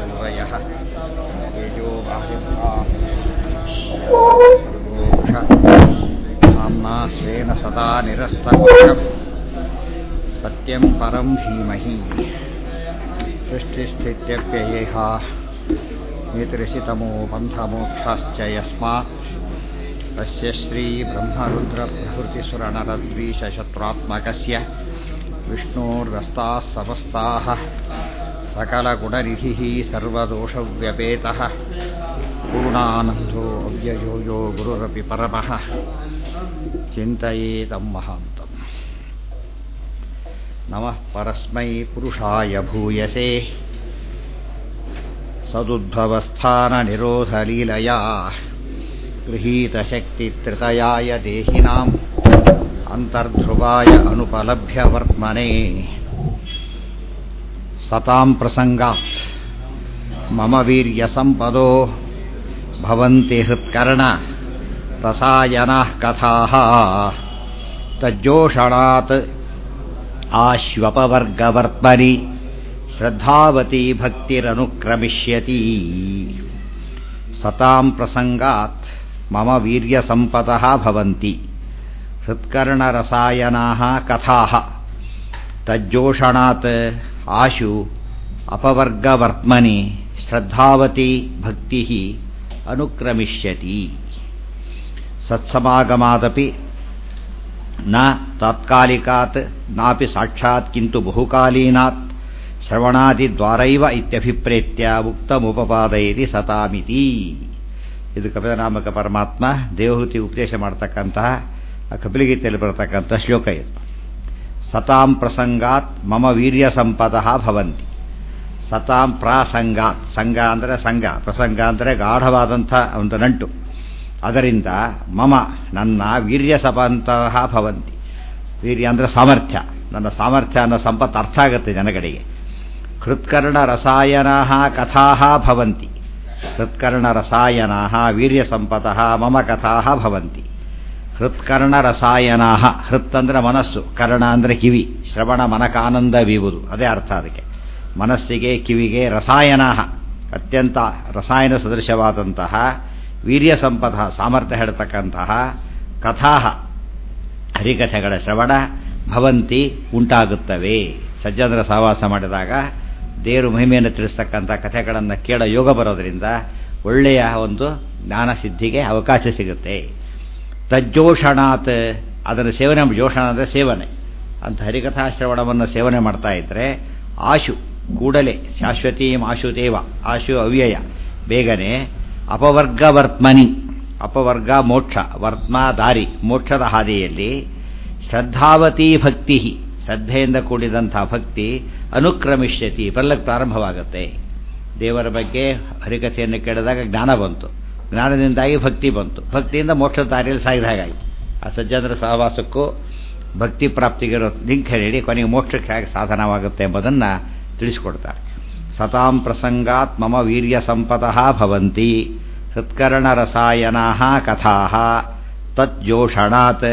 सूरयः तेजो बाह्यता नाम्ना स्वेन सदा निरस्तकोशम् सत्यं परं धीमहि सृष्टिस्थित्यप्ययेह नेतृषितमो बन्धमोक्षाश्च यस्मात् तस्य श्रीब्रह्मरुद्रप्रभृतिसुरनरद्वीषशत्रुरात्मकस्य विष्णोर्व्यस्ताः समस्ताः सकलगुणनिधिः सर्वदोषव्यपेतः पूर्णानन्दो अव्ययो यो गुरुरपि परमः चिन्तयेतं महान्तम् नमः परस्मै पुरुषाय भूयसे सदुद्भवस्थाननिरोधलीलया गृहीतशक्तित्रितयाय देहिनाम् अन्तर्ध्रुवाय अनुपलभ्यवर्त्मने सतां प्रसङ्गात् मम वीर्यसम्पदो भवन्ति हृत्कर्ण रसायनाः कथाः तज्जोषणात् आश्वपवर्गवर्त्मनि श्रद्धावती भक्तिरनुक्रमिष्यति सतां प्रसङ्गात् मम वीर्यसम्पदः भवन्ति हृत्कर्णरसायनाः कथाः तज्जोषणात् आशु अपवर्गवर्त्मनि श्रद्धावती भक्तिः अनुक्रमिष्यति सत्समागमादपि न तात्कालिकात् नापि साक्षात् किन्तु बहुकालीनात् ಶ್ರವಣಾದಿದ್ವಾರೈವ ಇತ್ಯಭಿಪ್ರೇತ್ಯ ಉಕ್ತಮುಪಪಾದಯತಿ ಸತಾಮಿತಿ ಇದು ಕಪಿಲನಾಮಕ ಪರಮಾತ್ಮ ದೇವಹೂತಿ ಉಪದೇಶ ಮಾಡ್ತಕ್ಕಂತಹ ಕಪಿಲಗೀತೆಯಲ್ಲಿ ಬರತಕ್ಕಂಥ ಶ್ಲೋಕ ಇದು ಸತಾಂ ಪ್ರಸಂಗಾತ್ ಮಮ ವೀರ್ಯ ಸಂಪದ ಭವಂತಿ ಸತಾಂ ಪ್ರಾಸಂಗಾತ್ ಸಂಘ ಅಂದರೆ ಸಂಘ ಪ್ರಸಂಗ ಅಂದರೆ ಗಾಢವಾದಂಥ ಒಂದು ನಂಟು ಅದರಿಂದ ಮಮ ನನ್ನ ವೀರ್ಯ ಸಂಪಂತಹ ಭವಂತಿ ವೀರ್ಯ ಅಂದರೆ ಸಾಮರ್ಥ್ಯ ನನ್ನ ಸಾಮರ್ಥ್ಯ ಅನ್ನೋ ಸಂಪತ್ತು ಅರ್ಥ ಆಗುತ್ತೆ ಜನಗಳಿಗೆ ಹೃತ್ಕರ್ಣ ರಸಾಯನಾ ಕಥಾ ಭವಂತಿ ಹೃತ್ಕರ್ಣ ರಸಾಯನಾ ವೀರ್ಯ ಸಂಪತಃ ಮಮ ಕಥಾ ಭವಂತಿ ಹೃತ್ಕರ್ಣ ರಸಾಯನಾ ಹೃತ್ ಅಂದರೆ ಮನಸ್ಸು ಕರ್ಣ ಅಂದರೆ ಕಿವಿ ಶ್ರವಣ ಮನಕಾನಂದವೀವುದು ಅದೇ ಅರ್ಥ ಅದಕ್ಕೆ ಮನಸ್ಸಿಗೆ ಕಿವಿಗೆ ರಸಾಯನ ಅತ್ಯಂತ ರಸಾಯನ ಸದೃಶವಾದಂತಹ ವೀರ್ಯ ಸಂಪದ ಸಾಮರ್ಥ್ಯ ಹೇಳ್ತಕ್ಕಂತಹ ಕಥಾ ಹರಿಕಥೆಗಳ ಶ್ರವಣ ಭವಂತಿ ಉಂಟಾಗುತ್ತವೆ ಸಜ್ಜನರ ಸಹವಾಸ ಮಾಡಿದಾಗ ದೇವರು ಮಹಿಮೆಯನ್ನು ತಿಳಿಸ್ತಕ್ಕಂಥ ಕಥೆಗಳನ್ನು ಕೇಳೋ ಯೋಗ ಬರೋದರಿಂದ ಒಳ್ಳೆಯ ಒಂದು ಜ್ಞಾನ ಸಿದ್ಧಿಗೆ ಅವಕಾಶ ಸಿಗುತ್ತೆ ತಜ್ಜೋಷಣಾತ್ ಅದನ್ನು ಸೇವನೆ ಜೋಷಣ ಅಂದರೆ ಸೇವನೆ ಅಂತ ಹರಿಕಥಾಶ್ರವಣವನ್ನು ಸೇವನೆ ಮಾಡ್ತಾ ಇದ್ದರೆ ಆಶು ಕೂಡಲೇ ಶಾಶ್ವತೀಂ ಆಶುತೇವ ಆಶು ಅವ್ಯಯ ಬೇಗನೆ ಅಪವರ್ಗವರ್ತ್ಮನಿ ಅಪವರ್ಗ ಮೋಕ್ಷ ವರ್ತ್ಮ ದಾರಿ ಮೋಕ್ಷದ ಹಾದಿಯಲ್ಲಿ ಶ್ರದ್ಧಾವತಿ ಭಕ್ತಿ ಶ್ರದ್ಧೆಯಿಂದ ಕೂಡಿದಂಥ ಭಕ್ತಿ ಅನುಕ್ರಮಿಷ್ಯತಿ ಬರಲಕ್ಕೆ ಪ್ರಾರಂಭವಾಗುತ್ತೆ ದೇವರ ಬಗ್ಗೆ ಹರಿಕಥೆಯನ್ನು ಕೇಳಿದಾಗ ಜ್ಞಾನ ಬಂತು ಜ್ಞಾನದಿಂದಾಗಿ ಭಕ್ತಿ ಬಂತು ಭಕ್ತಿಯಿಂದ ಮೋಕ್ಷದ ದಾರಿಯಲ್ಲಿ ಸಾಗಿದ ಹಾಗಾಯಿತು ಆ ಸಜ್ಜನರ ಸಹವಾಸಕ್ಕೂ ಭಕ್ತಿ ಪ್ರಾಪ್ತಿಗಿರೋ ಲಿಂಕ್ ಹೇಳಿ ಕೊನೆಗೆ ಮೋಕ್ಷಕ್ಕೆ ಹೇಗೆ ಸಾಧನವಾಗುತ್ತೆ ಎಂಬುದನ್ನು ತಿಳಿಸಿಕೊಡ್ತಾರೆ ಸತಾಂ ಪ್ರಸಂಗಾತ್ ಮಮ ವೀರ್ಯ ಸಂಪತಃ ಭವಂತಿ ಹೃತ್ಕರ್ಣ ರಸಾಯನಾ ಕಥಾ ತಜ್ಜೋಷಣಾತ್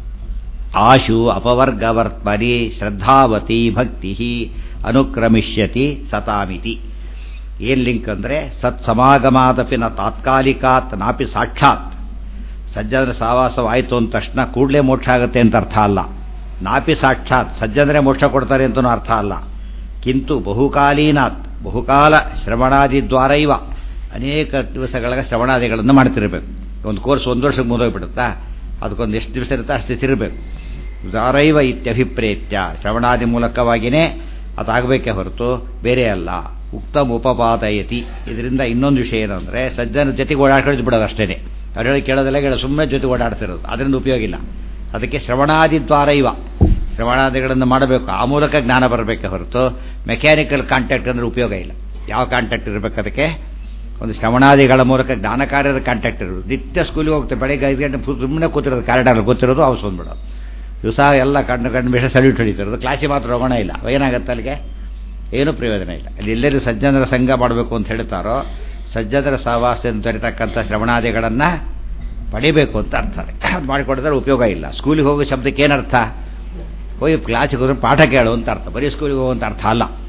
ಆಶು ಅಪವರ್ಗವರ್ತ್ಮನಿ ಶ್ರದ್ಧಾವತಿ ಭಕ್ತಿ ಅನುಕ್ರಮಿಷ್ಯತಿ ಸತಾಮಿತಿ ಏನ್ ಲಿಂಕ್ ಅಂದರೆ ಸತ್ ಸಮಾಗಮಾದಪಿ ನ ತಾತ್ಕಾಲಿಕಾತ್ ನಾಪಿ ಸಾಕ್ಷಾತ್ ಸಜ್ಜನರ ಸಹವಾಸವಾಯಿತು ಅಂದ ತಕ್ಷಣ ಕೂಡಲೇ ಮೋಕ್ಷ ಆಗುತ್ತೆ ಅಂತ ಅರ್ಥ ಅಲ್ಲ ನಾಪಿ ಸಾಕ್ಷಾತ್ ಸಜ್ಜನರೇ ಮೋಕ್ಷ ಕೊಡ್ತಾರೆ ಅಂತನೂ ಅರ್ಥ ಅಲ್ಲ ಕಿಂತು ಬಹುಕಾಲೀನಾತ್ ಬಹುಕಾಲ ಶ್ರವಣಾದಿ ದ್ವಾರ ಇವ ಅನೇಕ ದಿವಸಗಳ ಶ್ರವಣಾದಿಗಳನ್ನು ಮಾಡ್ತಿರ್ಬೇಕು ಒಂದು ಕೋರ್ಸ್ ಒಂದು ವರ್ಷಕ್ಕೆ ಮುಗಿದೋಗ್ಬಿಡುತ್ತಾ ಅದಕ್ಕೊಂದು ಎಷ್ಟು ದಿವಸ ಇರುತ್ತೆ ಅಷ್ಟು ದಿವಸ ಇರಬೇಕು ದಾರೈವ ಇತ್ಯಭಿಪ್ರೇತ್ಯ ಶ್ರವಣಾದಿ ಮೂಲಕವಾಗಿಯೇ ಅದಾಗಬೇಕೇ ಹೊರತು ಬೇರೆ ಅಲ್ಲ ಉಕ್ತಮ ಉಪಪಾದಯತಿ ಇದರಿಂದ ಇನ್ನೊಂದು ವಿಷಯ ಏನಂದರೆ ಸಜ್ಜನ ಜೊತೆಗೆ ಓಡಾಡ್ಕೊಂಡು ಬಿಡೋದು ಅಷ್ಟೇ ಅವ್ರು ಹೇಳಿ ಕೇಳೋದೆಲ್ಲ ಕೇಳೋ ಸುಮ್ಮನೆ ಜೊತೆ ಓಡಾಡ್ತಿರೋದು ಅದರಿಂದ ಉಪಯೋಗ ಇಲ್ಲ ಅದಕ್ಕೆ ಶ್ರವಣಾದಿ ದ್ವಾರ ಇವ ಶ್ರವಣಾದಿಗಳನ್ನು ಮಾಡಬೇಕು ಆ ಮೂಲಕ ಜ್ಞಾನ ಬರಬೇಕೆ ಹೊರತು ಮೆಕ್ಯಾನಿಕಲ್ ಕಾಂಟ್ಯಾಕ್ಟ್ ಅಂದರೆ ಉಪಯೋಗ ಇಲ್ಲ ಯಾವ ಕಾಂಟ್ಯಾಕ್ಟ್ ಇರಬೇಕು ಅದಕ್ಕೆ ಒಂದು ಶ್ರವಣಾದಿಗಳ ಮೂಲಕ ಜ್ಞಾನ ಕಾರ್ಯದ ಕಾಂಟ್ಯಾಕ್ಟ್ ಇರೋದು ನಿತ್ಯ ಸ್ಕೂಲಿಗೆ ಹೋಗ್ತಾರೆ ಬೆಳಗ್ಗೆ ಐದು ಗಂಟೆ ಸುಮ್ಮನೆ ಕೂತಿರೋದು ಕಾರಿಡಾರ್ ಗೊತ್ತಿರೋದು ಅವಸು ಬಂದ್ಬಿಡೋದು ದಿವಸ ಎಲ್ಲ ಕಣ್ಣು ಕಣ್ಣು ಬೇಷ ಸಲ್ಯೂಟ್ ಹೊಡಿತಿರೋದು ಕ್ಲಾಸಿಗೆ ಮಾತ್ರ ಹೋಗೋಣ ಇಲ್ಲ ಏನಾಗುತ್ತೆ ಅಲ್ಲಿಗೆ ಏನೂ ಪ್ರಯೋಜನ ಇಲ್ಲ ಅಲ್ಲಿ ಎಲ್ಲರೂ ಸಜ್ಜನರ ಸಂಘ ಮಾಡಬೇಕು ಅಂತ ಹೇಳ್ತಾರೋ ಸಜ್ಜನರ ಸಹವಾಸದಿಂದ ದೊರೆತಕ್ಕಂಥ ಶ್ರವಣಾದಿಗಳನ್ನು ಪಡಿಬೇಕು ಅಂತ ಅರ್ಥ ಅದು ಮಾಡಿಕೊಡಿದ್ರೆ ಉಪಯೋಗ ಇಲ್ಲ ಸ್ಕೂಲಿಗೆ ಹೋಗೋ ಶಬ್ದಕ್ಕೆ ಏನರ್ಥ ಹೋಗಿ ಕ್ಲಾಸಿಗೆ ಹೋದ್ರೆ ಪಾಠ ಕೇಳು ಅಂತ ಅರ್ಥ ಬರೀ ಸ್ಕೂಲಿಗೆ ಹೋಗುವಂತ ಅರ್ಥ ಅಲ್ಲ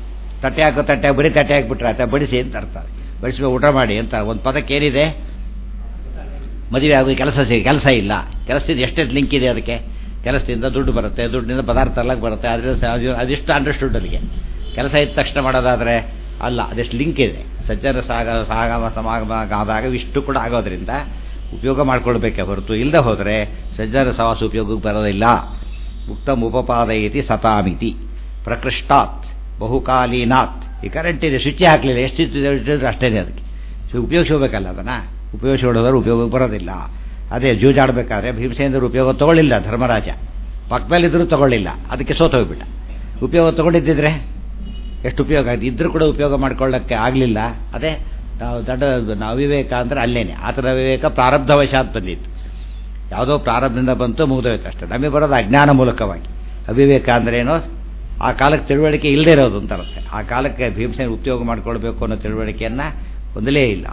ತಟ್ಟೆ ಹಾಕೋ ತಟ್ಟೆ ಹಾಕಿ ಬರೀ ತಟ್ಟೆ ಹಾಕಿಬಿಟ್ರೆ ಆಯ್ತಾ ಬಡಿಸಿ ಅಂತ ಅರ್ಥ ಬಡಿಸಿ ಊಟ ಮಾಡಿ ಅಂತ ಒಂದು ಪದಕ್ಕೆ ಏನಿದೆ ಮದುವೆ ಆಗೋ ಕೆಲಸ ಸಿಗ ಕೆಲಸ ಇಲ್ಲ ಕೆಲಸದಿಂದ ಎಷ್ಟೆಷ್ಟು ಲಿಂಕ್ ಇದೆ ಅದಕ್ಕೆ ಕೆಲಸದಿಂದ ದುಡ್ಡು ಬರುತ್ತೆ ದುಡ್ಡಿನಿಂದ ಪದಾರ್ಥ ಎಲ್ಲ ಬರುತ್ತೆ ಅದರಿಂದ ಅದಿಷ್ಟು ಅಂಡರ್ಸ್ಟುಡ್ ಅಲ್ಲಿಗೆ ಕೆಲಸ ಇದ್ದ ತಕ್ಷಣ ಮಾಡೋದಾದರೆ ಅಲ್ಲ ಅದೆಷ್ಟು ಲಿಂಕ್ ಇದೆ ಸಜ್ಜನ ಸಾಗ ಸಾಗಮ ಸಮಾಗಮ ಆದಾಗ ಇಷ್ಟು ಕೂಡ ಆಗೋದ್ರಿಂದ ಉಪಯೋಗ ಮಾಡ್ಕೊಳ್ಬೇಕೆ ಹೊರತು ಇಲ್ಲದೆ ಹೋದರೆ ಸಜ್ಜನ ಸವಾಸ ಉಪಯೋಗಕ್ಕೆ ಬರೋದಿಲ್ಲ ಉಕ್ತಮ್ ಉಪಪಾದಯತಿ ಸತಾಮಿತಿ ಪ್ರಕೃಷ್ಟಾತ್ ಬಹುಕಾಲೀನಾತ್ ಈ ಕರೆಂಟ್ ಇದೆ ಸ್ವಿಚ್ ಹಾಕಲಿಲ್ಲ ಎಷ್ಟು ಇಟ್ಟಿದ್ರು ಅಷ್ಟೇ ಅದಕ್ಕೆ ಸೊ ಉಪಯೋಗಿಸ್ಕೋಬೇಕಲ್ಲ ಅದನ್ನು ಉಪಯೋಗಿಸೋಡೋದ್ರೆ ಉಪಯೋಗಕ್ಕೆ ಬರೋದಿಲ್ಲ ಅದೇ ಜೂಜಾಡಬೇಕಾದ್ರೆ ಭೀಮಸೇಂದ್ರ ಉಪಯೋಗ ತಗೊಳ್ಳಿಲ್ಲ ಧರ್ಮರಾಜ ಪಕ್ಕದಲ್ಲಿದ್ದರೂ ತಗೊಳ್ಳಿಲ್ಲ ಅದಕ್ಕೆ ಸೋತೋಗ್ಬಿಟ್ಟ ಉಪಯೋಗ ತಗೊಂಡಿದ್ದಿದ್ರೆ ಎಷ್ಟು ಉಪಯೋಗ ಆಯ್ತು ಇದ್ರೂ ಕೂಡ ಉಪಯೋಗ ಮಾಡ್ಕೊಳ್ಳೋಕ್ಕೆ ಆಗಲಿಲ್ಲ ಅದೇ ನಾವು ದೊಡ್ಡ ಅವಿವೇಕ ಅಂದರೆ ಅಲ್ಲೇನೆ ಆ ಥರ ವಿವೇಕ ಪ್ರಾರಬ್ಧವಶಾತ್ ಬಂದಿತ್ತು ಯಾವುದೋ ಪ್ರಾರಬ್ಧದಿಂದ ಬಂತು ಮುಗಿದೋಯ್ತು ಅಷ್ಟೇ ನಮಗೆ ಬರೋದು ಅಜ್ಞಾನ ಮೂಲಕವಾಗಿ ಅವಿವೇಕ ಅಂದ್ರೇನೋ ಆ ಕಾಲಕ್ಕೆ ತಿಳುವಳಿಕೆ ಇಲ್ಲದೆ ಇರೋದು ಅಂತ ಅರ್ಥ ಆ ಕಾಲಕ್ಕೆ ಭೀಮಸೇನ ಉಪಯೋಗ ಮಾಡ್ಕೊಳ್ಬೇಕು ಅನ್ನೋ ತಿಳುವಳಿಕೆಯನ್ನು ಹೊಂದಲೇ ಇಲ್ಲ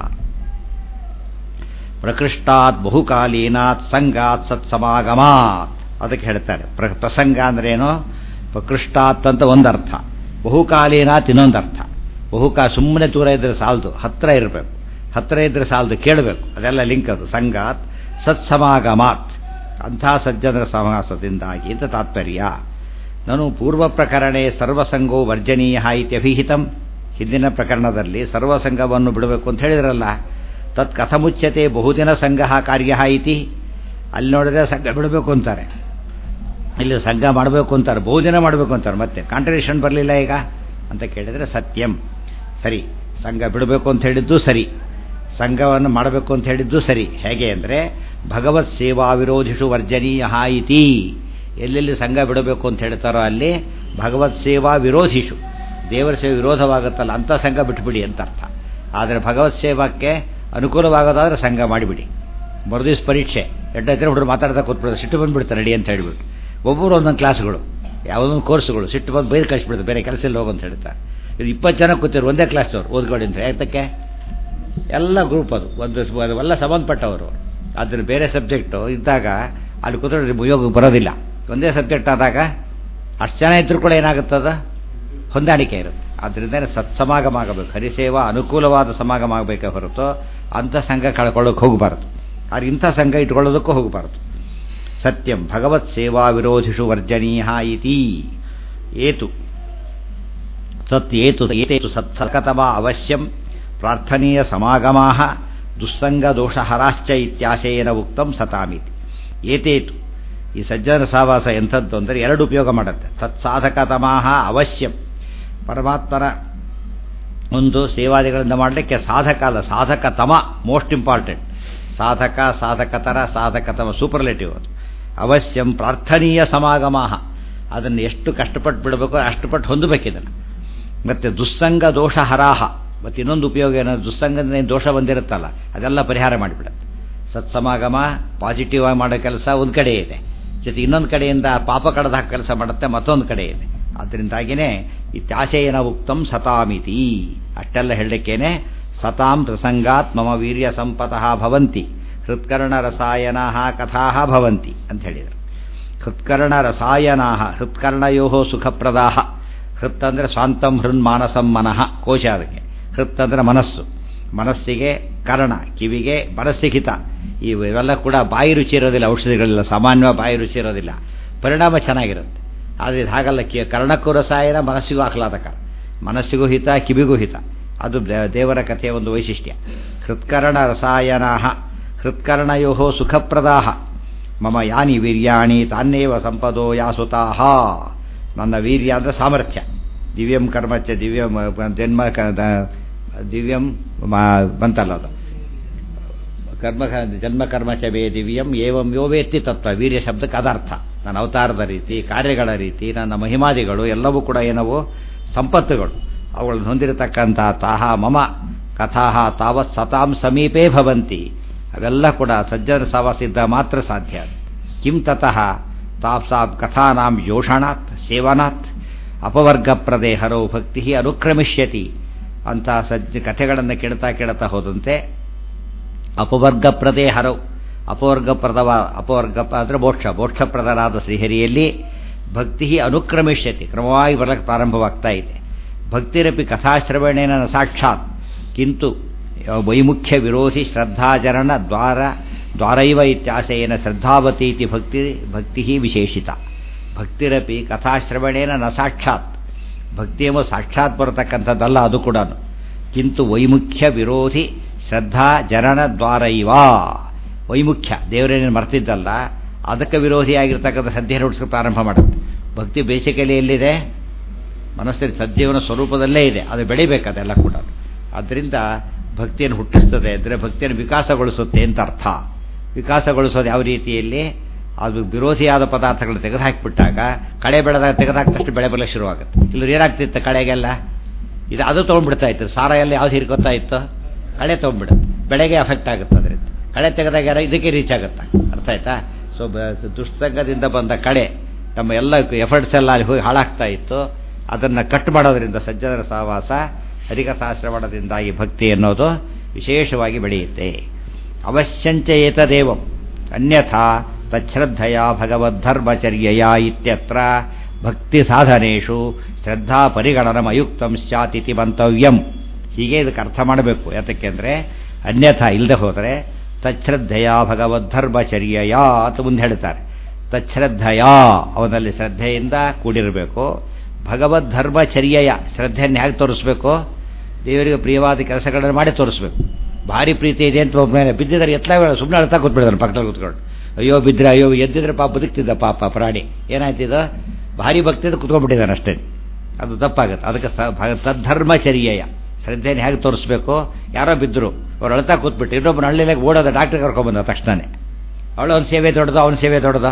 ಪ್ರಕೃಷ್ಟಾತ್ ಬಹುಕಾಲೀನಾತ್ ಸಂಗಾತ್ ಸತ್ಸಮಾಗಮಾತ್ ಅದಕ್ಕೆ ಹೇಳ್ತಾರೆ ಪ್ರ ಪ್ರಸಂಗ ಅಂದ್ರೇನು ಪ್ರಕೃಷ್ಟಾತ್ ಅಂತ ಒಂದರ್ಥ ಬಹುಕಾಲೀನಾತ್ ಇನ್ನೊಂದು ಅರ್ಥ ಬಹುಕಾ ಸುಮ್ಮನೆ ದೂರ ಇದ್ರೆ ಸಾಲದು ಹತ್ರ ಇರಬೇಕು ಹತ್ರ ಇದ್ರೆ ಸಾಲದು ಕೇಳಬೇಕು ಅದೆಲ್ಲ ಲಿಂಕ್ ಅದು ಸಂಗಾತ್ ಸತ್ಸಮಾಗಮಾತ್ ಅಂಥ ಸಜ್ಜನರ ಸಮಾಸದಿಂದಾಗಿ ಅಂತ ತಾತ್ಪರ್ಯ ನಾನು ಪೂರ್ವ ಪ್ರಕರಣೆ ಸರ್ವಸಂಗೋ ವರ್ಜನೀಯ ಇತ್ಯಭಿಹಿತಂ ಹಿಂದಿನ ಪ್ರಕರಣದಲ್ಲಿ ಸರ್ವಸಂಗವನ್ನು ಬಿಡಬೇಕು ಅಂತ ಹೇಳಿದ್ರಲ್ಲ ತತ್ ಕಥಮುಚ್ಯತೆ ಬಹುದಿನ ಸಂಘ ಕಾರ್ಯ ಇತಿ ಅಲ್ಲಿ ನೋಡಿದ್ರೆ ಸಂಘ ಬಿಡಬೇಕು ಅಂತಾರೆ ಇಲ್ಲಿ ಸಂಘ ಮಾಡಬೇಕು ಅಂತಾರೆ ಬಹುದಿನ ಮಾಡಬೇಕು ಅಂತಾರೆ ಮತ್ತೆ ಕಾಂಟ್ರಡಿಕ್ಷನ್ ಬರಲಿಲ್ಲ ಈಗ ಅಂತ ಕೇಳಿದರೆ ಸತ್ಯಂ ಸರಿ ಸಂಘ ಬಿಡಬೇಕು ಅಂತ ಹೇಳಿದ್ದು ಸರಿ ಸಂಘವನ್ನು ಮಾಡಬೇಕು ಅಂತ ಹೇಳಿದ್ದು ಸರಿ ಹೇಗೆ ಅಂದರೆ ಭಗವತ್ ಸೇವಾ ವಿರೋಧಿಷು ವರ್ಜನೀಯ ಇತಿ ಎಲ್ಲೆಲ್ಲಿ ಸಂಘ ಬಿಡಬೇಕು ಅಂತ ಹೇಳ್ತಾರೋ ಅಲ್ಲಿ ಭಗವತ್ ಸೇವಾ ವಿರೋಧಿಷು ದೇವರ ಸೇವೆ ವಿರೋಧವಾಗುತ್ತಲ್ಲ ಅಂಥ ಸಂಘ ಬಿಟ್ಬಿಡಿ ಅಂತ ಅರ್ಥ ಆದರೆ ಭಗವತ್ ಸೇವಾಕ್ಕೆ ಅನುಕೂಲವಾಗೋದಾದ್ರೆ ಸಂಘ ಮಾಡಿಬಿಡಿ ಮರುದಿವ್ಸ ಪರೀಕ್ಷೆ ಎಡ್ಡೈತೆ ಹುಡುಗರು ಮಾತಾಡ್ತಾ ಕೂತ್ಬಿಡ್ತಾರೆ ಸಿಟ್ಟು ಬಂದುಬಿಡ್ತಾರೆ ರೆಡಿ ಅಂತ ಹೇಳ್ಬಿಟ್ಟು ಒಬ್ಬರು ಒಂದೊಂದು ಕ್ಲಾಸ್ಗಳು ಯಾವುದೊಂದು ಕೋರ್ಸ್ಗಳು ಸಿಟ್ಟು ಬಂದು ಬೈರು ಕಳಿಸ್ಬಿಡ್ತಾರೆ ಬೇರೆ ಕೆಲಸ ಇಲ್ಲ ಹೋಗಂತ ಹೇಳ್ತಾರೆ ಇದು ಇಪ್ಪತ್ತು ಜನ ಕೂತಿರು ಒಂದೇ ಕ್ಲಾಸ್ನವ್ರು ಓದ್ಕೊಳ್ಳಿ ಅಂತ ಯಾತಕ್ಕೆ ಎಲ್ಲ ಗ್ರೂಪ್ ಅದು ಒಂದು ಎಲ್ಲ ಸಂಬಂಧಪಟ್ಟವರು ಅದ್ರ ಬೇರೆ ಸಬ್ಜೆಕ್ಟು ಇದ್ದಾಗ ಅಲ್ಲಿ ಕೂತ್ರೆ ಉಪಯೋಗಕ್ಕೆ ಬರೋದಿಲ್ಲ ಒಂದೇ ಸಬ್ಜೆಕ್ಟ್ ಆದಾಗ ಅಷ್ಟು ಜನ ಇದ್ರೂ ಕೂಡ ಏನಾಗುತ್ತದ ಹೊಂದಾಣಿಕೆ ಇರುತ್ತೆ ಆದ್ದರಿಂದ ಸತ್ಸಮಾಗಮ ಆಗಬೇಕು ಹರಿಸೇವಾ ಅನುಕೂಲವಾದ ಸಮಾಗಮ ಆಗಬೇಕೇ ಹೊರತು ಅಂಥ ಸಂಘ ಕಳ್ಕೊಳ್ಳೋಕೆ ಹೋಗಬಾರ್ದು ಆದ್ರೆ ಇಂಥ ಸಂಘ ಇಟ್ಕೊಳ್ಳೋದಕ್ಕೂ ಹೋಗಬಾರ್ದು ಸತ್ಯಂ ಭಗವತ್ ಸೇವಾ ವಿರೋಧಿಷು ವರ್ಜನೀಯ ಇತಿ ಏತು ಸತ್ ಏತು ಏತೇತು ಸತ್ಸಕತಮ ಅವಶ್ಯಂ ಪ್ರಾರ್ಥನೀಯ ಸಮಾಗಮಾ ದುಸ್ಸಂಗದೋಷಹರಾಶ್ಚ ಇತ್ಯಾಶಯೇನ ಉಕ್ತಂ ಸತಾಮಿತಿ ಏತೇತು ಈ ಸಜ್ಜನ ಸಾವಾಸ ಎಂಥದ್ದು ಅಂದರೆ ಎರಡು ಉಪಯೋಗ ಮಾಡುತ್ತೆ ತತ್ಸಾಧಕತಮಾಹ ಅವಶ್ಯಂ ಪರಮಾತ್ಮನ ಒಂದು ಸೇವಾದಿಗಳಿಂದ ಮಾಡಲಿಕ್ಕೆ ಸಾಧಕ ಅಲ್ಲ ಸಾಧಕತಮ ಮೋಸ್ಟ್ ಇಂಪಾರ್ಟೆಂಟ್ ಸಾಧಕ ಸಾಧಕತರ ಸಾಧಕತಮ ಸೂಪರ್ಲೇಟಿವ್ ಅದು ಅವಶ್ಯಂ ಪ್ರಾರ್ಥನೀಯ ಸಮಾಗಮ ಅದನ್ನು ಎಷ್ಟು ಕಷ್ಟಪಟ್ಟು ಬಿಡಬೇಕು ಅಷ್ಟುಪಟ್ಟು ಹೊಂದಬೇಕಿದನ್ನು ಮತ್ತು ದುಸ್ಸಂಗ ದೋಷ ಹರಾಹ ಮತ್ತು ಇನ್ನೊಂದು ಉಪಯೋಗ ಏನಾದ್ರು ದುಸ್ಸಂಗದಿಂದ ದೋಷ ಬಂದಿರುತ್ತಲ್ಲ ಅದೆಲ್ಲ ಪರಿಹಾರ ಮಾಡಿಬಿಡುತ್ತೆ ಸತ್ಸಮಾಗಮ ಪಾಸಿಟಿವ್ ಆಗಿ ಮಾಡೋ ಕೆಲಸ ಒಂದು ಕಡೆ ಇದೆ ಜೊತೆ ಇನ್ನೊಂದು ಕಡೆಯಿಂದ ಪಾಪ ಕಳೆದ ಕೆಲಸ ಮಾಡುತ್ತೆ ಮತ್ತೊಂದು ಕಡೆ ಇದೆ ಅದರಿಂದಾಗಿಯೇ ಇತ್ಯಾಶಯನ ಉಕ್ತಂ ಸತಾಮಿತಿ ಅಷ್ಟೆಲ್ಲ ಹೇಳಲಿಕ್ಕೇನೆ ಸತಾಂ ಪ್ರಸಂಗಾತ್ ಮಮ ವೀರ್ಯ ಸಂಪತಃ ಭವಂತಿ ಹೃತ್ಕರ್ಣ ರಸಾಯನ ಕಥಾ ಭವಂತಿ ಅಂತ ಹೇಳಿದರು ಹೃತ್ಕರ್ಣ ರಸಾಯನಾ ಹೃತ್ಕರ್ಣಯೋ ಸುಖಪ್ರದಾ ಹೃತ್ ಅಂದರೆ ಸ್ವಾಂತಂ ಹೃನ್ ಮಾನಸಂ ಮನಃ ಕೋಶ ಅದಕ್ಕೆ ಹೃತ್ ಅಂದರೆ ಮನಸ್ಸು ಮನಸ್ಸಿಗೆ ಕರ್ಣ ಕಿವಿಗೆ ಮನಸ್ಸಿಗಿತ ಇವೆಲ್ಲ ಕೂಡ ಬಾಯಿ ರುಚಿ ಇರೋದಿಲ್ಲ ಔಷಧಿಗಳಿಲ್ಲ ಸಾಮಾನ್ಯವಾಗಿ ಬಾಯಿ ರುಚಿ ಇರೋದಿಲ್ಲ ಪರಿಣಾಮ ಚೆನ್ನಾಗಿರುತ್ತೆ ಆದರೆ ಇದು ಹಾಗಲ್ಲ ಕಿ ಕರ್ಣಕ್ಕೂ ರಸಾಯನ ಮನಸ್ಸಿಗೂ ಆಹ್ಲಾದಕ ಮನಸ್ಸಿಗೂ ಹಿತ ಕಿವಿಗೂ ಹಿತ ಅದು ದೇವರ ಕಥೆಯ ಒಂದು ವೈಶಿಷ್ಟ್ಯ ಹೃತ್ಕರ್ಣ ರಸಾಯನಾ ಹೃತ್ಕರ್ಣಯೋ ಸುಖಪ್ರದಾ ಮಮ ಯಾನಿ ವೀರ್ಯಾಣಿ ತಾನ್ನೇವ ಸಂಪದೋ ಯಾಸುತಾಹ ನನ್ನ ವೀರ್ಯ ಅಂದರೆ ಸಾಮರ್ಥ್ಯ ದಿವ್ಯಂ ಕರ್ಮಚ್ಚ ದಿವ್ಯಂ ಜನ್ಮ ದಿವ್ಯಂ ಬಂತಲ್ಲ ಅದು ಕರ್ಮ ಜನ್ಮ ಕರ್ಮಚ ವೇ ದಿವ್ಯಂ ಏವಂ ಯೋವೇತ್ತಿ ತತ್ವ ವೀರ್ಯ ಶಬ್ದಕ್ಕೆ ಅದರ್ಥ ನನ್ನ ಅವತಾರದ ರೀತಿ ಕಾರ್ಯಗಳ ರೀತಿ ನನ್ನ ಮಹಿಮಾದಿಗಳು ಎಲ್ಲವೂ ಕೂಡ ಏನವು ಸಂಪತ್ತುಗಳು ಅವುಗಳನ್ನು ಹೊಂದಿರತಕ್ಕಂಥ ತಾಹ ಮಮ ಕಥಾ ತಾವತ್ ಸತಾಂ ಸಮೀಪೇ ಭವಂತಿ ಅವೆಲ್ಲ ಕೂಡ ಸಜ್ಜನ ಸವಾಸಿದ್ದ ಮಾತ್ರ ಸಾಧ್ಯ ಕಿಂ ತತಃ ತಾಪ್ಸಾತ್ ಕಥಾನಾಂ ಯೋಷಣಾತ್ ಸೇವನಾತ್ ಅಪವರ್ಗಪ್ರದೇ ಹರೋ ಭಕ್ತಿ ಅನುಕ್ರಮಿಷ್ಯತಿ ಅಂತ ಸಜ್ಜ ಕಥೆಗಳನ್ನು ಕೇಳ್ತಾ ಕೇಳ್ತಾ ಹೋದಂತೆ ಅಪವರ್ಗಪ್ರದೇ ಹರವು ಅಪವರ್ಗಪ್ರದವ ಅಪವರ್ಗ ಅಂದರೆ ಮೋಕ್ಷ ಮೋಕ್ಷಪ್ರದರಾದ ಶ್ರೀಹರಿಯಲ್ಲಿ ಭಕ್ತಿ ಅನುಕ್ರಮಿಷ್ಯತಿ ಕ್ರಮವಾಗಿ ಬರಲಿಕ್ಕೆ ಪ್ರಾರಂಭವಾಗ್ತಾ ಇದೆ ಭಕ್ತಿರಪಿ ಕಥಾಶ್ರವಣೇನ ನ ಸಾಕ್ಷಾತ್ ಕಿಂತು ವೈಮುಖ್ಯ ವಿರೋಧಿ ಶ್ರದ್ಧಾಚರಣ ದ್ವಾರ ದ್ವಾರೈವ ಇತ್ಯಾಶಯೇನ ಶ್ರದ್ಧಾವತಿ ಇತಿ ಭಕ್ತಿ ಭಕ್ತಿ ವಿಶೇಷಿತ ಭಕ್ತಿರಪಿ ಕಥಾಶ್ರವಣೇನ ನ ಸಾಕ್ಷಾತ್ ಭಕ್ತಿಯೆಂಬ ಸಾಕ್ಷಾತ್ ಬರತಕ್ಕಂಥದ್ದಲ್ಲ ಅದು ಕೂಡ ಕಿಂತು ವೈಮುಖ್ಯ ವಿರೋಧಿ ಶ್ರದ್ಧಾ ಜನನ ದ್ವಾರೈವ ವೈಮುಖ್ಯ ದೇವರೇನೇನು ಮರ್ತಿದ್ದಲ್ಲ ಅದಕ್ಕೆ ವಿರೋಧಿಯಾಗಿರ್ತಕ್ಕಂಥ ಸದ್ಯ ಹುಡ್ಸ್ಕೊ ಪ್ರಾರಂಭ ಮಾಡುತ್ತೆ ಭಕ್ತಿ ಬೇಸಿಕಲಿ ಎಲ್ಲಿದೆ ಮನಸ್ಸಿನ ಸಜ್ಜೀವನ ಸ್ವರೂಪದಲ್ಲೇ ಇದೆ ಅದು ಬೆಳಿಬೇಕು ಅದೆಲ್ಲ ಕೂಡ ಆದ್ದರಿಂದ ಭಕ್ತಿಯನ್ನು ಹುಟ್ಟಿಸ್ತದೆ ಅಂದರೆ ಭಕ್ತಿಯನ್ನು ವಿಕಾಸಗೊಳಿಸುತ್ತೆ ಅಂತ ಅರ್ಥ ವಿಕಾಸಗೊಳಿಸೋದು ಯಾವ ರೀತಿಯಲ್ಲಿ ಅದು ವಿರೋಧಿಯಾದ ಪದಾರ್ಥಗಳನ್ನು ತೆಗೆದುಹಾಕಿಬಿಟ್ಟಾಗ ಕಳೆ ಬೆಳೆದಾಗ ತೆಗೆದುಹಾಕಿದಷ್ಟು ಬೆಳೆ ಬರಲಿಕ್ಕೆ ಶುರುವಾಗುತ್ತೆ ಇಲ್ಲಿ ಏನಾಗ್ತಿತ್ತು ಕಳೆಗೆಲ್ಲ ಇದು ಅದು ತೊಗೊಂಡ್ಬಿಡ್ತಾ ಇತ್ತು ಸಾರ ಎಲ್ಲ ಯಾವ್ದು ಹಿರ್ಕೊತಾ ಇತ್ತು ಕಳೆ ತೊಗೊಂಡ್ಬಿಡುತ್ತೆ ಬೆಳೆಗೆ ಅಫೆಕ್ಟ್ ಆಗುತ್ತೆ ಅದರಿಂದ ಕಳೆ ತೆಗೆದಾಗ ಯಾರೋ ಇದಕ್ಕೆ ರೀಚ್ ಆಗುತ್ತೆ ಅರ್ಥ ಆಯ್ತಾ ಸೊ ದುಷ್ಸಂಗದಿಂದ ಬಂದ ಕಳೆ ನಮ್ಮ ಎಲ್ಲ ಎಫರ್ಟ್ಸ್ ಎಲ್ಲ ಅಲ್ಲಿ ಹೋಗಿ ಹಾಳಾಗ್ತಾ ಇತ್ತು ಅದನ್ನು ಕಟ್ ಮಾಡೋದ್ರಿಂದ ಸಜ್ಜನರ ಸಹವಾಸ ಅಧಿಕ ಸಹಸ್ರವಣದಿಂದಾಗಿ ಭಕ್ತಿ ಅನ್ನೋದು ವಿಶೇಷವಾಗಿ ಬೆಳೆಯುತ್ತೆ ಅವಶ್ಯಂಚ ಏತದೇವಂ ಅನ್ಯಥಾ ತಚ್ಶ್ರದ್ಧೆಯ ಭಗವದ್ಧರ್ಮಚರ್ಯಯ ಇತ್ಯತ್ರ ಭಕ್ತಿ ಸಾಧನೇಶು ಶ್ರದ್ಧಾ ಪರಿಗಣನಮಯುಕ್ತಂ ಸ್ಯಾತಿಥಿ ಮಂತವ್ಯಂ ಹೀಗೆ ಇದಕ್ಕೆ ಅರ್ಥ ಮಾಡಬೇಕು ಯಾತಕ್ಕೆ ಅಂದರೆ ಅನ್ಯಥಾ ಇಲ್ಲದೆ ಹೋದರೆ ತಚ್ಶ್ರದ್ಧೆಯ ಭಗವದ್ಧರ್ಮಚರ್ಯಯ ಅಂತ ಮುಂದೆ ಹೇಳ್ತಾರೆ ತಚ್ಶ್ರದ್ಧೆಯ ಅವನಲ್ಲಿ ಶ್ರದ್ಧೆಯಿಂದ ಕೂಡಿರಬೇಕು ಭಗವದ್ಧರ್ಮಚರ್ಯಯ ಶ್ರದ್ಧೆಯನ್ನು ಹೇಗೆ ತೋರಿಸ್ಬೇಕು ದೇವರಿಗೆ ಪ್ರಿಯವಾದ ಕೆಲಸಗಳನ್ನು ಮಾಡಿ ತೋರಿಸ್ಬೇಕು ಭಾರಿ ಪ್ರೀತಿ ಇದೆ ಅಂತ ಒಬ್ಬನೇ ಬಿದ್ದಿದ್ದಾರೆ ಎತ್ತಲ ಸುಮ್ಮನೆ ಅಳ್ತಾ ಕೂತ್ಬಿಡ್ತಾನೆ ಪಕ್ಕದಲ್ಲಿ ಕೂತ್ಕೊಂಡು ಅಯ್ಯೋ ಬಿದ್ದರೆ ಅಯ್ಯೋ ಎದ್ದಿದ್ರೆ ಪಾಪ ಬದುಕ್ತಿದ್ದ ಪಾಪ ಪ್ರಾಣಿ ಏನಾಯ್ತಿದ ಭಾರಿ ಭಕ್ತಿಯಿಂದ ಕುತ್ಕೊಂಡ್ಬಿಟ್ಟಿದ್ದಾನೆ ಅಷ್ಟೇ ಅದು ತಪ್ಪಾಗುತ್ತೆ ಅದಕ್ಕೆ ತದ್ಧರ್ಮಚರ್ಯಯ ಶ್ರದ್ಧೆಯನ್ನು ಹೇಗೆ ತೋರಿಸ್ಬೇಕು ಯಾರೋ ಬಿದ್ದರು ಅವ್ರು ಅಳ್ತಾ ಕೂತ್ಬಿಟ್ಟು ಇನ್ನೊಬ್ಬನ ಹಳ್ಳಿಲಾಗ ಓಡೋದ ಡಾಕ್ಟರ್ ಕರ್ಕೊಂಡ್ಬಂದ ತಕ್ಷಣನೇ ಅವಳು ಅವ್ನ ಸೇವೆ ದೊಡ್ಡದ ಅವನ ಸೇವೆ ದೊಡ್ಡದ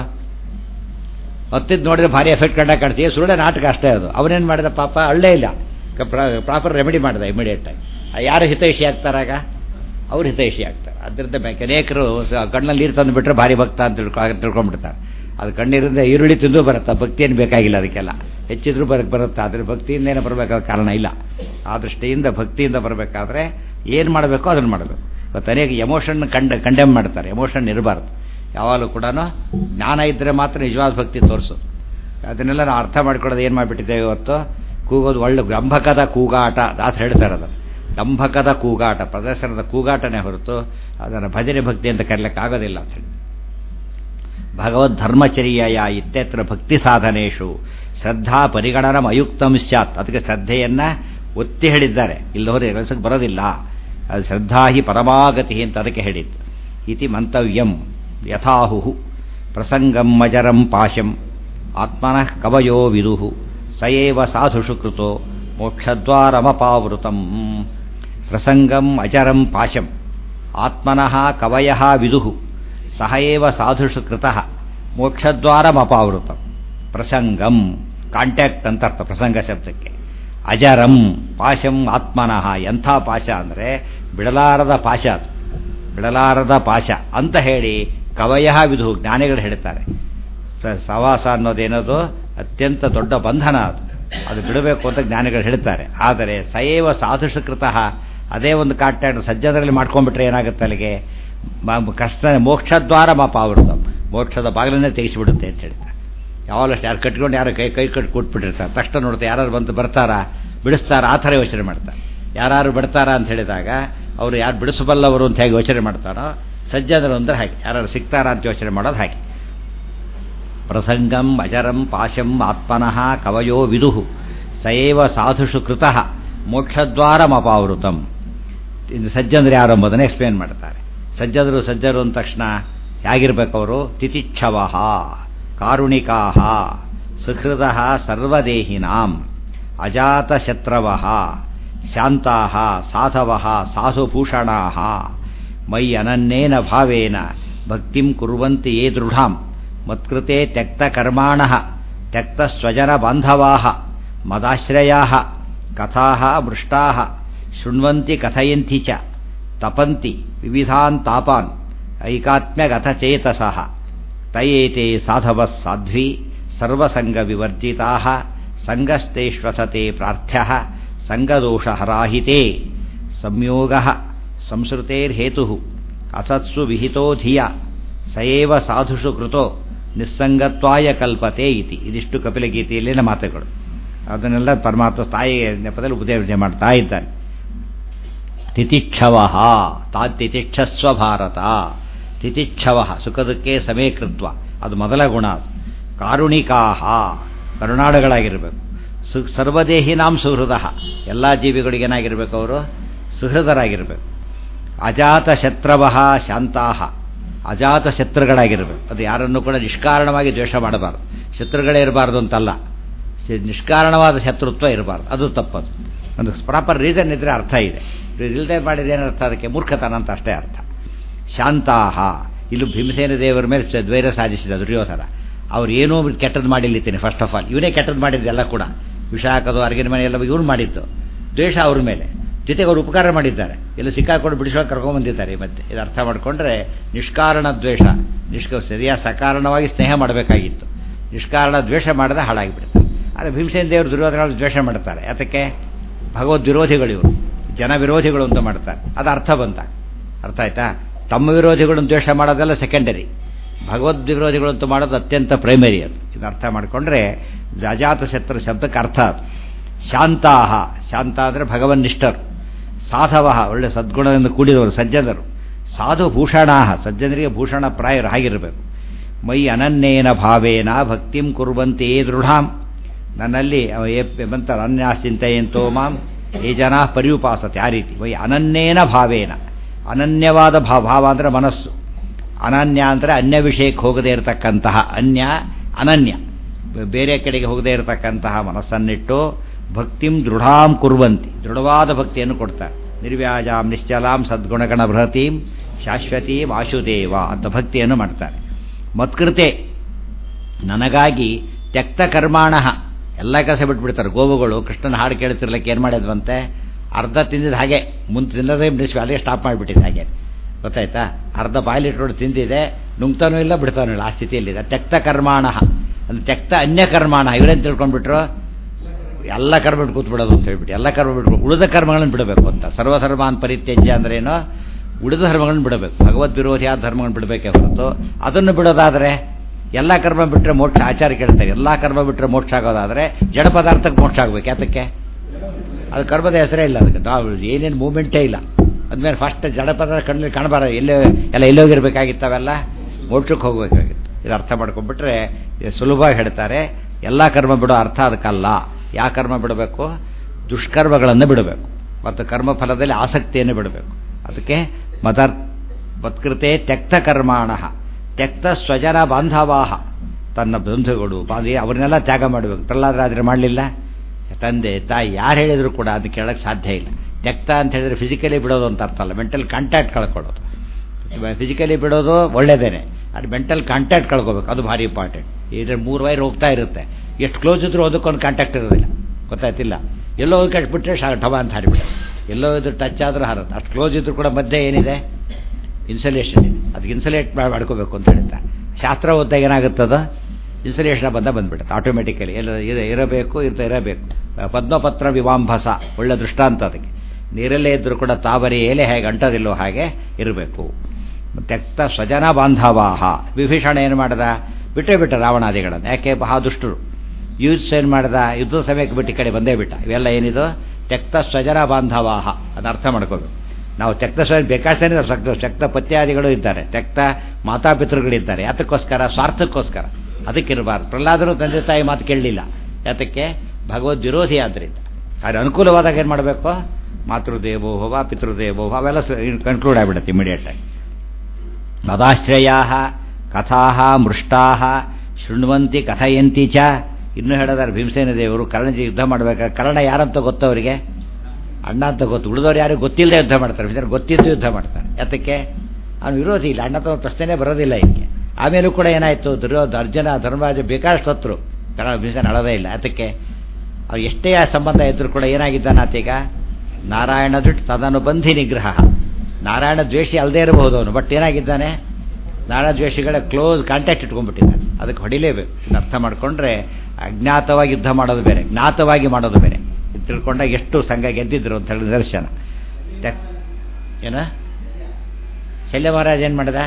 ಹತ್ತಿದ್ದು ನೋಡಿದ್ರೆ ಭಾರಿ ಎಫೆಕ್ಟ್ ಕಂಡ ಕಾಣ್ತೀವಿ ಸುಳ್ಳೆ ನಾಟಕ ಅಷ್ಟೇ ಅದು ಅವನೇನು ಮಾಡಿದ ಪಾಪ ಅಳ್ಳೇ ಇಲ್ಲ ಪ್ರಾಪರ್ ರೆಮಿಡಿ ಮಾಡಿದ ಇಮಿಡಿಯೇಟಾಗಿ ಯಾರು ಹಿತೈಷಿ ಆಗ್ತಾರಾಗ ಅವ್ರು ಹಿತೈಷಿ ಆಗ್ತಾರೆ ಅದರಿಂದ ಅನೇಕರು ಕಣ್ಣಲ್ಲಿ ನೀರು ತಂದು ಬಿಟ್ಟರೆ ಭಾರಿ ಭಕ್ತ ಅಂತ ತಿಳ್ಕೊ ತಿಳ್ಕೊಂಡ್ಬಿಡ್ತಾರೆ ಅದು ಕಣ್ಣೀರಿಂದ ಈರುಳ್ಳಿ ತಿಂದು ಬರುತ್ತೆ ಭಕ್ತಿಯನ್ನು ಬೇಕಾಗಿಲ್ಲ ಅದಕ್ಕೆಲ್ಲ ಹೆಚ್ಚಿದ್ರೂ ಬರಕ್ಕೆ ಬರುತ್ತೆ ಆದರೆ ಭಕ್ತಿಯಿಂದೇನೆ ಬರಬೇಕಾದ ಕಾರಣ ಇಲ್ಲ ಆ ದೃಷ್ಟಿಯಿಂದ ಭಕ್ತಿಯಿಂದ ಬರಬೇಕಾದ್ರೆ ಏನು ಮಾಡಬೇಕೋ ಅದನ್ನು ಮಾಡಬೇಕು ಇವತ್ತು ಅನೇಕ ಎಮೋಷನ್ ಕಂಡ ಕಂಡೆಮ್ ಮಾಡ್ತಾರೆ ಎಮೋಷನ್ ಇರಬಾರ್ದು ಯಾವಾಗಲೂ ಕೂಡ ಜ್ಞಾನ ಇದ್ದರೆ ಮಾತ್ರ ನಿಜವಾದ ಭಕ್ತಿ ತೋರಿಸೋದು ಅದನ್ನೆಲ್ಲ ನಾವು ಅರ್ಥ ಮಾಡ್ಕೊಳ್ಳೋದು ಏನು ಮಾಡಿಬಿಟ್ಟಿದ್ದೇವೆ ಇವತ್ತು ಕೂಗೋದು ಒಳ್ಳೆ ಗಂಭಕದ ಕೂಗಾಟ ದಾಸರು ಹೇಳ್ತಾರೆ ಅದನ್ನು ದಂಭಕದ ಕೂಗಾಟ ಪ್ರದರ್ಶನದ ಕೂಗಾಟನೇ ಹೊರತು ಅದನ್ನು ಭಜನೆ ಭಕ್ತಿ ಅಂತ ಕರೀಲಿಕ್ಕೆ ಆಗೋದಿಲ್ಲ ಅಂತ ಹೇಳಿ ಭಗವದ್ಧರ್ಮಚರ್ಯಯ ಇತ್ಯತ್ರ ಭಕ್ತಿ ಸಾಧನೇಶು ಶ್ರದ್ಧಾ ಪರಿಗಣನಂ ಅಯುಕ್ತಂ ಸ್ಯಾತ್ ಅದಕ್ಕೆ ಶ್ರದ್ಧೆಯನ್ನು ಒತ್ತಿ ಹೇಳಿದ್ದಾರೆ ಇಲ್ಲವರೆ ಕೆಲಸಕ್ಕೆ ಬರೋದಿಲ್ಲ ಅದು ಶ್ರದ್ಧಾ ಹಿ ಪರಮಾಗತಿ ಅಂತ ಅದಕ್ಕೆ ಹೇಳಿದ್ದು ಇತಿ ಮಂತವ್ಯಂ ಯಥಾಹು ಪ್ರಸಂಗಂ ಮಜರಂ ಪಾಶಂ ಆತ್ಮನಃ ಕವಯೋ ವಿದುಹು ಸಯೇವ ಸಾಧುಷು ಕೃತೋ ಮೋಕ್ಷದ್ವಾರಮಪಾವೃತಂ ಪ್ರಸಂಗಂ ಅಚರಂ ಪಾಶಂ ಆತ್ಮನಃ ಕವಯ ವಿದುಹು ಸಹ ಏವ ಸಾಧುಷು ಕೃತಃ ಮೋಕ್ಷದ್ವಾರಮಪಾವೃತಂ ಪ್ರಸಂಗಂ ಕಾಂಟ್ಯಾಕ್ಟ್ ಅಂತ ಅರ್ಥ ಪ್ರಸಂಗ ಶಬ್ದಕ್ಕೆ ಅಜರಂ ಪಾಶಂ ಆತ್ಮನಃ ಎಂಥ ಪಾಶ ಅಂದರೆ ಬಿಡಲಾರದ ಪಾಶ ಅದು ಬಿಡಲಾರದ ಪಾಶ ಅಂತ ಹೇಳಿ ಕವಯ ವಿಧು ಜ್ಞಾನಿಗಳು ಹೇಳ್ತಾರೆ ಸವಾಸ ಅನ್ನೋದೇನದು ಅತ್ಯಂತ ದೊಡ್ಡ ಬಂಧನ ಅದು ಅದು ಬಿಡಬೇಕು ಅಂತ ಜ್ಞಾನಿಗಳು ಹೇಳ್ತಾರೆ ಆದರೆ ಸಯೇವ ಸಾಧುಷಕೃತಃ ಅದೇ ಒಂದು ಕಾಂಟ್ಯಾಕ್ಟ್ ಸಜ್ಜನರಲ್ಲಿ ಮಾಡ್ಕೊಂಡ್ಬಿಟ್ರೆ ಏನಾಗುತ್ತೆ ಅಲ್ಲಿಗೆ ಕಷ್ಟ ಮೋಕ್ಷದ್ವಾರ ಮಾಪಾವೃತ ಮೋಕ್ಷದ ಬಾಗಿಲನ್ನೇ ತೆಗೆಸಿಬಿಡುತ್ತೆ ಅಂತ ಹೇಳ್ತಾರೆ ಯಾವಾಗಲಷ್ಟು ಯಾರು ಕಟ್ಕೊಂಡು ಯಾರು ಕೈ ಕೈ ಕಟ್ಟಿ ಕೊಟ್ಬಿಟ್ಟಿರ್ತಾರೆ ತಕ್ಷಣ ನೋಡ್ತಾರೆ ಯಾರು ಬಂದು ಬರ್ತಾರಾ ಬಿಡಿಸ್ತಾರ ಆ ಥರ ಯೋಚನೆ ಮಾಡ್ತಾರೆ ಯಾರು ಬಿಡ್ತಾರಾ ಅಂತ ಹೇಳಿದಾಗ ಅವರು ಯಾರು ಬಿಡಿಸಬಲ್ಲವರು ಅಂತ ಹೇಗೆ ಯೋಚನೆ ಮಾಡ್ತಾರೋ ಸಜ್ಜನರು ಅಂದರೆ ಹಾಗೆ ಯಾರು ಸಿಗ್ತಾರಾ ಅಂತ ಯೋಚನೆ ಮಾಡೋದು ಹಾಗೆ ಪ್ರಸಂಗಂ ಅಜರಂ ಪಾಶಂ ಆತ್ಮನಃ ಕವಯೋ ವಿದುಹು ಸಯೇವ ಸಾಧುಷು ಕೃತಃ ಮೋಕ್ಷದ್ವಾರಮಪಾವೃತಂ ಇದು ಸಜ್ಜನರು ಯಾರು ಎಂಬುದನ್ನು ಎಕ್ಸ್ಪ್ಲೇನ್ ಮಾಡ್ತಾರೆ ಸಜ್ಜನರು ಸಜ್ಜರು ಅಂದ ತಕ್ಷಣ ಹೇಗಿರ್ಬೇಕು ಅವರು ತಿತಿಚ್ಛವ ಕಾರುಣಿಕಾ ಸುಹೃದ ಸರ್ವದೇಹಿನಾಂ ಅಜಾತಶತ್ರವ ಶಾಂತಾ ಸಾಧವ ಸಾಧುಭೂಷಣಾ ಮೈ ಅನನ್ಯೇನ ಭಾವೇನ ಭಕ್ತಿಂ ಕುರ್ವಂತಿ ಯೇ ದೃಢಾಂ ಮತ್ಕೃತೆ ತ್ಯಕ್ತಕರ್ಮಾಣ ತ್ಯಕ್ತಸ್ವಜನ ಬಾಂಧವಾ ಮದಾಶ್ರಯಾ ಕಥಾ ಮೃಷ್ಟಾ ಶೃಣ್ವಂತಿ ಕಥಯಂತಿ ಚ ತಪಂತಿ ವಿವಿಧಾನ್ ತಾಪಾನ್ ಐಕಾತ್ಮ್ಯಗತಚೇತಸ ತಯೇತೆ ಸಾಧವ ಸಾಧ್ವಿ ಸರ್ವಸಂಗವಿವರ್ಜಿತಾ ಸಂಗಸ್ತೇಶ್ವಸತೆ ಪ್ರಾರ್ಥ್ಯ ಸಂಗದೋಷಹರಾಹಿತೆ ಸಂಯೋಗ ಸಂಸ್ಕೃತೇರ್ಹೇತು ಅಸತ್ಸು ವಿಹಿತೋ ಧಿಯ ಸಯೇವ ಸಾಧುಷು ಕೃತೋ ನಿಸ್ಸಂಗತ್ವಾಯ ಕಲ್ಪತೆ ಇತಿ ಇದಿಷ್ಟು ಕಪಿಲಗೀತೆಯಲ್ಲಿನ ಮಾತುಗಳು ಅದನ್ನೆಲ್ಲ ಪರಮಾತ್ಮ ತಾಯಿ ನೆಪದಲ್ಲಿ ಉಪದೇಶ ಮಾಡ್ತಾ ಇದ್ದಾನೆ ತಿತಿಕ್ಷವ ತಾ ತಿತಿಕ್ಷಸ್ವ ಭಾರತ ತಿತಿಕ್ಷವ ಸುಖದಕ್ಕೆ ಸಮೀಕೃತ್ವ ಅದು ಮೊದಲ ಗುಣ ಅದು ಕಾರುಣಿಕಾಹ ಕರುಣಾಳುಗಳಾಗಿರಬೇಕು ಸು ಸರ್ವದೇಹಿನಾಂ ಸುಹೃದ ಎಲ್ಲ ಜೀವಿಗಳಿಗೆ ಏನಾಗಿರ್ಬೇಕು ಅವರು ಸುಹೃದರಾಗಿರಬೇಕು ಅಜಾತ ಶತ್ರವ ಶಾಂತಾಹ ಅಜಾತ ಶತ್ರುಗಳಾಗಿರಬೇಕು ಅದು ಯಾರನ್ನು ಕೂಡ ನಿಷ್ಕಾರಣವಾಗಿ ದ್ವೇಷ ಮಾಡಬಾರ್ದು ಶತ್ರುಗಳೇ ಇರಬಾರ್ದು ಅಂತಲ್ಲ ನಿಷ್ಕಾರಣವಾದ ಶತ್ರುತ್ವ ಇರಬಾರ್ದು ಅದು ತಪ್ಪದು ಒಂದು ಪ್ರಾಪರ್ ರೀಸನ್ ಇದ್ದರೆ ಅರ್ಥ ಇದೆ ಇಲ್ಲದೆ ಮಾಡಿದ್ರೆ ಏನರ್ಥ ಅದಕ್ಕೆ ಮೂರ್ಖತನ ಅಂತ ಅಷ್ಟೇ ಅರ್ಥ ಶಾಂತಾಹ ಇಲ್ಲಿ ಭೀಮಸೇನ ದೇವರ ಮೇಲೆ ದ್ವೈರ ಸಾಧಿಸಿದ ದುರ್ಯೋಧನ ಅವ್ರು ಏನೂ ಕೆಟ್ಟದ್ದು ಮಾಡಿಲ್ಲಿದ್ದೀನಿ ಫಸ್ಟ್ ಆಫ್ ಆಲ್ ಇವನೇ ಕೆಟ್ಟದ್ದು ಮಾಡಿದ್ದೆಲ್ಲ ಕೂಡ ವಿಷ ಹಾಕೋದು ಅರ್ಗಿನ ಮನೆ ಎಲ್ಲ ಇವ್ರು ಮಾಡಿದ್ದು ದ್ವೇಷ ಅವ್ರ ಮೇಲೆ ಜೊತೆಗೆ ಅವರು ಉಪಕಾರ ಮಾಡಿದ್ದಾರೆ ಎಲ್ಲ ಸಿಕ್ಕಾಕೊಂಡು ಬಿಡಿಸೋಕೆ ಕರ್ಕೊಂಡ್ಬಂದಿದ್ದಾರೆ ಮತ್ತೆ ಇದು ಅರ್ಥ ಮಾಡಿಕೊಂಡ್ರೆ ನಿಷ್ಕಾರಣ ದ್ವೇಷ ನಿಷ್ಕ ಸರಿಯಾದ ಸಕಾರಣವಾಗಿ ಸ್ನೇಹ ಮಾಡಬೇಕಾಗಿತ್ತು ನಿಷ್ಕಾರಣ ದ್ವೇಷ ಮಾಡದೆ ಹಾಳಾಗಿಬಿಡ್ತಾರೆ ಆದರೆ ಭೀಮಸೇನ ದೇವರು ದುರ್ಯೋಧನ ದ್ವೇಷ ಮಾಡ್ತಾರೆ ಅದಕ್ಕೆ ಭಗವದ್ ವಿರೋಧಿಗಳು ಇವರು ಜನ ವಿರೋಧಿಗಳು ಅಂತ ಮಾಡ್ತಾರೆ ಅದು ಅರ್ಥ ಬಂತ ಅರ್ಥ ಆಯ್ತಾ ತಮ್ಮ ವಿರೋಧಿಗಳನ್ನು ದ್ವೇಷ ಮಾಡೋದೆಲ್ಲ ಸೆಕೆಂಡರಿ ಭಗವದ್ ವಿರೋಧಿಗಳು ಅಂತ ಮಾಡೋದು ಅತ್ಯಂತ ಪ್ರೈಮರಿ ಅದು ಇದು ಅರ್ಥ ಮಾಡಿಕೊಂಡ್ರೆ ಅಜಾತ ಶತ್ರು ಶಬ್ದಕ್ಕೆ ಅರ್ಥ ಅದು ಶಾಂತಾಹ ಶಾಂತ ಅಂದರೆ ಭಗವನ್ನಿಷ್ಠರು ಸಾಧವ ಒಳ್ಳೆ ಸದ್ಗುಣದಿಂದ ಕೂಡಿದವರು ಸಜ್ಜನರು ಸಾಧು ಭೂಷಣಾಹ ಸಜ್ಜನರಿಗೆ ಭೂಷಣ ಪ್ರಾಯರು ಆಗಿರಬೇಕು ಮೈ ಅನನ್ಯೇನ ಭಾವೇನ ಭಕ್ತಿಂ ಕುರುವಂತೆ ದೃಢಾಂ ನನ್ನಲ್ಲಿ ಬಂತ ಅನ್ಯಾಶ್ಚಿಂತೆಯಂತೋ ಮಾಂ ಏ ಜನ ಪರ್ಯುಪಾಸತೆ ಆ ರೀತಿ ವೈ ಅನನ್ಯೇನ ಭಾವೇನ ಅನನ್ಯವಾದ ಭಾವ ಭಾವ ಅಂದರೆ ಮನಸ್ಸು ಅನನ್ಯ ಅಂದರೆ ಅನ್ಯ ವಿಷಯಕ್ಕೆ ಹೋಗದೇ ಇರತಕ್ಕಂತಹ ಅನ್ಯ ಅನನ್ಯ ಬೇರೆ ಕಡೆಗೆ ಹೋಗದೇ ಇರತಕ್ಕಂತಹ ಮನಸ್ಸನ್ನಿಟ್ಟು ಭಕ್ತಿಂ ದೃಢಾಂ ಕುರುವಂತಿ ದೃಢವಾದ ಭಕ್ತಿಯನ್ನು ಕೊಡ್ತಾರೆ ನಿರ್ವ್ಯಾಜಾಂ ನಿಶ್ಚಲಾಂ ಸದ್ಗುಣಗಣ ಬೃಹತೀಂ ಶಾಶ್ವತೀಂ ವಾಸುದೇವ ಅಂತ ಭಕ್ತಿಯನ್ನು ಮಾಡ್ತಾರೆ ಮತ್ಕೃತೆ ನನಗಾಗಿ ತ್ಯಕ್ತ ಕರ್ಮಾಣ ಎಲ್ಲ ಕೆಲಸ ಬಿಟ್ಬಿಡ್ತಾರೆ ಗೋವುಗಳು ಕೃಷ್ಣನ ಹಾಡು ಕೇಳ್ತಿರ್ಲಿಕ್ಕೆ ಏನು ಮಾಡಿದ್ವಂತೆ ಅರ್ಧ ತಿಂದಿದ್ದು ಹಾಗೆ ಮುಂದೆ ತಿನ್ನೋದೇ ನಿಲ್ಲಿಸಿ ಅಲ್ಲಿಗೆ ಸ್ಟಾಪ್ ಮಾಡಿಬಿಟ್ಟಿದೆ ಹಾಗೆ ಗೊತ್ತಾಯ್ತಾ ಅರ್ಧ ಬಾಯ್ಲಿಟ್ಕೊಂಡು ತಿಂದಿದೆ ನುಂಗ್ತಾನೂ ಇಲ್ಲ ಬಿಡ್ತಾನೂ ಇಲ್ಲ ಆ ಸ್ಥಿತಿಯಲ್ಲಿದೆ ತ್ಯಕ್ತ ಕರ್ಮಾಣ ಅಂದ್ರೆ ತ್ಯಕ್ತ ಅನ್ಯ ಕರ್ಮಾಣ ಇವರೇನು ತಿಳ್ಕೊಂಡ್ಬಿಟ್ರು ಎಲ್ಲ ಕರ್ಮ ಬಿಟ್ಟು ಕೂತ್ಬಿಡೋದು ಅಂತ ಹೇಳ್ಬಿಟ್ಟು ಎಲ್ಲ ಕರ್ಮ ಬಿಟ್ಟು ಉಳಿದ ಕರ್ಮಗಳನ್ನು ಬಿಡಬೇಕು ಅಂತ ಸರ್ವಧರ್ಮಾನ್ ಪರಿತ್ಯಜ್ಯ ಅಂದ್ರೆ ಏನು ಉಳಿದ ಧರ್ಮಗಳನ್ನು ಬಿಡಬೇಕು ಭಗವದ್ ವಿರೋಧಿಯಾದ ಧರ್ಮಗಳನ್ನು ಬಿಡಬೇಕೇ ಹೊರತು ಅದನ್ನು ಬಿಡೋದಾದರೆ ಎಲ್ಲ ಕರ್ಮ ಬಿಟ್ಟರೆ ಮೋಕ್ಷ ಆಚಾರ ಕೇಳ್ತಾರೆ ಎಲ್ಲ ಕರ್ಮ ಬಿಟ್ಟರೆ ಮೋಕ್ಷ ಆಗೋದಾದರೆ ಜಡ ಪದಾರ್ಥಕ್ಕೆ ಮೋಕ್ಷ ಆಗಬೇಕು ಯಾತಕ್ಕೆ ಅದು ಕರ್ಮದ ಹೆಸರೇ ಇಲ್ಲ ಅದಕ್ಕೆ ನಾವು ಏನೇನು ಮೂಮೆಂಟೇ ಇಲ್ಲ ಅದ್ಮೇಲೆ ಫಸ್ಟ್ ಜಡ ಪದಾರ್ಥ ಕಣ್ಣಲ್ಲಿ ಕಾಣಬಾರ ಎಲ್ಲೇ ಎಲ್ಲ ಎಲ್ಲೋಗಿರ್ಬೇಕಾಗಿತ್ತವೆಲ್ಲ ಮೋಕ್ಷಕ್ಕೆ ಹೋಗಬೇಕಾಗಿತ್ತು ಇದು ಅರ್ಥ ಮಾಡ್ಕೊಂಡ್ಬಿಟ್ರೆ ಸುಲಭವಾಗಿ ಹೇಳ್ತಾರೆ ಎಲ್ಲ ಕರ್ಮ ಬಿಡೋ ಅರ್ಥ ಅದಕ್ಕಲ್ಲ ಯಾವ ಕರ್ಮ ಬಿಡಬೇಕು ದುಷ್ಕರ್ಮಗಳನ್ನು ಬಿಡಬೇಕು ಮತ್ತು ಕರ್ಮಫಲದಲ್ಲಿ ಆಸಕ್ತಿಯನ್ನು ಬಿಡಬೇಕು ಅದಕ್ಕೆ ಮದರ್ ಮತ್ಕೃತೆ ತ್ಯಕ್ತ ಕರ್ಮಾಣ ತ್ಯಕ್ತ ಸ್ವಜನ ಬಾಂಧವಾಹ ತನ್ನ ಬಂಧುಗಳು ಬಾಂಧಿ ಅವ್ರನ್ನೆಲ್ಲ ತ್ಯಾಗ ಮಾಡಬೇಕು ಪ್ರಹ್ಲಾದರಾದ್ರೆ ಮಾಡಲಿಲ್ಲ ತಂದೆ ತಾಯಿ ಯಾರು ಹೇಳಿದ್ರು ಕೂಡ ಅದು ಕೇಳಕ್ಕೆ ಸಾಧ್ಯ ಇಲ್ಲ ತ್ಯಕ್ತ ಅಂತ ಹೇಳಿದ್ರೆ ಫಿಸಿಕಲಿ ಬಿಡೋದು ಅಂತ ಅರ್ಥ ಅಲ್ಲ ಮೆಂಟಲ್ ಕಾಂಟ್ಯಾಕ್ಟ್ ಕಳ್ಕೊಳ್ಳೋದು ಫಿಸಿಕಲಿ ಬಿಡೋದು ಒಳ್ಳೇದೇನೆ ಅದು ಮೆಂಟಲ್ ಕಾಂಟ್ಯಾಕ್ಟ್ ಕಳ್ಕೋಬೇಕು ಅದು ಭಾರಿ ಇಂಪಾರ್ಟೆಂಟ್ ಇದ್ರೆ ಮೂರು ವೈರ್ ಹೋಗ್ತಾ ಇರುತ್ತೆ ಎಷ್ಟು ಕ್ಲೋಸ್ ಇದ್ರೂ ಅದಕ್ಕೊಂದು ಕಾಂಟ್ಯಾಕ್ಟ್ ಇರೋದಿಲ್ಲ ಗೊತ್ತಾಯ್ತಿಲ್ಲ ಎಲ್ಲೋ ಕಟ್ಬಿಟ್ರೆ ಶಾ ಠವ ಅಂತ ಹಾರಿಬಿಡ ಎಲ್ಲೋ ಇದ್ರು ಟಚ್ ಆದರೂ ಹಾರುತ್ತೆ ಅಷ್ಟು ಕ್ಲೋಸ್ ಇದ್ರೂ ಕೂಡ ಮಧ್ಯೆ ಏನಿದೆ ಇನ್ಸಲೇಷನ್ ಇದೆ ಅದಕ್ಕೆ ಇನ್ಸಲೇಟ್ ಮಾಡ್ಕೋಬೇಕು ಅಂತ ಹೇಳ್ತಾರೆ ಶಾಸ್ತ್ರ ಓದಿದಾಗ ಏನಾಗುತ್ತದ ಇನ್ಸಲೇಷನ್ ಬಂದ ಬಂದ್ಬಿಡುತ್ತೆ ಆಟೋಮೆಟಿಕಲಿ ಎಲ್ಲ ಇರಬೇಕು ಇರ್ತಾ ಇರಬೇಕು ಪದ್ಮಪತ್ರ ವಿವಾಂಭಸ ಒಳ್ಳೆ ದೃಷ್ಟಾಂತ ಅದಕ್ಕೆ ನೀರಲ್ಲೇ ಇದ್ದರೂ ಕೂಡ ತಾವರಿ ಎಲೆ ಹೇಗೆ ಅಂಟೋದಿಲ್ಲೋ ಹಾಗೆ ಇರಬೇಕು ತ್ಯಕ್ತ ಸ್ವಜನ ಬಾಂಧವಾಹ ವಿಭೀಷಣ ಏನು ಮಾಡ್ದ ಬಿಟ್ಟೇ ಬಿಟ್ಟ ರಾವಣಾದಿಗಳನ್ನು ಯಾಕೆ ಮಹಾ ದುಷ್ಟರು ಯೂಸ್ ಏನು ಮಾಡ್ದ ಯುದ್ಧ ಸಮಯಕ್ಕೆ ಬಿಟ್ಟು ಈ ಕಡೆ ಬಂದೇ ಬಿಟ್ಟ ಇವೆಲ್ಲ ಏನಿದು ತ್ಯಕ್ತ ಸ್ವಜನ ಬಾಂಧವಾಹ ಅದನ್ನ ಅರ್ಥ ಮಾಡ್ಕೋಬೇಕು ನಾವು ತ್ಯಕ್ತ ಸ್ವಜನ ಬೇಕಾಷ್ಟೇ ಸಕ್ತ ತ್ಯಕ್ತ ಪತ್ಯಾದಿಗಳು ಇದ್ದಾರೆ ತ್ಯಕ್ತ ಮಾತಾಪಿತೃಗಳಿದ್ದಾರೆ ಯಾತಕ್ಕೋಸ್ಕರ ಸ್ವಾರ್ಥಕ್ಕೋಸ್ಕರ ಅದಕ್ಕಿರಬಾರ್ದು ಪ್ರಹ್ಲಾದರು ತಂದೆ ತಾಯಿ ಮಾತು ಕೇಳಲಿಲ್ಲ ಯಾತಕ್ಕೆ ಭಗವದ್ ವಿರೋಧಿ ಆದ್ದರಿಂದ ಆದರೆ ಅನುಕೂಲವಾದಾಗ ಏನು ಮಾಡಬೇಕು ಮಾತೃದೇವೋಭವ ಪಿತೃದೇವೋಭವ ಅವೆಲ್ಲ ಕನ್ಕ್ಲೂಡ್ ಆಗಿಬಿಡುತ್ತೆ ಇಮಿಡಿಯೇಟಾಗಿ ಮದಾಶ್ರಯಾ ಕಥಾ ಮೃಷ್ಟಾ ಶೃಣ್ವಂತಿ ಕಥಯಂತಿ ಚ ಇನ್ನೂ ಹೇಳಿದಾರೆ ಭೀಮಸೇನ ದೇವರು ಕರ್ಣಜಿ ಯುದ್ಧ ಮಾಡಬೇಕಾದ್ರೆ ಕರ್ಣ ಯಾರಂತ ಗೊತ್ತವರಿಗೆ ಅಣ್ಣ ಅಂತ ಗೊತ್ತು ಉಳಿದವ್ರು ಯಾರು ಗೊತ್ತಿಲ್ಲದೆ ಯುದ್ಧ ಮಾಡ್ತಾರೆ ಭೀಮಸೇನ ಗೊತ್ತಿದ್ದು ಯುದ್ಧ ಮಾಡ್ತಾರೆ ಯಾತಕ್ಕೆ ಅವನು ವಿರೋಧಿ ಇಲ್ಲ ಅಣ್ಣ ತಮ್ಮ ಪ್ರಶ್ನೆ ಬರೋದಿಲ್ಲ ಇದಕ್ಕೆ ಆಮೇಲೂ ಕೂಡ ಏನಾಯಿತು ದುರ್ಯೋಧ ಅರ್ಜುನ ಧರ್ಮರಾಜ ಬೇಕಾಷ್ಟು ಹತ್ರು ಕರ್ಣ ಭೀಮಸೇನ ಅಳದೇ ಇಲ್ಲ ಯಾತಕ್ಕೆ ಅವ್ರು ಎಷ್ಟೇ ಆ ಸಂಬಂಧ ಇದ್ರೂ ಕೂಡ ಏನಾಗಿದ್ದಾನಾತೀಗ ನಾರಾಯಣ ದುಡ್ಡು ತದನುಬಂಧಿ ನಿಗ್ರಹ ನಾರಾಯಣ ದ್ವೇಷಿ ಅಲ್ಲದೇ ಇರಬಹುದು ಅವನು ಬಟ್ ಏನಾಗಿದ್ದಾನೆ ನಾರಾಯಣ ದ್ವೇಷಿಗಳ ಕ್ಲೋಸ್ ಕಾಂಟ್ಯಾಕ್ಟ್ ಇಟ್ಕೊಂಡ್ಬಿಟ್ಟಿದ್ದಾನೆ ಅದಕ್ಕೆ ಹೊಡಿಲೇಬೇಕು ಅರ್ಥ ಮಾಡಿಕೊಂಡ್ರೆ ಅಜ್ಞಾತವಾಗಿ ಯುದ್ಧ ಮಾಡೋದು ಬೇರೆ ಜ್ಞಾತವಾಗಿ ಮಾಡೋದು ಬೇರೆ ಇದು ತಿಳ್ಕೊಂಡಾಗ ಎಷ್ಟು ಸಂಘ ಗೆದ್ದಿದ್ರು ಅಂತ ಹೇಳಿ ನಿದರ್ಶನ ಏನ ಶಲ್ಯ ಮಹಾರಾಜ್ ಏನು ಮಾಡಿದ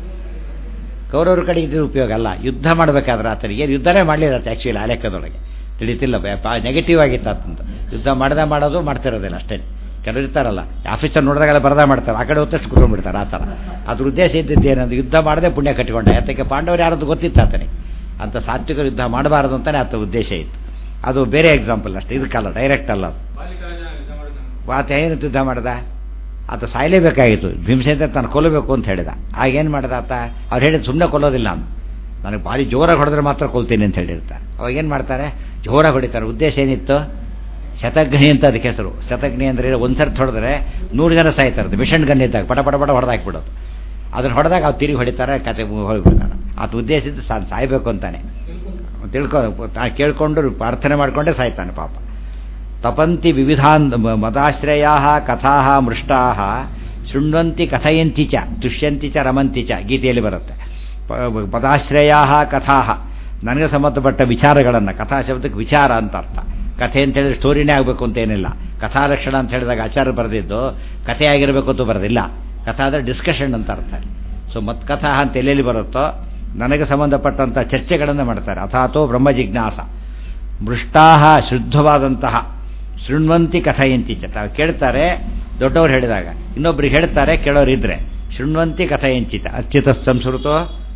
ಕೌರವ್ರ ಕಡೆ ಇದ್ದ ಉಪಯೋಗ ಅಲ್ಲ ಯುದ್ಧ ಮಾಡಬೇಕಾದ್ರೆ ಆತನಿಗೆ ಯುದ್ಧನೇ ಮಾಡಲಿರತ್ತೆ ಆ್ಯಕ್ಚುಲಿ ಆ ಲೆಕ್ಕದೊಳಗೆ ತಿಳಿತಿಲ್ಲ ನೆಗೆಟಿವ್ ಆಗಿತ್ತು ಅಂತಂತ ಯುದ್ಧ ಮಾಡದೆ ಮಾಡೋದು ಮಾಡ್ತಿರೋದಿಲ್ಲ ಅಷ್ಟೇ ಕೆಲವರು ಇರ್ತಾರಲ್ಲ ಆಫೀಸರ್ ನೋಡಿದಾಗೆಲ್ಲ ಬರದೇ ಮಾಡ್ತಾರೆ ಆ ಕಡೆ ಹೊತ್ತಷ್ಟು ಕುತ್ಕೊಂಡ್ಬಿಡ್ತಾರೆ ಆ ಥರ ಅದ್ರ ಉದ್ದೇಶ ಇದ್ದಿದ್ದು ಏನಂದ್ರೆ ಯುದ್ಧ ಮಾಡದೆ ಪುಣ್ಯ ಕಟ್ಟಿಕೊಂಡ ಯಾತಕ್ಕೆ ಪಾಂಡವರು ಯಾರದ್ದು ಗೊತ್ತಿತ್ತು ಆತನಿಗೆ ಅಂತ ಸಾತ್ವಿಕ ಯುದ್ಧ ಮಾಡಬಾರದು ಅಂತಲೇ ಆತ ಉದ್ದೇಶ ಇತ್ತು ಅದು ಬೇರೆ ಎಕ್ಸಾಂಪಲ್ ಅಷ್ಟೇ ಇದಕ್ಕಲ್ಲ ಡೈರೆಕ್ಟ್ ಅಲ್ಲ ಅದು ಆತ ಏನು ಯುದ್ಧ ಮಾಡ್ದ ಆತ ಸಾಯಲೇಬೇಕಾಗಿತ್ತು ಭೀಮಸೇನ ತಾನು ಕೊಲ್ಲಬೇಕು ಅಂತ ಹೇಳಿದ ಆಗೇನು ಮಾಡ್ದ ಆತ ಅವ್ರು ಹೇಳಿದ ಸುಮ್ಮನೆ ಕೊಲ್ಲೋದಿಲ್ಲ ನಾನು ನನಗೆ ಭಾರಿ ಜೋರಾಗಿ ಹೊಡೆದ್ರೆ ಮಾತ್ರ ಕೊಲ್ತೀನಿ ಅಂತ ಹೇಳಿರ್ತಾರೆ ಅವಾಗ ಏನು ಮಾಡ್ತಾರೆ ಜೋರಾಗಿ ಹೊಡಿತಾರೆ ಉದ್ದೇಶ ಏನಿತ್ತು ಶತಗ್ನಿ ಅಂತ ಅದಕ್ಕೆ ಹೆಸರು ಶತಗ್ನಿ ಅಂದರೆ ಒಂದು ಸರ್ತಿ ಹೊಡೆದ್ರೆ ನೂರು ಜನ ಸಾಯ್ತಾರೆ ಮಿಷನ್ ಗನ್ ಇದ್ದಾಗ ಪಟ ಪಟ ಪಟ ಹೊಡೆದಾಕ್ಬಿಡೋದು ಅದನ್ನು ಹೊಡೆದಾಗ ಅವ್ರು ತಿರುಗಿ ಹೊಡಿತಾರೆ ಕತೆ ಹೋಗ್ಬಿಡ್ತಾರೆ ಅದು ಉದ್ದೇಶಿದ್ದು ಸಾ ಸಾಯ್ಬೇಕು ಅಂತಾನೆ ತಿಳ್ಕೊ ಕೇಳ್ಕೊಂಡು ಪ್ರಾರ್ಥನೆ ಮಾಡಿಕೊಂಡೇ ಸಾಯ್ತಾನೆ ಪಾಪ ತಪಂತಿ ವಿವಿಧಾನ್ ಮದಾಶ್ರಯ ಕಥಾ ಮೃಷ್ಟಾ ಶೃಣ್ವಂತಿ ಕಥಯಂತಿ ಚ ತುಷ್ಯಂತಿ ಚ ರಮಂತಿ ಚ ಗೀತೆಯಲ್ಲಿ ಬರುತ್ತೆ ಪದಾಶ್ರಯ ಕಥಾ ನನಗೆ ಸಂಬಂಧಪಟ್ಟ ವಿಚಾರಗಳನ್ನು ಕಥಾ ಶಬ್ದಕ್ಕೆ ವಿಚಾರ ಅಂತ ಅರ್ಥ ಕಥೆ ಅಂತ ಹೇಳಿದ್ರೆ ಸ್ಟೋರಿನೇ ಆಗಬೇಕು ಅಂತ ಏನಿಲ್ಲ ಕಥಾಲಕ್ಷಣ ಅಂತ ಹೇಳಿದಾಗ ಆಚಾರ್ಯ ಬರೆದಿದ್ದು ಕಥೆ ಆಗಿರಬೇಕು ಅಂತ ಬರೆದಿಲ್ಲ ಕಥಾ ಅಂದರೆ ಡಿಸ್ಕಷನ್ ಅಂತ ಅರ್ಥ ಸೊ ಮತ್ ಕಥಾ ಅಂತ ಎಲ್ಲೆಲ್ಲಿ ಬರುತ್ತೋ ನನಗೆ ಸಂಬಂಧಪಟ್ಟಂಥ ಚರ್ಚೆಗಳನ್ನು ಮಾಡ್ತಾರೆ ಅಥಾತೋ ಬ್ರಹ್ಮ ಜಿಜ್ಞಾಸ ಮೃಷ್ಟಾಹ ಶುದ್ಧವಾದಂತಹ ಶೃಣ್ವಂತಿ ಕಥೆಯಂತಿ ಚ ತಾವು ಕೇಳ್ತಾರೆ ದೊಡ್ಡವರು ಹೇಳಿದಾಗ ಇನ್ನೊಬ್ರಿಗೆ ಹೇಳ್ತಾರೆ ಕೇಳೋರು ಇದ್ರೆ ಶೃಣ್ವಂತಿ ಕಥೆಯಂಚಿತ ಅಚ್ಯುತ ಸಂಸ್ಕೃತೋ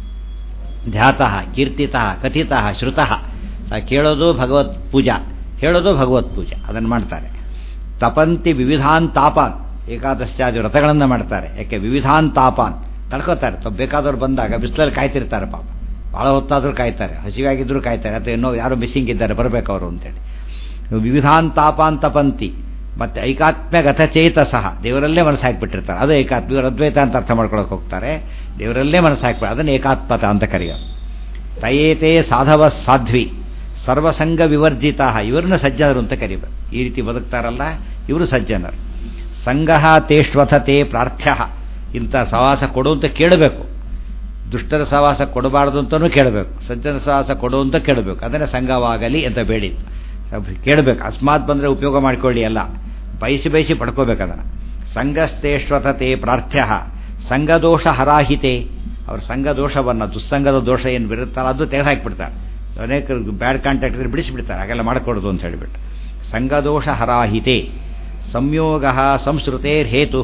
ಧ್ಯಾತಃ ಕೀರ್ತಿತಃ ಕಥಿತಃ ಶ್ರುತಃ ಕೇಳೋದು ಭಗವತ್ ಪೂಜಾ ಹೇಳೋದು ಭಗವತ್ ಪೂಜೆ ಅದನ್ನು ಮಾಡ್ತಾರೆ ತಪಂತಿ ವಿವಿಧಾನ್ ತಾಪಾನ್ ಏಕಾದಶ್ಯಾದಿ ವ್ರತಗಳನ್ನು ಮಾಡ್ತಾರೆ ಯಾಕೆ ವಿವಿಧಾನ್ ತಾಪಾನ್ ತಡ್ಕೋತಾರೆ ತಪ್ಪು ಬೇಕಾದವ್ರು ಬಂದಾಗ ಬಿಸಿಲಲ್ಲಿ ಕಾಯ್ತಿರ್ತಾರೆ ಪಾಪ ಭಾಳ ಹೊತ್ತಾದರೂ ಕಾಯ್ತಾರೆ ಹಸಿವಾಗಿದ್ದರೂ ಕಾಯ್ತಾರೆ ಅಥವಾ ಇನ್ನೂ ಯಾರೋ ಮಿಸ್ಸಿಂಗ್ ಇದ್ದಾರೆ ಬರಬೇಕು ಅವರು ಅಂತೇಳಿ ವಿವಿಧಾನ್ ತಾಪಾನ್ ತಪಂತಿ ಮತ್ತೆ ಐಕಾತ್ಮ್ಯ ಗತಚೇತ ಸಹ ದೇವರಲ್ಲೇ ಮನಸ್ಸು ಹಾಕಿಬಿಟ್ಟಿರ್ತಾರೆ ಅದು ಏಕಾತ್ಮ ಇವರು ಅದ್ವೈತ ಅಂತ ಅರ್ಥ ಮಾಡ್ಕೊಳಕ್ಕೆ ಹೋಗ್ತಾರೆ ದೇವರಲ್ಲೇ ಮನಸ್ಸು ಹಾಕ್ಬಿಟ್ಟು ಅದನ್ನು ಏಕಾತ್ಮತ ಅಂತ ಕರೆಯೋದು ತಯೇತೇ ಸಾಧವ ಸಾಧ್ವಿ ಸರ್ವಸಂಗ ವಿವರ್ಜಿತ ಇವ್ರನ್ನ ಸಜ್ಜನರು ಅಂತ ಕರಿಬೇಕು ಈ ರೀತಿ ಬದುಕ್ತಾರಲ್ಲ ಇವರು ಸಜ್ಜನರು ಸಂಘ ತೇಷ್ವಥತೆ ಪ್ರಾರ್ಥ್ಯ ಇಂಥ ಸವಾಸ ಕೊಡು ಅಂತ ಕೇಳಬೇಕು ದುಷ್ಟರ ಸವಾಸ ಕೊಡಬಾರ್ದು ಅಂತಲೂ ಕೇಳಬೇಕು ಸಜ್ಜನ ಸವಾಸ ಕೊಡು ಅಂತ ಕೇಳಬೇಕು ಅದನ್ನೇ ಸಂಘವಾಗಲಿ ಅಂತ ಬೇಡಿ ಕೇಳಬೇಕು ಅಸ್ಮಾತ್ ಬಂದರೆ ಉಪಯೋಗ ಮಾಡಿಕೊಳ್ಳಿ ಅಲ್ಲ ಬಯಸಿ ಬಯಸಿ ಪಡ್ಕೋಬೇಕು ಅದನ್ನು ಸಂಘಸ್ತೇಶ್ವತತೆ ಪ್ರಾರ್ಥ್ಯ ಸಂಘದೋಷ ಹರಾಹಿತೆ ಅವ್ರ ಸಂಘ ದೋಷವನ್ನು ದುಸ್ಸಂಗದ ದೋಷ ಏನು ಬರುತ್ತಲ್ಲ ಅದು ತೆಗೆದುಹಾಕ್ಬಿಡ್ತಾರೆ ಅನೇಕ ಬ್ಯಾಡ್ ಕಾಂಟ್ಯಾಕ್ಟ್ ಬಿಡಿಸಿಬಿಡ್ತಾರೆ ಹಾಗೆಲ್ಲ ಮಾಡಿಕೊಡೋದು ಅಂತ ಹೇಳಿಬಿಟ್ಟು ಸಂಘದೋಷ ಹರಾಹಿತೆ ಸಂಯೋಗ ಸಂಸ್ಕೃತೇರ್ಹೇತು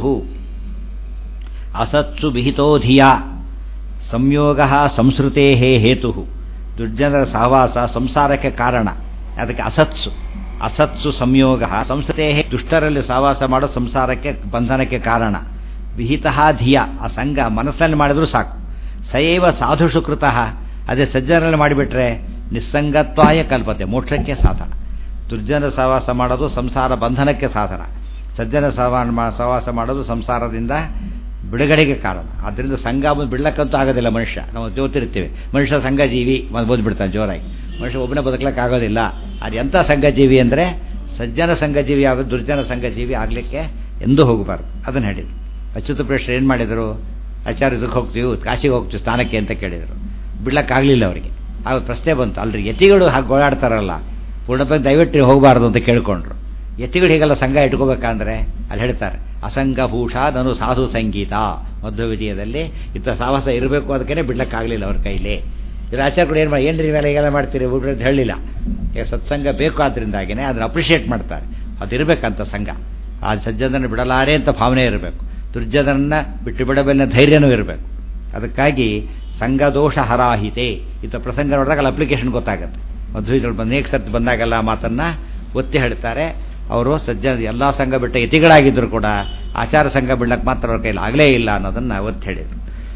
ಅಸತ್ಸು ವಿಹಿತೋ ಧಿಯಾ ಸಂಯೋಗ ಸಂಸ್ಕೃತೇ ಹೇತು ದುರ್ಜನರ ಸಹವಾಸ ಸಂಸಾರಕ್ಕೆ ಕಾರಣ ಅದಕ್ಕೆ ಅಸತ್ಸು ಅಸತ್ಸು ಸಂಯೋಗ ಸಂಸ್ಕೃತೇ ದುಷ್ಟರಲ್ಲಿ ಸಹವಾಸ ಮಾಡೋ ಸಂಸಾರಕ್ಕೆ ಬಂಧನಕ್ಕೆ ಕಾರಣ ವಿಹಿತ ಧಿಯ ಆ ಸಂಘ ಮನಸ್ಸಲ್ಲಿ ಮಾಡಿದ್ರೂ ಸಾಕು ಸಯೈವ ಸಾಧುಷು ಕೃತಃ ಅದೇ ಸಜ್ಜನರಲ್ಲಿ ಮಾಡಿಬಿಟ್ರೆ ನಿಸ್ಸಂಗತ್ವಾಯ ಕಲ್ಪತೆ ಮೋಕ್ಷಕ್ಕೆ ಸಾಧನ ದುರ್ಜನ ಸಹವಾಸ ಮಾಡೋದು ಸಂಸಾರ ಬಂಧನಕ್ಕೆ ಸಾಧನ ಸಜ್ಜನ ಸಹವಾಸ ಮಾಡೋದು ಸಂಸಾರದಿಂದ ಬಿಡುಗಡೆಗೆ ಕಾರಣ ಆದ್ದರಿಂದ ಸಂಘ ಬಂದು ಬಿಡ್ಲಕ್ಕಂತೂ ಆಗೋದಿಲ್ಲ ಮನುಷ್ಯ ನಾವು ಜೋತಿರ್ತೀವಿ ಮನುಷ್ಯ ಸಂಘಜೀವಿ ಓದ್ಬಿಡ್ತಾನೆ ಜೋರಾಗಿ ಮನುಷ್ಯ ಒಬ್ಬನೇ ಬದುಕಲಿಕ್ಕೆ ಆಗೋದಿಲ್ಲ ಅದು ಎಂಥ ಸಂಘಜೀವಿ ಅಂದರೆ ಸಜ್ಜನ ಸಂಘಜೀವಿ ಆಗೋದು ದುರ್ಜನ ಸಂಘಜೀವಿ ಆಗಲಿಕ್ಕೆ ಎಂದೂ ಹೋಗಬಾರ್ದು ಅದನ್ನು ಹೇಳಿದರು ಅಚ್ಯುತ ಪ್ರೇಷ್ಠರು ಏನು ಮಾಡಿದರು ಆಚಾರ್ಯ ಇದಕ್ಕೆ ಹೋಗ್ತೀವಿ ಕಾಶಿಗೆ ಹೋಗ್ತೀವಿ ಸ್ಥಾನಕ್ಕೆ ಅಂತ ಕೇಳಿದರು ಬಿಡ್ಲಕ್ಕಾಗಲಿಲ್ಲ ಅವರಿಗೆ ಆಗ ಪ್ರಶ್ನೆ ಬಂತು ಅಲ್ರಿ ಯತಿಗಳು ಹಾಗೆ ಗೋಳಾಡ್ತಾರಲ್ಲ ಪೂರ್ಣಪ್ಪ ದಯವಿಟ್ಟು ಹೋಗಬಾರ್ದು ಅಂತ ಕೇಳ್ಕೊಂಡ್ರು ಯತಿಗಳು ಹೀಗೆಲ್ಲ ಸಂಘ ಇಟ್ಕೋಬೇಕಂದ್ರೆ ಅಲ್ಲಿ ಹೇಳ್ತಾರೆ ಅಸಂಗಭೂಷ ನಾನು ಸಾಧು ಸಂಗೀತ ಮಧ್ವ ವಿಜಯದಲ್ಲಿ ಇಂಥ ಸಾಹಸ ಇರಬೇಕು ಅದಕ್ಕೇ ಬಿಡ್ಲಕ್ಕಾಗಲಿಲ್ಲ ಅವ್ರ ಕೈಲಿ ಇದು ಆಚಾರ್ಯಗಳು ಏನು ಮಾಡಿ ಏನ್ರಿ ಇವೆಲ್ಲ ಹೀಗೆಲ್ಲ ಮಾಡ್ತೀರಿ ಬಿಡ್ರಿ ಅಂತ ಹೇಳಿಲ್ಲ ಈಗ ಸತ್ಸಂಗ ಬೇಕು ಆದ್ರಿಂದಾಗಿನೇ ಅದನ್ನು ಅಪ್ರಿಷಿಯೇಟ್ ಮಾಡ್ತಾರೆ ಅದಿರಬೇಕಂತ ಸಂಘ ಆ ಸಜ್ಜನನ್ನು ಬಿಡಲಾರೆ ಅಂತ ಭಾವನೆ ಇರಬೇಕು ದುರ್ಜನನ್ನ ಬಿಟ್ಟು ಬಿಡಬಲ್ಲ ಧೈರ್ಯನೂ ಇರಬೇಕು ಅದಕ್ಕಾಗಿ ಸಂಘದೋಷ ಹರಾಹಿತೆ ಇಂಥ ಪ್ರಸಂಗ ನೋಡಿದಾಗ ಅಲ್ಲಿ ಅಪ್ಲಿಕೇಶನ್ ಗೊತ್ತಾಗುತ್ತೆ ಮಧ್ವಿಗಳು ಬಂದು ಅನೇಕ ಸರ್ತಿ ಬಂದಾಗೆಲ್ಲ ಆ ಮಾತನ್ನು ಒತ್ತಿ ಹೇಳ್ತಾರೆ ಅವರು ಸಜ್ಜನ ಎಲ್ಲ ಸಂಘ ಬಿಟ್ಟ ಯತಿಗಳಾಗಿದ್ದರು ಕೂಡ ಆಚಾರ ಸಂಘ ಬಿಡ್ಲಕ್ಕೆ ಮಾತ್ರ ಅವ್ರ ಕೈಲಿ ಆಗಲೇ ಇಲ್ಲ ಅನ್ನೋದನ್ನು ಒತ್ತಿ ಹೇಳಿದರು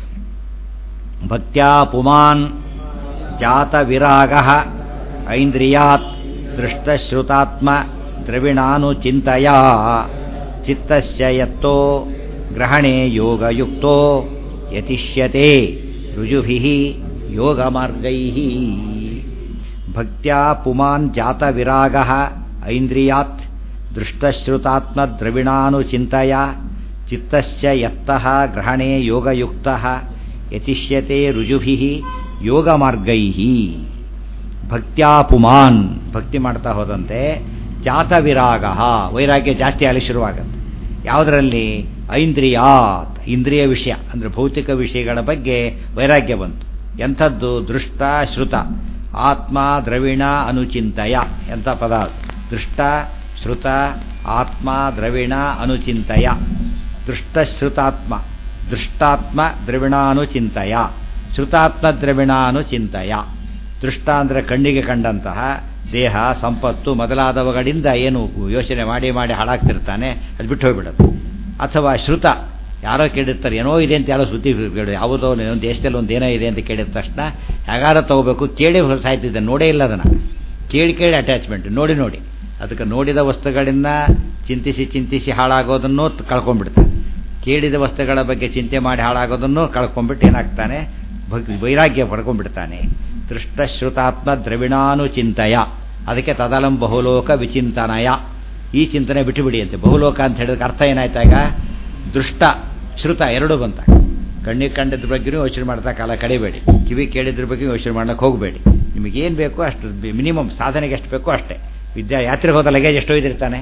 ಭಕ್ತ್ಯಾ ಪುಮಾನ್ ಜಾತ ವಿರಾಗ ಐಂದ್ರಿಯಾತ್ ದೃಷ್ಟಶ್ರುತಾತ್ಮ ದ್ರವಿಣಾನುಚಿಂತೆಯ ಚಿತ್ತಸ್ಯ ಯತ್ತೋ ಗ್ರಹಣೆ ಯೋಗಯುಕ್ತೋ ಯತಿಷ್ಯತೆ ರುಜುಭಿ ಯೋಗಮಾರ್ಗೈ ಭಕ್ತ್ಯಾ ಪುಮಾನ್ ಜಾತ ವಿರಾಗ ಐಂದ್ರಿಯಾತ್ ದೃಷ್ಟಶ್ರುತಾತ್ಮ ದ್ರವಿಣಾನುಚಿಂತೆಯ ಚಿತ್ತಸ್ಯ ಯತ್ತಃ ಗ್ರಹಣೆ ಯೋಗಯುಕ್ತ ಯತಿಷ್ಯತೆ ರುಜುಭಿ ಯೋಗಮಾರ್ಗೈ ಭಕ್ತ್ಯಾ ಪುಮಾನ್ ಭಕ್ತಿ ಮಾಡ್ತಾ ಹೋದಂತೆ ಜಾತ ವಿರಾಗ ವೈರಾಗ್ಯ ಜಾಸ್ತಿ ಅಲ್ಲಿ ಶುರುವಾಗತ್ತೆ ಯಾವುದರಲ್ಲಿ ಐಂದ್ರಿಯಾತ್ ಇಂದ್ರಿಯ ವಿಷಯ ಅಂದರೆ ಭೌತಿಕ ವಿಷಯಗಳ ಬಗ್ಗೆ ವೈರಾಗ್ಯ ಬಂತು ಎಂಥದ್ದು ದೃಷ್ಟ ಶ್ರುತ ಆತ್ಮ ದ್ರವಿಣ ಅನುಚಿಂತಯ ಎಂಥ ಪದ ದೃಷ್ಟ ಶ್ರುತ ಆತ್ಮ ದ್ರವಿಣ ಅನುಚಿಂತಯ ದೃಷ್ಟಶ್ರುತಾತ್ಮ ದೃಷ್ಟಾತ್ಮ ದ್ರವಿಣಾನುಚಿಂತಯ ಶ್ರುತಾತ್ಮ ದ್ರವಿಣಾನುಚಿಂತಯ ದೃಷ್ಟ ಅಂದರೆ ಕಣ್ಣಿಗೆ ಕಂಡಂತಹ ದೇಹ ಸಂಪತ್ತು ಮೊದಲಾದವುಗಳಿಂದ ಏನು ಯೋಚನೆ ಮಾಡಿ ಮಾಡಿ ಹಾಳಾಗ್ತಿರ್ತಾನೆ ಅದು ಬಿಟ್ಟು ಹೋಗ್ಬಿಡುತ್ತೆ ಅಥವಾ ಶ್ರುತ ಯಾರೋ ಕೇಳಿರ್ತಾರೆ ಏನೋ ಇದೆ ಅಂತ ಯಾರೋ ಸುದ್ದಿ ಕೇಳಿ ಯಾವುದೋ ಒಂದು ದೇಶದಲ್ಲಿ ಒಂದು ಏನೋ ಇದೆ ಅಂತ ಕೇಳಿದ ತಕ್ಷಣ ಹೇಗಾರ ತಗೋಬೇಕು ಕೇಳಿ ಸಾಯ್ತಿದ್ದೆ ನೋಡೇ ಇಲ್ಲ ಅದನ್ನು ಕೇಳಿ ಕೇಳಿ ಅಟ್ಯಾಚ್ಮೆಂಟ್ ನೋಡಿ ನೋಡಿ ಅದಕ್ಕೆ ನೋಡಿದ ವಸ್ತುಗಳಿಂದ ಚಿಂತಿಸಿ ಚಿಂತಿಸಿ ಹಾಳಾಗೋದನ್ನು ಕಳ್ಕೊಂಡ್ಬಿಡ್ತಾನೆ ಕೇಳಿದ ವಸ್ತುಗಳ ಬಗ್ಗೆ ಚಿಂತೆ ಮಾಡಿ ಹಾಳಾಗೋದನ್ನು ಕಳ್ಕೊಂಡ್ಬಿಟ್ಟು ಏನಾಗ್ತಾನೆ ಭಕ್ತಿ ವೈರಾಗ್ಯ ಪಡ್ಕೊಂಡ್ಬಿಡ್ತಾನೆ ದೃಷ್ಟಶ್ರುತಾತ್ಮ ದ್ರವಿಣಾನುಚಿಂತಯ ಅದಕ್ಕೆ ತದಲಂ ಬಹುಲೋಕ ವಿಚಿಂತನಯ ಈ ಚಿಂತನೆ ಬಿಟ್ಟುಬಿಡಿ ಅಂತೆ ಬಹುಲೋಕ ಅಂತ ಹೇಳಿದ್ರೆ ಅರ್ಥ ಏನಾಯ್ತಾಗ ದೃಷ್ಟ ಶ್ರುತ ಎರಡೂ ಬಂತ ಕಣ್ಣಿಗೆ ಕಂಡಿದ್ರ ಬಗ್ಗೆಯೂ ಯೋಚನೆ ಮಾಡ್ತಾ ಕಾಲ ಕಡಿಬೇಡಿ ಕಿವಿ ಕೇಳಿದ್ರ ಬಗ್ಗೆ ಯೋಚನೆ ಮಾಡೋಕ್ಕೆ ಹೋಗಬೇಡಿ ನಿಮಗೇನು ಬೇಕೋ ಅಷ್ಟು ಮಿನಿಮಮ್ ಸಾಧನೆಗೆ ಎಷ್ಟು ಬೇಕೋ ಅಷ್ಟೇ ವಿದ್ಯಾ ಯಾತ್ರೆಗೆ ಹೋದ ಲಗೇಜ್ ಎಷ್ಟು ಒಯ್ದಿರ್ತಾನೆ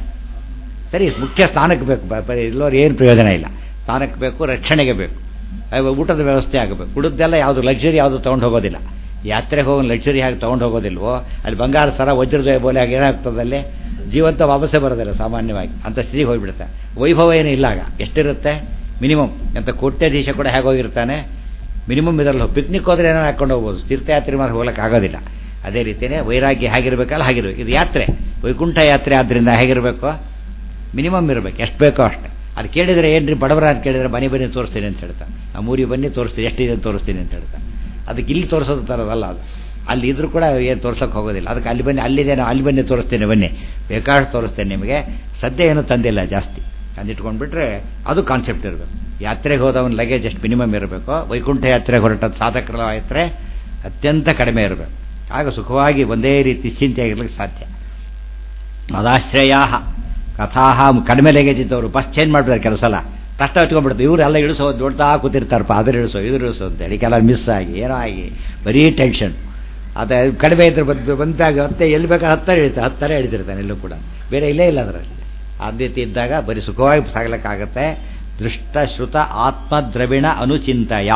ಸರಿ ಮುಖ್ಯ ಸ್ಥಾನಕ್ಕೆ ಬೇಕು ಇಲ್ಲೋರು ಏನು ಪ್ರಯೋಜನ ಇಲ್ಲ ಸ್ಥಾನಕ್ಕೆ ಬೇಕು ರಕ್ಷಣೆಗೆ ಬೇಕು ಊಟದ ವ್ಯವಸ್ಥೆ ಆಗಬೇಕು ಉಳಿದೆಲ್ಲ ಯಾವುದು ಲಕ್ಸುರಿ ಯಾವುದು ತೊಗೊಂಡು ಹೋಗೋದಿಲ್ಲ ಯಾತ್ರೆಗೆ ಹೋಗಿ ಲಕ್ಸುರಿ ಹಾಗೆ ತೊಗೊಂಡು ಹೋಗೋದಿಲ್ವೋ ಅಲ್ಲಿ ಬಂಗಾರ ಸರ ವಜ್ರದ ಬೋಲೆ ಆಗಿ ಏನಾಗ್ತದೆ ಅಲ್ಲಿ ಜೀವಂತ ವಾಪಸ್ಸೇ ಬರೋದಿಲ್ಲ ಸಾಮಾನ್ಯವಾಗಿ ಅಂತ ಸ್ಥಿತಿಗೆ ಹೋಗಿಬಿಡುತ್ತೆ ವೈಭವ ಏನು ಇಲ್ಲ ಆಗ ಎಷ್ಟಿರುತ್ತೆ ಮಿನಿಮಮ್ ಅಂತ ಕೋಟ್ಯಾಧೀಶ ಕೂಡ ಹೇಗೆ ಹೋಗಿರ್ತಾನೆ ಮಿನಿಮಮ್ ಇದರಲ್ಲಿ ಪಿಕ್ನಿಕ್ ಹೋದ್ರೆ ಏನೋ ಹಾಕೊಂಡು ಹೋಗ್ಬೋದು ತೀರ್ಥಯಾತ್ರೆ ಮಾತ್ರ ಹೋಗ್ಲಿಕ್ಕೆ ಆಗೋದಿಲ್ಲ ಅದೇ ರೀತಿಯೇ ವೈರಾಗ್ಯ ಹೇಗಿರಬೇಕಲ್ಲ ಹಾಗಿರ್ಬೇಕು ಇದು ಯಾತ್ರೆ ವೈಕುಂಠ ಯಾತ್ರೆ ಆದ್ದರಿಂದ ಹೇಗಿರಬೇಕು ಮಿನಿಮಮ್ ಇರಬೇಕು ಎಷ್ಟು ಬೇಕೋ ಅಷ್ಟೇ ಅದು ಕೇಳಿದರೆ ಏನ್ರಿ ಬಡವರ ಅಂತ ಕೇಳಿದರೆ ಮನೆ ಬನ್ನಿ ತೋರಿಸ್ತೀನಿ ಅಂತ ಹೇಳ್ತಾನೆ ಆ ಮೂರಿಗೆ ಬನ್ನಿ ತೋರಿಸ್ತೀನಿ ಎಷ್ಟಿದೆ ಅಂತ ತೋರಿಸ್ತೀನಿ ಅಂತ ಹೇಳ್ತಾನೆ ಅದಕ್ಕೆ ಇಲ್ಲಿ ತೋರಿಸೋದು ತರೋದಲ್ಲ ಅದು ಅಲ್ಲಿ ಇದ್ರೂ ಕೂಡ ಏನು ತೋರ್ಸೋಕೆ ಹೋಗೋದಿಲ್ಲ ಅದಕ್ಕೆ ಅಲ್ಲಿ ಬನ್ನಿ ಅಲ್ಲಿದೆ ಅಲ್ಲಿ ಬನ್ನಿ ತೋರಿಸ್ತೇನೆ ಬನ್ನಿ ಬೇಕಾಷ್ಟು ತೋರಿಸ್ತೇನೆ ನಿಮಗೆ ಸದ್ಯ ಏನೂ ತಂದಿಲ್ಲ ಜಾಸ್ತಿ ಅಂದಿಟ್ಕೊಂಡ್ಬಿಟ್ರೆ ಅದು ಕಾನ್ಸೆಪ್ಟ್ ಇರಬೇಕು ಯಾತ್ರೆಗೆ ಹೋದವನ ಲಗೇಜ್ ಎಷ್ಟು ಮಿನಿಮಮ್ ಇರಬೇಕು ವೈಕುಂಠ ಯಾತ್ರೆಗೆ ಹೊರಟ ಸಾಧಕರ ಯಾತ್ರೆ ಅತ್ಯಂತ ಕಡಿಮೆ ಇರಬೇಕು ಆಗ ಸುಖವಾಗಿ ಒಂದೇ ರೀತಿ ಚಿಂತೆಯಾಗಿರ್ಲಿಕ್ಕೆ ಸಾಧ್ಯ ಮದಾಶ್ರಯ ಕಥಾ ಕಡಿಮೆ ಲಗೇಜ್ ಇದ್ದವರು ಬಸ್ ಚೇಂಜ್ ಮಾಡ್ಬಿಡ್ತಾರೆ ಕೆಲವು ಸಲ ಕಷ್ಟ ಹಚ್ಕೊಂಡ್ಬಿಡ್ತಾರೆ ಇವರೆಲ್ಲ ಇಳಿಸೋ ದೊಡ್ಡದಾ ಕೂತಿರ್ತಾರಪ್ಪ ಅದ್ರ ಇಳಿಸೋ ಇದ್ರ ಇಳಿಸೋ ಅಂತೇಳಿ ಕೆಲವು ಮಿಸ್ ಆಗಿ ಏನೋ ಆಗಿ ಬರೀ ಟೆನ್ಷನ್ ಅದು ಕಡಿಮೆ ಇದ್ರೆ ಬಂದು ಬಂದಾಗ ಮತ್ತೆ ಎಲ್ಲಿ ಬೇಕಾದ್ರೆ ಹತ್ತರ ಇಳಿತಾರೆ ಹತ್ತರ ಇಳಿತಿರ್ತಾನೆ ಎಲ್ಲೂ ಕೂಡ ಬೇರೆ ಇಲ್ಲೇ ಇಲ್ಲ ಅದರಲ್ಲಿ ಆದ್ಯತೆ ಇದ್ದಾಗ ಬರೀ ಸುಖವಾಗಿ ಸಾಗಲಿಕ್ಕಾಗತ್ತೆ ದೃಷ್ಟ ಶ್ರುತ ಆತ್ಮದ್ರವಿಣ ಅನುಚಿಂತಯ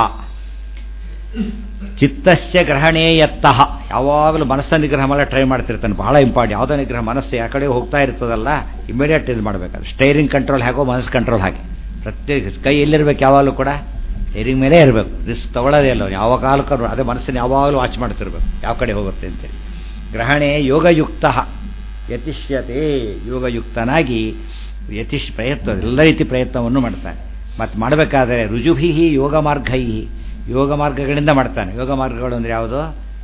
ಚಿತ್ತಸ್ಯ ಗ್ರಹಣೇ ಯತ್ತಃ ಯಾವಾಗಲೂ ಮನಸ್ಸನ್ನು ನಿಗ್ರಹ ಮಾಡೋ ಟ್ರೈ ಮಾಡ್ತಿರ್ತಾನೆ ಬಹಳ ಇಂಪಾರ್ಟೆಂಟ್ ಯಾವುದೋ ನಿಗ್ರಹ ಮನಸ್ಸು ಆ ಕಡೆ ಹೋಗ್ತಾ ಇರ್ತದಲ್ಲ ಇಮಿಡಿಯೇಟ್ ಇದು ಮಾಡಬೇಕಾದ್ರೆ ಸ್ಟೈರಿಂಗ್ ಕಂಟ್ರೋಲ್ ಹಾಕೋ ಮನಸ್ಸು ಕಂಟ್ರೋಲ್ ಹಾಕಿ ಪ್ರತ್ಯೇಕ ಕೈ ಎಲ್ಲಿರ್ಬೇಕು ಯಾವಾಗಲೂ ಕೂಡ ಸ್ಟೈರಿಂಗ್ ಮೇಲೆ ಇರಬೇಕು ರಿಸ್ಕ್ ತಗೊಳ್ಳೋದೇ ಇಲ್ಲ ಯಾವ ಕಾಲಕ್ಕೂ ಅದೇ ಮನಸ್ಸನ್ನು ಯಾವಾಗಲೂ ವಾಚ್ ಮಾಡ್ತಿರ್ಬೇಕು ಯಾವ ಕಡೆ ಹೋಗುತ್ತೆ ಅಂತೇಳಿ ಗ್ರಹಣೆ ಯೋಗಯುಕ್ತ ಯತಿಷ್ಯತೆ ಯೋಗಯುಕ್ತನಾಗಿ ಯತಿಶ್ ಪ್ರಯತ್ನ ಎಲ್ಲ ರೀತಿ ಪ್ರಯತ್ನವನ್ನು ಮಾಡ್ತಾನೆ ಮತ್ತು ಮಾಡಬೇಕಾದ್ರೆ ರುಜುಭಿ ಯೋಗ ಮಾರ್ಗೈ ಯೋಗ ಮಾರ್ಗಗಳಿಂದ ಮಾಡ್ತಾನೆ ಯೋಗ ಮಾರ್ಗಗಳು ಅಂದರೆ ಯಾವುದು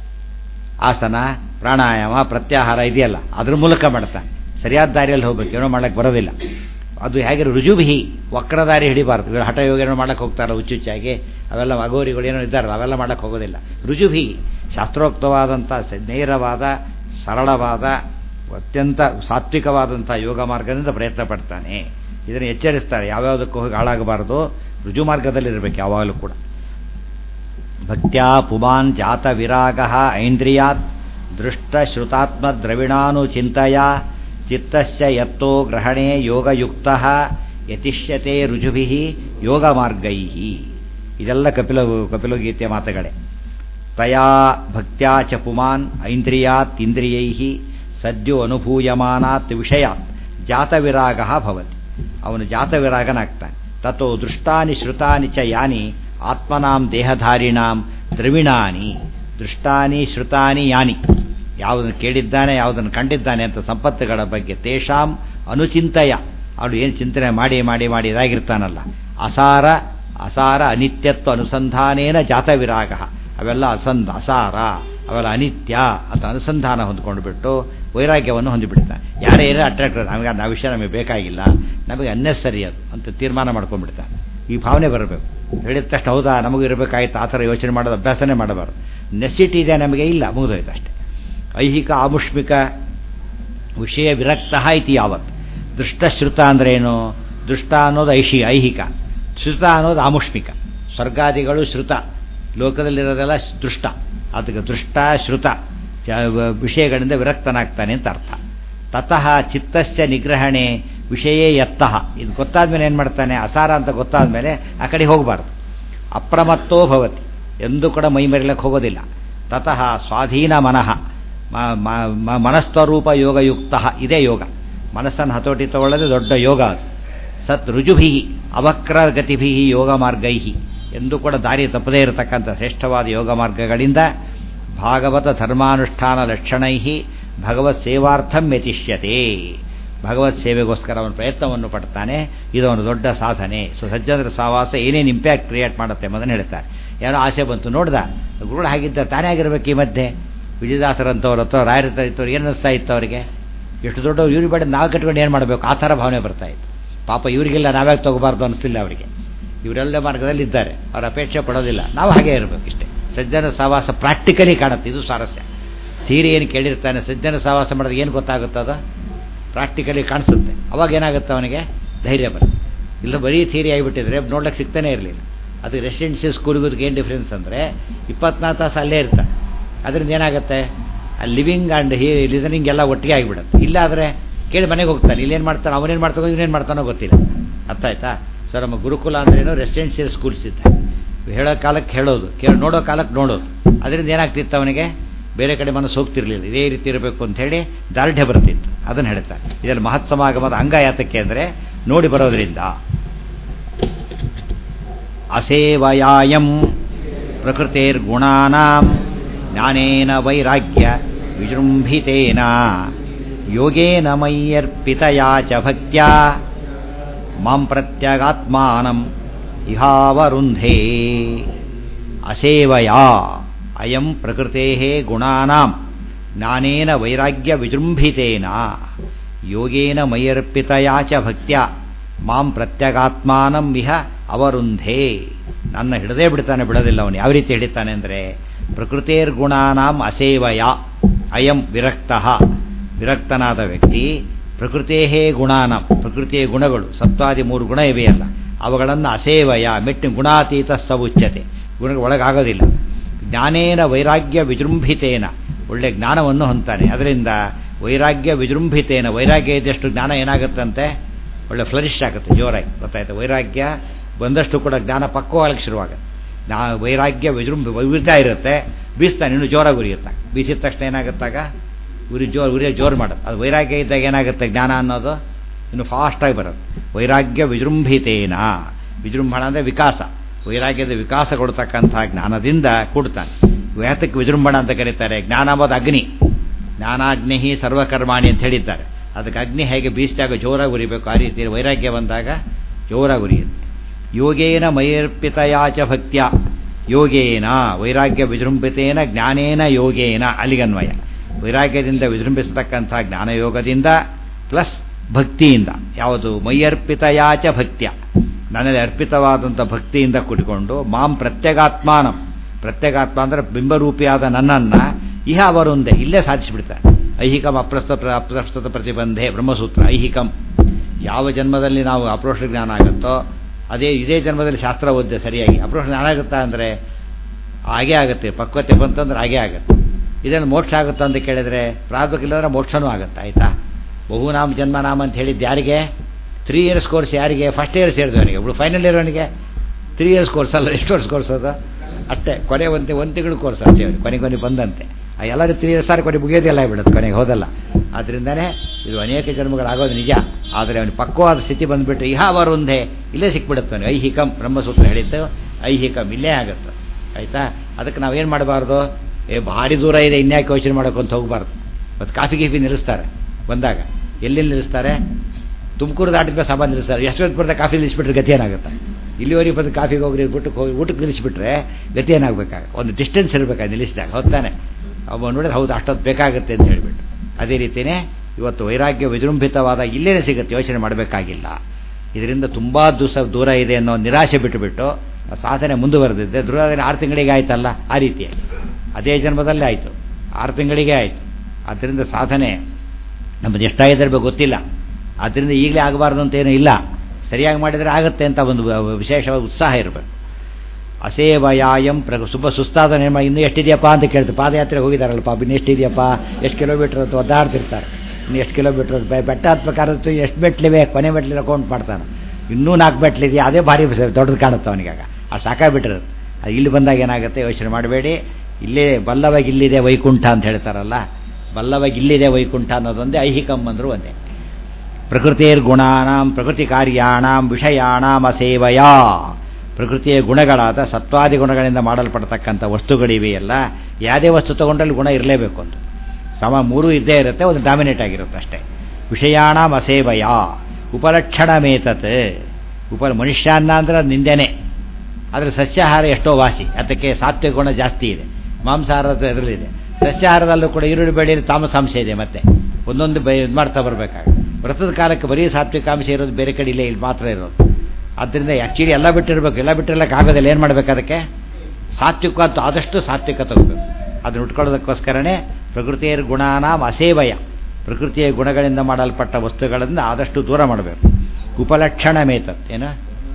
ಆಸನ ಪ್ರಾಣಾಯಾಮ ಪ್ರತ್ಯಾಹಾರ ಇದೆಯಲ್ಲ ಅದ್ರ ಮೂಲಕ ಮಾಡ್ತಾನೆ ಸರಿಯಾದ ದಾರಿಯಲ್ಲಿ ಹೋಗ್ಬೇಕು ಏನೋ ಮಾಡಕ್ಕೆ ಬರೋದಿಲ್ಲ ಅದು ಹೇಗೆ ರುಜುಭಿ ವಕ್ರದಾರಿ ಹಿಡಿಬಾರ್ದು ಇವರು ಹಠ ಯೋಗ ಏನೋ ಮಾಡಕ್ಕೆ ಹೋಗ್ತಾರಲ್ಲ ಹುಚ್ಚುಚ್ಚಾಗಿ ಅವೆಲ್ಲ ಅಗೋರಿಗಳು ಏನೋ ಇದ್ದಾರಲ್ಲ ಅವೆಲ್ಲ ಮಾಡಕ್ಕೆ ಹೋಗೋದಿಲ್ಲ ರುಜುಭಿ ಶಾಸ್ತ್ರೋಕ್ತವಾದಂಥ ನೇರವಾದ ಸರಳವಾದ ಅತ್ಯಂತ ಸಾತ್ವಿಕವಾದಂಥ ಯೋಗ ಮಾರ್ಗದಿಂದ ಪ್ರಯತ್ನ ಪಡ್ತಾನೆ ಇದನ್ನು ಎಚ್ಚರಿಸ್ತಾರೆ ಯಾವ್ಯಾವುದಕ್ಕೂ ಹೋಗಿ ಹಾಳಾಗಬಾರದು ರುಜು ಮಾರ್ಗದಲ್ಲಿರಬೇಕು ಯಾವಾಗಲೂ ಕೂಡ ಭಕ್ತ್ಯಾ ಪುಮಾನ್ ಜಾತ ವಿರಾಗ ಐಂದ್ರಿಯಾತ್ ದೃಷ್ಟ ಶ್ರುತಾತ್ಮ ದ್ರವಿಣಾನು ಚಿಂತೆಯ ಚಿತ್ತಶ್ಚ ಯತ್ತೋ ಗ್ರಹಣೆ ಯೋಗಯುಕ್ತ ಯತಿಷ್ಯತೆ ರುಜುಭಿ ಯೋಗ ಮಾರ್ಗೈ ಇದೆಲ್ಲ ಕಪಿಲ ಕಪಿಲಗೀತೆಯ ಮಾತುಗಳೇ ತಯಾ ಭಕ್ತ್ಯಾ ಚ ಪುಮಾನ್ ಐಂದ್ರಿಯಾತ್ ಇಂದ್ರಿಯೈ ಸದ್ಯೋ ಅನುಭೂಯಮಾನಾತ್ ವಿಷಯಾತ್ ಜಾತವಿರಾಗ ಭವತಿ ಅವನು ಜಾತವಿರಾಗನಾಗ್ತಾನೆ ತಥೋ ದೃಷ್ಟಾನಿ ಶ್ರುತಾನಿ ಚ ಯಾನಿ ಆತ್ಮನಾಂ ದೇಹಧಾರಿಣಾಂ ದ್ರವಿಣಾನಿ ದೃಷ್ಟಾನಿ ಶ್ರುತಾನಿ ಯಾನಿ ಯಾವುದನ್ನು ಕೇಳಿದ್ದಾನೆ ಯಾವುದನ್ನು ಕಂಡಿದ್ದಾನೆ ಅಂತ ಸಂಪತ್ತುಗಳ ಬಗ್ಗೆ ತೇಷಾಂ ಅನುಚಿಂತಯ ಅವಳು ಏನು ಚಿಂತನೆ ಮಾಡಿ ಮಾಡಿ ಮಾಡಿ ಇದಾಗಿರ್ತಾನಲ್ಲ ಅಸಾರ ಅಸಾರ ಅನಿತ್ಯತ್ವ ಅನುಸಂಧಾನೇನ ಜಾತವಿರಾಗ ಅವೆಲ್ಲ ಅಸಂಧ ಅಸಾರ ಅವೆಲ್ಲ ಅನಿತ್ಯ ಅಂತ ಅನುಸಂಧಾನ ಹೊಂದ್ಕೊಂಡು ಬಿಟ್ಟು ವೈರಾಗ್ಯವನ್ನು ಹೊಂದಿಬಿಡ್ತಾನೆ ಯಾರೇ ಏನೇ ಅಟ್ರಾಕ್ಟ್ ನಮಗೆ ಆ ವಿಷಯ ನಮಗೆ ಬೇಕಾಗಿಲ್ಲ ನಮಗೆ ಅನ್ನೆಸರಿ ಅದು ಅಂತ ತೀರ್ಮಾನ ಮಾಡ್ಕೊಂಡ್ಬಿಡ್ತಾನೆ ಈ ಭಾವನೆ ಬರಬೇಕು ಹೇಳಿದ ತಕ್ಷಣ ಹೌದಾ ನಮಗೂ ಇರಬೇಕಾಯ್ತು ಆ ಥರ ಯೋಚನೆ ಮಾಡೋದು ಅಭ್ಯಾಸನೇ ಮಾಡಬಾರ್ದು ನೆಸಿಟಿ ಇದೆ ನಮಗೆ ಇಲ್ಲ ಮುಗಿದೋಯ್ತು ಅಷ್ಟೇ ಐಹಿಕ ಆಮುಷ್ಮಿಕ ವಿಷಯ ವಿರಕ್ತ ಇತಿ ಯಾವತ್ ದೃಷ್ಟಶ್ರುತ ಅಂದ್ರೆ ಏನು ದೃಷ್ಟ ಅನ್ನೋದು ಐಶಿ ಐಹಿಕ ಶ್ರುತ ಅನ್ನೋದು ಆಮುಷ್ಮಿಕ ಸ್ವರ್ಗಾದಿಗಳು ಶ್ರುತ ಲೋಕದಲ್ಲಿರೋದೆಲ್ಲ ದೃಷ್ಟ ಅದಕ್ಕೆ ದೃಷ್ಟ ಶ್ರುತ ವಿಷಯಗಳಿಂದ ವಿರಕ್ತನಾಗ್ತಾನೆ ಅಂತ ಅರ್ಥ ತತಃ ಚಿತ್ತಸ್ಯ ನಿಗ್ರಹಣೆ ವಿಷಯೇ ಎತ್ತಃ ಇದು ಗೊತ್ತಾದ್ಮೇಲೆ ಏನು ಮಾಡ್ತಾನೆ ಅಸಾರ ಅಂತ ಗೊತ್ತಾದ್ಮೇಲೆ ಆ ಕಡೆ ಹೋಗಬಾರ್ದು ಅಪ್ರಮತ್ತೋ ಭವತಿ ಎಂದೂ ಕೂಡ ಮೈ ಮರಿಲಕ್ಕೆ ಹೋಗೋದಿಲ್ಲ ತತಃ ಸ್ವಾಧೀನ ಮನಃ ಮನಸ್ವರೂಪ ಯೋಗಯುಕ್ತ ಇದೇ ಯೋಗ ಮನಸ್ಸನ್ನು ಹತೋಟಿ ತಗೊಳ್ಳೋದೇ ದೊಡ್ಡ ಯೋಗ ಅದು ಸತ್ ರುಜುಭಿ ಅವಕ್ರಗತಿಭಿ ಯೋಗ ಮಾರ್ಗೈ ಎಂದು ಕೂಡ ದಾರಿ ತಪ್ಪದೇ ಇರತಕ್ಕಂಥ ಶ್ರೇಷ್ಠವಾದ ಯೋಗ ಮಾರ್ಗಗಳಿಂದ ಭಾಗವತ ಧರ್ಮಾನುಷ್ಠಾನ ಲಕ್ಷಣೈ ಭಗವತ್ ಸೇವಾರ್ಥಂ ಯತಿಷ್ಯತೆ ಭಗವತ್ ಸೇವೆಗೋಸ್ಕರ ಅವನ ಪ್ರಯತ್ನವನ್ನು ಪಡ್ತಾನೆ ಇದು ಅವನು ದೊಡ್ಡ ಸಾಧನೆ ಸೊ ಸಜ್ಜನರ ಸಹವಾಸ ಏನೇನು ಇಂಪ್ಯಾಕ್ಟ್ ಕ್ರಿಯೇಟ್ ಮಾಡುತ್ತೆ ಎಂಬುದನ್ನು ಹೇಳ್ತಾರೆ ಯಾರೋ ಆಸೆ ಬಂತು ನೋಡ್ದ ಗುರುಳು ಹಾಗಿದ್ದ ತಾನೇ ಆಗಿರ್ಬೇಕು ಈ ಮಧ್ಯೆ ವಿಜಯದಾಸರಂಥವ್ರ ಹತ್ರ ರಾಯರ ಇತ್ತವ್ರು ಏನು ಅನಿಸ್ತಾ ಇತ್ತು ಅವರಿಗೆ ಎಷ್ಟು ದೊಡ್ಡ ಇವ್ರಿಗೆ ಬೇಡ ನಾವು ಕಟ್ಕೊಂಡು ಏನು ಮಾಡಬೇಕು ಆ ಥರ ಭಾವನೆ ಬರ್ತಾ ಇತ್ತು ಪಾಪ ಇವರಿಗೆಲ್ಲ ನಾವ್ಯಾಕೆ ತಗೋಬಾರ್ದು ಅನಿಸ್ಲಿಲ್ಲ ಅವರಿಗೆ ಇವರೆಲ್ಲ ಮಾರ್ಗದಲ್ಲಿ ಇದ್ದಾರೆ ಅವ್ರ ಅಪೇಕ್ಷೆ ಪಡೋದಿಲ್ಲ ನಾವು ಹಾಗೆ ಇರಬೇಕು ಇಷ್ಟೇ ಸಜ್ಜನ ಸಹವಾಸ ಪ್ರಾಕ್ಟಿಕಲಿ ಕಾಣುತ್ತೆ ಇದು ಸ್ವಾರಸ್ಯ ಥೀರಿ ಏನು ಕೇಳಿರ್ತಾನೆ ಸಜ್ಜನ ಸಹವಾಸ ಮಾಡೋದು ಏನು ಗೊತ್ತಾಗುತ್ತದ ಪ್ರಾಕ್ಟಿಕಲಿ ಕಾಣಿಸುತ್ತೆ ಅವಾಗ ಏನಾಗುತ್ತೆ ಅವನಿಗೆ ಧೈರ್ಯ ಬರುತ್ತೆ ಇಲ್ಲ ಬರೀ ಥಿಯರಿ ಆಗಿಬಿಟ್ಟಿದ್ರೆ ನೋಡ್ಲಿಕ್ಕೆ ಸಿಗ್ತಾನೆ ಇರಲಿಲ್ಲ ಅದು ರೆಸಿಡೆನ್ಷಿಯಲ್ ಸ್ಕೂಲ್ಗೂ ಏನು ಡಿಫ್ರೆನ್ಸ್ ಅಂದರೆ ಇಪ್ಪತ್ನಾಲ್ಕು ತಾಸು ಅಲ್ಲೇ ಇರ್ತಾರೆ ಅದರಿಂದ ಏನಾಗುತ್ತೆ ಆ ಲಿವಿಂಗ್ ಆ್ಯಂಡ್ ಹಿ ಲಿಸನಿಂಗ್ ಎಲ್ಲ ಒಟ್ಟಿಗೆ ಆಗಿಬಿಡುತ್ತೆ ಇಲ್ಲಾದರೆ ಕೇಳಿ ಮನೆಗೆ ಹೋಗ್ತಾನೆ ಇಲ್ಲೇನು ಮಾಡ್ತಾನೆ ಅವನೇನು ಮಾಡ್ತಾನೋ ಇವನೇನು ಮಾಡ್ತಾನೋ ಗೊತ್ತಿಲ್ಲ ಅರ್ಥ ಆಯ್ತಾ ಸೊ ನಮ್ಮ ಗುರುಕುಲ ಅಂದ್ರೇನು ರೆಸಿಡೆನ್ಷಿಯಲ್ ಸ್ಕೂಲ್ಸ್ ಇದ್ದ ಹೇಳೋ ಕಾಲಕ್ಕೆ ಹೇಳೋದು ಕೇಳಿ ನೋಡೋ ಕಾಲಕ್ಕೆ ನೋಡೋದು ಅದರಿಂದ ಏನಾಗ್ತಿತ್ತು ಅವನಿಗೆ ಬೇರೆ ಕಡೆ ಮನಸ್ಸು ಹೋಗ್ತಿರ್ಲಿಲ್ಲ ಇದೇ ರೀತಿ ಇರಬೇಕು ಅಂತ ಹೇಳಿ ದಾರ್ಢ್ಯ ಬರ್ತಿತ್ತು ಅದನ್ನು ಹೇಳ್ತಾರೆ ಇದರಲ್ಲಿ ಮಹತ್ ಸಮಾಗಮದ ಅಂಗ ಯಾತಕ್ಕೆ ಅಂದರೆ ನೋಡಿ ಬರೋದ್ರಿಂದ ಅಸೇವಯಾಯಂ ಪ್ರಕೃತಿರ್ಗುಣಾನಾಂ ಜ್ಞಾನೇನ ವೈರಾಗ್ಯ ವಿಜೃಂಭಿತೇನ ಯೋಗೇನ ಮಯ್ಯರ್ಪಿತಯಾ ಚ ಭಕ್ತ್ಯಾ ಮಾಂ ಪ್ರತ್ಯಗಾತ್ಮಾನಂ ಇಹಾವರುಂಧೇ ಅಸೇವಯಾ ಅಯಂ ಪ್ರಕೃತೆ ಗುಣಾನಾಂ ಜ್ಞಾನೇನ ವೈರಾಗ್ಯ ವಿಜೃಂಭಿತೇನ ಯೋಗೇನ ಮೈಯರ್ಪಿತಯಾ ಚ ಭಕ್ತ್ಯ ಮಾಂ ಪ್ರತ್ಯಗಾತ್ಮಾನಂ ಇಹ ಅವರುಂಧೇ ನನ್ನ ಹಿಡದೇ ಬಿಡ್ತಾನೆ ಬಿಡೋದಿಲ್ಲ ಅವನು ಯಾವ ರೀತಿ ಹಿಡಿತಾನೆ ಅಂದರೆ ಪ್ರಕೃತಿರ್ಗುಣಾನಾಂ ಅಸೇವಯ ಅಯಂ ವಿರಕ್ತ ವಿರಕ್ತನಾದ ವ್ಯಕ್ತಿ ಪ್ರಕೃತೇ ಗುಣಾನಾಂ ಪ್ರಕೃತಿಯ ಗುಣಗಳು ಸತ್ವಾದಿ ಮೂರು ಗುಣ ಇವೆಯಲ್ಲ ಅವುಗಳನ್ನು ಅಸೇವಯ ಮೆಟ್ಟಿ ಗುಣಾತೀತ ಸವುಚ್ಯತೆ ಗುಣಗಳ ಒಳಗಾಗೋದಿಲ್ಲ ಜ್ಞಾನೇನ ವೈರಾಗ್ಯ ವಿಜೃಂಭಿತೇನ ಒಳ್ಳೆ ಜ್ಞಾನವನ್ನು ಹೊಂತಾನೆ ಅದರಿಂದ ವೈರಾಗ್ಯ ವಿಜೃಂಭಿತೇನ ವೈರಾಗ್ಯ ಇದ್ದಷ್ಟು ಜ್ಞಾನ ಏನಾಗುತ್ತಂತೆ ಒಳ್ಳೆ ಫ್ಲರಿಶ್ ಆಗುತ್ತೆ ಜೋರಾಗಿ ಗೊತ್ತಾಯ್ತು ವೈರಾಗ್ಯ ಬಂದಷ್ಟು ಕೂಡ ಜ್ಞಾನ ಪಕ್ವವಾಗಿ ಶುರುವಾಗುತ್ತೆ ನಾ ವೈರಾಗ್ಯ ವಿಜೃಂಭಿ ಉರಿತಾ ಇರುತ್ತೆ ಬೀಸ್ತಾನೆ ಇನ್ನು ಜೋರಾಗಿ ಉರಿಯುತ್ತಾಗ ಬೀಸಿದ ತಕ್ಷಣ ಏನಾಗುತ್ತಾಗ ಉರಿ ಜೋರು ಉರಿಯ ಜೋರು ಮಾಡುತ್ತೆ ಅದು ವೈರಾಗ್ಯ ಇದ್ದಾಗ ಏನಾಗುತ್ತೆ ಜ್ಞಾನ ಅನ್ನೋದು ಇನ್ನು ಫಾಸ್ಟಾಗಿ ಬರುತ್ತೆ ವೈರಾಗ್ಯ ವಿಜೃಂಭಿತೇನ ವಿಜೃಂಭಣ ಅಂದರೆ ವಿಕಾಸ ವೈರಾಗ್ಯದ ವಿಕಾಸ ಕೊಡ್ತಕ್ಕಂಥ ಜ್ಞಾನದಿಂದ ಕೂಡ್ತಾನೆ ವ್ಯಾತಕ್ಕೆ ವಿಜೃಂಭಣ ಅಂತ ಕರೀತಾರೆ ಜ್ಞಾನ ಅಂಬೋದು ಅಗ್ನಿ ಜ್ಞಾನಾಗ್ನಿ ಸರ್ವಕರ್ಮಾಣಿ ಅಂತ ಹೇಳಿದ್ದಾರೆ ಅದಕ್ಕೆ ಅಗ್ನಿ ಹೇಗೆ ಬೀಸಿದಾಗ ಜೋರಾಗಿ ಉರಿಬೇಕು ಆ ರೀತಿ ವೈರಾಗ್ಯ ಬಂದಾಗ ಜೋರಾಗಿ ಉರಿಯುತ್ತೆ ಯೋಗೇನ ಮೈರ್ಪಿತಯಾಚ ಭಕ್ತ್ಯ ಯೋಗೇನ ವೈರಾಗ್ಯ ವಿಜೃಂಭಿತೇನ ಜ್ಞಾನೇನ ಯೋಗೇನ ಅಲಿಗನ್ವಯ ವೈರಾಗ್ಯದಿಂದ ವಿಜೃಂಭಿಸತಕ್ಕಂಥ ಜ್ಞಾನಯೋಗದಿಂದ ಪ್ಲಸ್ ಭಕ್ತಿಯಿಂದ ಯಾವುದು ಮೈಯರ್ಪಿತಯಾಚ ಭಕ್ತ್ಯ ನನ್ನಲ್ಲಿ ಅರ್ಪಿತವಾದಂಥ ಭಕ್ತಿಯಿಂದ ಕೂಡಿಕೊಂಡು ಮಾಂ ಪ್ರತ್ಯಗಾತ್ಮಾನಂ ಪ್ರತ್ಯಗಾತ್ಮ ಅಂದರೆ ಬಿಂಬರೂಪಿಯಾದ ನನ್ನನ್ನು ಇಹ ಅವರೊಂದೇ ಇಲ್ಲೇ ಸಾಧಿಸಿಬಿಡ್ತಾರೆ ಐಹಿಕಂ ಅಪ್ರಸ್ತುತ ಅಪ್ರಸ್ತುತ ಪ್ರತಿಬಂಧೆ ಬ್ರಹ್ಮಸೂತ್ರ ಐಹಿಕಂ ಯಾವ ಜನ್ಮದಲ್ಲಿ ನಾವು ಅಪ್ರೋಷ ಜ್ಞಾನ ಆಗುತ್ತೋ ಅದೇ ಇದೇ ಜನ್ಮದಲ್ಲಿ ಶಾಸ್ತ್ರ ಓದ್ದೆ ಸರಿಯಾಗಿ ಅಪ್ರೋಷ ಜ್ಞಾನ ಆಗುತ್ತಾ ಅಂದರೆ ಹಾಗೇ ಆಗುತ್ತೆ ಪಕ್ವತೆ ಬಂತಂದ್ರೆ ಹಾಗೇ ಆಗುತ್ತೆ ಇದನ್ನು ಮೋಕ್ಷ ಆಗುತ್ತಾ ಅಂತ ಕೇಳಿದರೆ ಪ್ರಾರಂಭಕ್ಕಿಲ್ಲದ್ರೆ ಮೋಕ್ಷನೂ ಆಗುತ್ತೆ ಆಯಿತಾ ಬಹುನಾಮ ಜನ್ಮನಾಮ ಅಂತ ಹೇಳಿದ್ದು ಯಾರಿಗೆ ತ್ರೀ ಇಯರ್ಸ್ ಕೋರ್ಸ್ ಯಾರಿಗೆ ಫಸ್ಟ್ ಇಯರ್ ಸೇರಿದವನಿಗೆ ಇವಳು ಫೈನಲ್ ಇರೋನಿಗೆ ತ್ರೀ ಇಯರ್ಸ್ ಕೋರ್ಸ್ ಅಲ್ಲ ಎಷ್ಟು ವರ್ಷ ಕೋರ್ಸ್ ಅದು ಅಷ್ಟೇ ಕೊನೆ ಒಂದು ಒಂದು ತಿಂಗಳು ಕೋರ್ಸ್ ಅಷ್ಟೇ ಅವನಿಗೆ ಕೊನೆ ಕೊನೆ ಬಂದಂತೆ ಎಲ್ಲರೂ ತ್ರೀ ಇಯರ್ಸ್ ಸಾರಿ ಕೊನೆ ಮುಗಿಯೋದಿಲ್ಲ ಬಿಡುತ್ತೆ ಕೊನೆಗೆ ಹೋದಲ್ಲ ಆದ್ದರಿಂದನೇ ಇದು ಅನೇಕ ಜನ್ಮಗಳಾಗೋದು ನಿಜ ಆದರೆ ಅವನಿಗೆ ಪಕ್ವವಾದ ಸ್ಥಿತಿ ಬಂದುಬಿಟ್ಟು ಇಹ ಅವರೊಂದೇ ಇಲ್ಲೇ ಸಿಕ್ಬಿಡುತ್ತೆ ಅವನಿಗೆ ಐಹಿಕಂ ಬ್ರಹ್ಮಸೂತ್ರ ಹೇಳಿದ್ದು ಐಹಿಕಂ ಇಲ್ಲೇ ಆಗುತ್ತೆ ಆಯಿತಾ ಅದಕ್ಕೆ ನಾವೇನು ಮಾಡಬಾರ್ದು ಏ ಭಾರಿ ದೂರ ಇದೆ ಇನ್ಯಾಕೆ ಯೋಚನೆ ಮಾಡೋಕ್ಕಂತ ಹೋಗಬಾರ್ದು ಮತ್ತು ಕಾಫಿ ಗೀಫಿ ನಿಲ್ಲಿಸ್ತಾರೆ ಬಂದಾಗ ಎಲ್ಲೆಲ್ಲಿ ನಿಲ್ಲಿಸ್ತಾರೆ ತುಮಕೂರು ದಾಟಿದ ಸಭಾ ನಿಲ್ಲಿಸ್ತಾರೆ ಎಷ್ಟು ಹೊತ್ತು ಬರ್ತಾ ಕಾಫಿ ನಿಲ್ಲಿಸ್ಬಿಟ್ರೆ ಗತಿ ಏನಾಗುತ್ತೆ ಇಲ್ಲಿವರೆಗೆ ಬಂದು ಕಾಫಿಗೆ ಹೋಗ್ರಿ ಬಿಟ್ಟು ಊಟಕ್ಕೆ ನಿಲ್ಲಿಸ್ಬಿಟ್ರೆ ಗತಿ ಏನಾಗಬೇಕಾಗ ಒಂದು ಡಿಸ್ಟೆನ್ಸ್ ಇರಬೇಕಾಗ ನಿಲ್ಲಿಸಿದಾಗ ಹೊತ್ತಾನೆ ಅವ ನೋಡಿದ್ರೆ ಹೌದು ಅಷ್ಟೊತ್ತು ಬೇಕಾಗುತ್ತೆ ಅಂತ ಹೇಳಿಬಿಟ್ಟು ಅದೇ ರೀತಿಯೇ ಇವತ್ತು ವೈರಾಗ್ಯ ವಿಜೃಂಭಿತವಾದ ಇಲ್ಲೇನೆ ಸಿಗುತ್ತೆ ಯೋಚನೆ ಮಾಡಬೇಕಾಗಿಲ್ಲ ಇದರಿಂದ ತುಂಬ ದಿವಸ ದೂರ ಇದೆ ಅನ್ನೋ ನಿರಾಶೆ ಬಿಟ್ಟುಬಿಟ್ಟು ಸಾಧನೆ ಮುಂದುವರೆದಿದ್ದೆ ದುರಾಧನೆ ಆರು ತಿಂಗಳಿಗೆ ಆಯ್ತಲ್ಲ ಆ ರೀತಿಯಾಗಿ ಅದೇ ಜನ್ಮದಲ್ಲೇ ಆಯಿತು ಆರು ತಿಂಗಳಿಗೆ ಆಯಿತು ಆದ್ದರಿಂದ ಸಾಧನೆ ನಮ್ಮದು ಎಷ್ಟಾಗಿದ್ದಿರಬೇಕು ಗೊತ್ತಿಲ್ಲ ಆದ್ದರಿಂದ ಈಗಲೇ ಆಗಬಾರ್ದು ಅಂತ ಏನೂ ಇಲ್ಲ ಸರಿಯಾಗಿ ಮಾಡಿದರೆ ಆಗುತ್ತೆ ಅಂತ ಒಂದು ವಿಶೇಷವಾದ ಉತ್ಸಾಹ ಇರಬೇಕು ಅಸೇವಯಾಯಂ ಪ್ರ ತುಂಬ ಸುಸ್ತಾದ ನೇಮ ಇನ್ನೂ ಎಷ್ಟಿದೆಯಪ್ಪ ಅಂತ ಕೇಳ್ತಾರೆ ಪಾದಯಾತ್ರೆ ಹೋಗಿದಾರಲ್ಲ ಪಾಪ ಇನ್ನು ಎಷ್ಟಿದೆಯಪ್ಪ ಎಷ್ಟು ಕಿಲೋಮೀಟ್ರ್ ಅಂತ ಒದ್ದಾಡ್ತಿರ್ತಾರೆ ಇನ್ನು ಎಷ್ಟು ಕಿಲೋಮೀಟ್ರ್ ಬೆಟ್ಟ ಹತ್ಬೇಕಾದ್ರೆ ಎಷ್ಟು ಮೆಟ್ಲಿವೆ ಕೊನೆ ಮೆಟ್ಲಿನ ಕೌಂಟ್ ಮಾಡ್ತಾನೆ ಇನ್ನೂ ನಾಲ್ಕು ಮೆಟ್ಲಿದೆಯಾ ಅದೇ ಭಾರಿ ದೊಡ್ಡದು ಕಾಣುತ್ತೆ ಅವನಿಗಾಗ ಆ ಸಾಕಾಗ್ಬಿಟ್ಟಿರುತ್ತೆ ಇಲ್ಲಿ ಬಂದಾಗ ಏನಾಗುತ್ತೆ ಯೋಚನೆ ಮಾಡಬೇಡಿ ಇಲ್ಲೇ ಬಲ್ಲವಾಗಿ ಇಲ್ಲಿದೆ ವೈಕುಂಠ ಅಂತ ಹೇಳ್ತಾರಲ್ಲ ಬಲ್ಲವಾಗಿ ಇಲ್ಲಿದೆ ವೈಕುಂಠ ಅನ್ನೋದೊಂದೇ ಐಹಿಕಂ ಅಂದ್ರು ಒಂದೇ ಪ್ರಕೃತಿರ್ ಗುಣಾನಾಂ ಪ್ರಕೃತಿ ಕಾರ್ಯಾಣಾಂ ವಿಷಯಾಣಾಂ ಅಸೇವಯ ಪ್ರಕೃತಿಯ ಗುಣಗಳಾದ ಸತ್ವಾದಿ ಗುಣಗಳಿಂದ ಮಾಡಲ್ಪಡ್ತಕ್ಕಂಥ ವಸ್ತುಗಳಿವೆಯಲ್ಲ ಯಾವುದೇ ವಸ್ತು ತಗೊಂಡಲ್ಲಿ ಗುಣ ಇರಲೇಬೇಕು ಅಂತ ಸಮ ಮೂರು ಇದ್ದೇ ಇರುತ್ತೆ ಒಂದು ಡಾಮಿನೇಟ್ ಆಗಿರುತ್ತೆ ಅಷ್ಟೇ ವಿಷಯಾಣಾಂ ಅಸೇವಯ ಉಪಲಕ್ಷಣಮೇತತ್ ಉಪ ಮನುಷ್ಯಾನ್ನ ಅಂದ್ರೆ ಅದು ನಿಂದೆನೆ ಆದರೆ ಸಸ್ಯಾಹಾರ ಎಷ್ಟೋ ವಾಸಿ ಅದಕ್ಕೆ ಸಾತ್ವಿಕ ಗುಣ ಜಾಸ್ತಿ ಇದೆ ಮಾಂಸಾಹಾರದ ಇದರಲ್ಲಿದೆ ಸಸ್ಯಾಹಾರದಲ್ಲೂ ಕೂಡ ಈರುಳ್ಳಿ ಬೆಳೆಯಲ್ಲಿ ತಾಮಸಾಂಶ ಇದೆ ಮತ್ತೆ ಒಂದೊಂದು ಬೈ ಇದು ಮಾಡ್ತಾ ಬರಬೇಕಾಗ ವ್ರತದ ಕಾಲಕ್ಕೆ ಬರೀ ಸಾತ್ವಿಕಾಂಶ ಇರೋದು ಬೇರೆ ಕಡೆ ಇಲ್ಲೇ ಇಲ್ಲಿ ಮಾತ್ರ ಇರೋದು ಆದ್ದರಿಂದ ಆ್ಯಕ್ಚುಲಿ ಎಲ್ಲ ಬಿಟ್ಟಿರ್ಬೇಕು ಎಲ್ಲ ಬಿಟ್ಟಿರ್ಲಕ್ಕೆ ಆಗೋದಿಲ್ಲ ಏನು ಮಾಡಬೇಕು ಅದಕ್ಕೆ ಸಾತ್ವಿಕ ಅಂತ ಆದಷ್ಟು ಸಾತ್ವಿಕ ತಗೋಬೇಕು ಅದನ್ನು ಉಟ್ಕೊಳ್ಳೋದಕ್ಕೋಸ್ಕರನೇ ಪ್ರಕೃತಿಯ ಗುಣಾನಾಂ ಅಸೇವಯ ಪ್ರಕೃತಿಯ ಗುಣಗಳಿಂದ ಮಾಡಲ್ಪಟ್ಟ ವಸ್ತುಗಳಿಂದ ಆದಷ್ಟು ದೂರ ಮಾಡಬೇಕು ಉಪಲಕ್ಷಣ ಮೇತತ್ ಏನ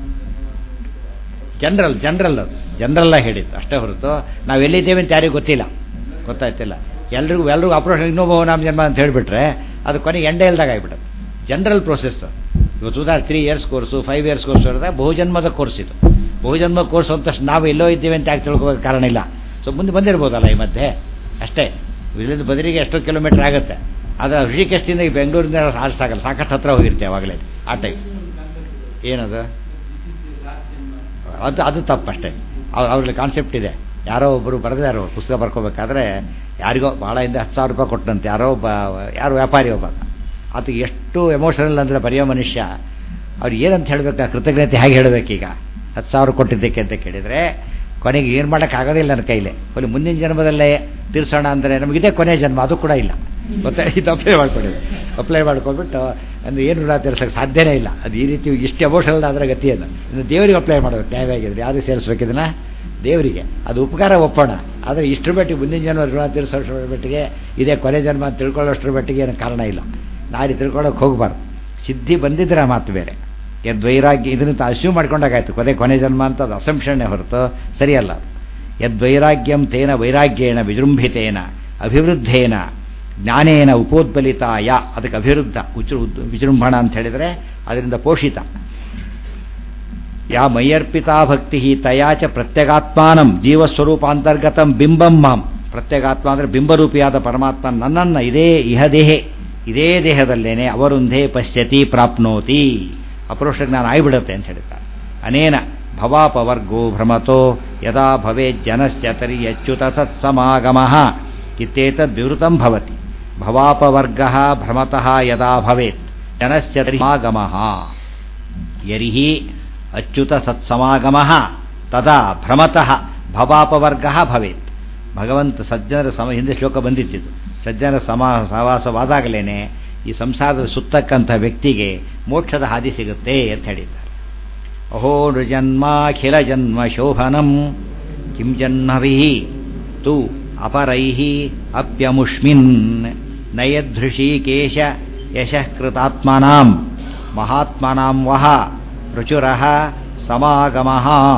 ಜನರಲ್ ಜನರಲ್ ಅದು ಜನರಲ್ಲ ಹೇಳಿದ್ದು ಅಷ್ಟೇ ಹೊರತು ನಾವು ಎಲ್ಲಿದ್ದೇವೆ ಅಂತ ಯಾರಿಗೂ ಗೊತ್ತಿಲ್ಲ ಗೊತ್ತಾಯ್ತಿಲ್ಲ ಎಲ್ರಿಗೂ ಎಲ್ರಿಗೂ ಅಪ್ರೋಚ್ ಇನ್ನೊಬ್ಬ ನಾಮ ಜನ್ಮ ಅಂತ ಹೇಳಿಬಿಟ್ರೆ ಅದು ಕೊನೆಗೆ ಎಂಡೇ ಇಲ್ದಾಗ ಆಗಿಬಿಡುತ್ತೆ ಜನರಲ್ ಪ್ರೋಸೆಸ್ ಇವತ್ತು ಉದಾಹರಣೆ three years course five years course ಇರೋದ್ರೆ ಬಹುಜನ್ಮದ ಕೋರ್ಸ್ ಇದು ಬಹುಜನ್ಮ ಕೋರ್ಸ್ ಅಂತ ನಾವು ಎಲ್ಲೋ ಇದ್ದೇವೆ ಅಂತ ಯಾಕೆ ತಿಳ್ಕೋಬೇಕು ಕಾರಣ ಇಲ್ಲ ಸೊ ಮುಂದೆ ಬಂದಿರ್ಬೋದಲ್ಲ ಈ ಮಧ್ಯೆ ಅಷ್ಟೇ ಇಲ್ಲಿಂದ ಬದಲಿಗೆ ಎಷ್ಟೋ ಕಿಲೋಮೀಟರ್ ಆಗುತ್ತೆ ಆದರೆ ಋಷಿಕೇಶದಿಂದ ಈ ಬೆಂಗಳೂರಿಂದ ಸಾಗಲ್ಲ ಸಾಕಷ್ಟು ಹತ್ರ ಹೋಗಿರ್ತೇವೆ ಅವಾಗಲೇ ಆ ಟೈಪ್ ಏನದು ಅದು ಅದು ತಪ್ಪಷ್ಟೇ ಅವ್ರಲ್ಲಿ ಕಾನ್ಸೆಪ್ಟ್ ಇದೆ ಯಾರೋ ಒಬ್ಬರು ಬರೆದಿದ್ದಾರೆ ಪುಸ್ತಕ ಬರ್ಕೋಬೇಕಾದ್ರೆ ಯಾರಿಗೋ ಭಾಳ ಹಿಂದೆ ಹತ್ತು ಸಾವಿರ ರೂಪಾಯಿ ಕೊಟ್ಟಂತೆ ಯಾರೋ ಒಬ್ಬ ಯಾರೋ ವ್ಯಾಪಾರಿ ಒಬ್ಬ ಆತ ಎಷ್ಟು ಎಮೋಷನಲ್ ಅಂದರೆ ಬರೆಯೋ ಮನುಷ್ಯ ಅವ್ರು ಏನಂತ ಹೇಳಬೇಕು ಕೃತಜ್ಞತೆ ಹೇಗೆ ಹೇಳಬೇಕೀಗ ಹತ್ತು ಸಾವಿರ ಕೊಟ್ಟಿದ್ದಕ್ಕೆ ಅಂತ ಕೇಳಿದರೆ ಕೊನೆಗೆ ಏನು ಮಾಡೋಕ್ಕಾಗೋದಿಲ್ಲ ನನ್ನ ಕೈಲಿ ಕೊನೆ ಮುಂದಿನ ಜನ್ಮದಲ್ಲೇ ತೀರ್ಸೋಣ ಅಂದರೆ ನಮಗಿದೆ ಕೊನೆಯ ಜನ್ಮ ಅದು ಕೂಡ ಇಲ್ಲ ಗೊತ್ತಾ ಇದು ಅಪ್ಲೈ ಮಾಡ್ಕೊಂಡಿದೆ ಅಪ್ಲೈ ಮಾಡ್ಕೊಂಡ್ಬಿಟ್ಟು ಅಂದರೆ ಏನು ಋಣ ತೀರ್ಸೋಕ್ಕೆ ಸಾಧ್ಯನೇ ಇಲ್ಲ ಅದು ಈ ರೀತಿ ಇಷ್ಟು ಎಮೋಷನಲ್ ಆದರೆ ಗತಿ ಅದು ಇನ್ನು ದೇವರಿಗೆ ಅಪ್ಲೈ ಮಾಡಬೇಕು ನ್ಯಾಯವಾಗಿದ್ರೆ ಯಾರು ಸೇರಿಸ್ಬೇಕಿದನ್ನ ದೇವರಿಗೆ ಅದು ಉಪಕಾರ ಒಪ್ಪೋಣ ಆದರೆ ಇಷ್ಟರ ಮಟ್ಟಿಗೆ ಮುಂದಿನ ಜನ್ಮ ಋಣ ತೀರಿಸೋಷ್ಟ್ರ ಮಟ್ಟಿಗೆ ಇದೇ ಕೊನೆ ಜನ್ಮ ಅಂತ ತಿಳ್ಕೊಳ್ಳೋಷ್ಟ್ರ ಮಟ್ಟಿಗೆ ಏನು ಕಾರಣ ಇಲ್ಲ ನಾಡಿ ತಿಳ್ಕೊಳ್ಳೋಕೆ ಹೋಗಬಾರ್ದು ಸಿದ್ಧಿ ಬಂದಿದ್ರೆ ಮಾತು ಬೇರೆ ಯದ್ವೈರಾಗ್ಯ ಇದನ್ನು ಅಸ್ಯೂಮ್ ಮಾಡ್ಕೊಂಡಾಗಾಯ್ತು ಕೊನೆ ಕೊನೆ ಜನ್ಮ ಅಂತ ಅದು ಅಸಂಶನೆ ಹೊರತು ಸರಿಯಲ್ಲ ಯದ್ವೈರಾಗ್ಯಂ ತೇನ ವೈರಾಗ್ಯೇಣ ವಿಜೃಂಭಿತೇನ ಅಭಿವೃದ್ಧೇನ ಜ್ಞಾನೇನ ಉಪೋದ್ಬಲಿತಾಯ ಅದಕ್ಕೆ ಅಭಿವೃದ್ಧ ಉಚೃ ವಿಜೃಂಭಣ ಅಂತ ಹೇಳಿದರೆ ಅದರಿಂದ ಪೋಷಿತ ಯಾ ಮೈಯರ್ಪಿತಾ ಭಕ್ತಿ ತಯಾಚ ಪ್ರತ್ಯಗಾತ್ಮಾನಂ ಜೀವಸ್ವರೂಪಾಂತರ್ಗತಂ ಬಿಂಬಂ ಮಾಂ ಪ್ರತ್ಯಗಾತ್ಮ ಅಂದರೆ ಬಿಂಬರೂಪಿಯಾದ ಪರಮಾತ್ಮ ನನ್ನನ್ನು ಇದೇ ಇಹ ದೇಹೆ ಇದೇ ದೇಹದಲ್ಲೇನೆ ಅವರುಂಧೇ ಪಶ್ಯತಿ ಪ್ರಾಪ್ನೋತಿ ಅಪರೋಕ್ಷ ಜ್ಞಾನ ಆಗಿಬಿಡುತ್ತೆ ಅಂತ ಹೇಳ್ತಾರೆ ಅನೇನ ಭವಾಪವರ್ಗೋ ಭ್ರಮತೋ ಯದಾ ಭವೇತ್ ಜನಸ್ಯ ತರಿ ಅಚ್ಯುತ ತತ್ಸಮಾಗಮ ಇತ್ಯೇತದ್ ವಿವೃತಂ ಭವತಿ ಭವಾಪವರ್ಗ ಭ್ರಮತಃ ಯದಾ ಭವೇತ್ ಜನಸ್ಯ ತರಿ ಸಮಾಗಮ ಯರಿಹಿ ಅಚ್ಯುತ ಸತ್ಸಮಾಗಮ ತದಾ ಭ್ರಮತಃ ಭವಾಪವರ್ಗ ಭವೇತ್ ಭಗವಂತ ಸಜ್ಜನರ ಸಮ ಹಿಂದೆ ಶ್ಲೋಕ ಬಂದಿತ್ತಿದ್ದು ಸಜ್ಜನರ ಸಮ ಸಹವಾಸವಾದಾಗಲೇ ಈ ಸಂಸಾರದ ಸುತ್ತಕ್ಕಂಥ ವ್ಯಕ್ತಿಗೆ ಮೋಕ್ಷದ ಹಾದಿ ಸಿಗುತ್ತೆ ಅಂತ ಹೇಳಿದ್ದಾರೆ ಅಹೋ ನೃಜನ್ಮಾಖಿಲ ಜನ್ಮ ಶೋಭನಂ ಕಿಂ ಜನ್ಮಭಿ ತು ಅಪರೈ ಅಪ್ಯಮುಷ್ಮಿನ್ ನಯದೃಷೀಕೇಶ ಯಶಃಕೃತಾತ್ಮನಾಂ ಮಹಾತ್ಮನಾಂ ವಹ ರುಚುರ ಸಮಾಗಮ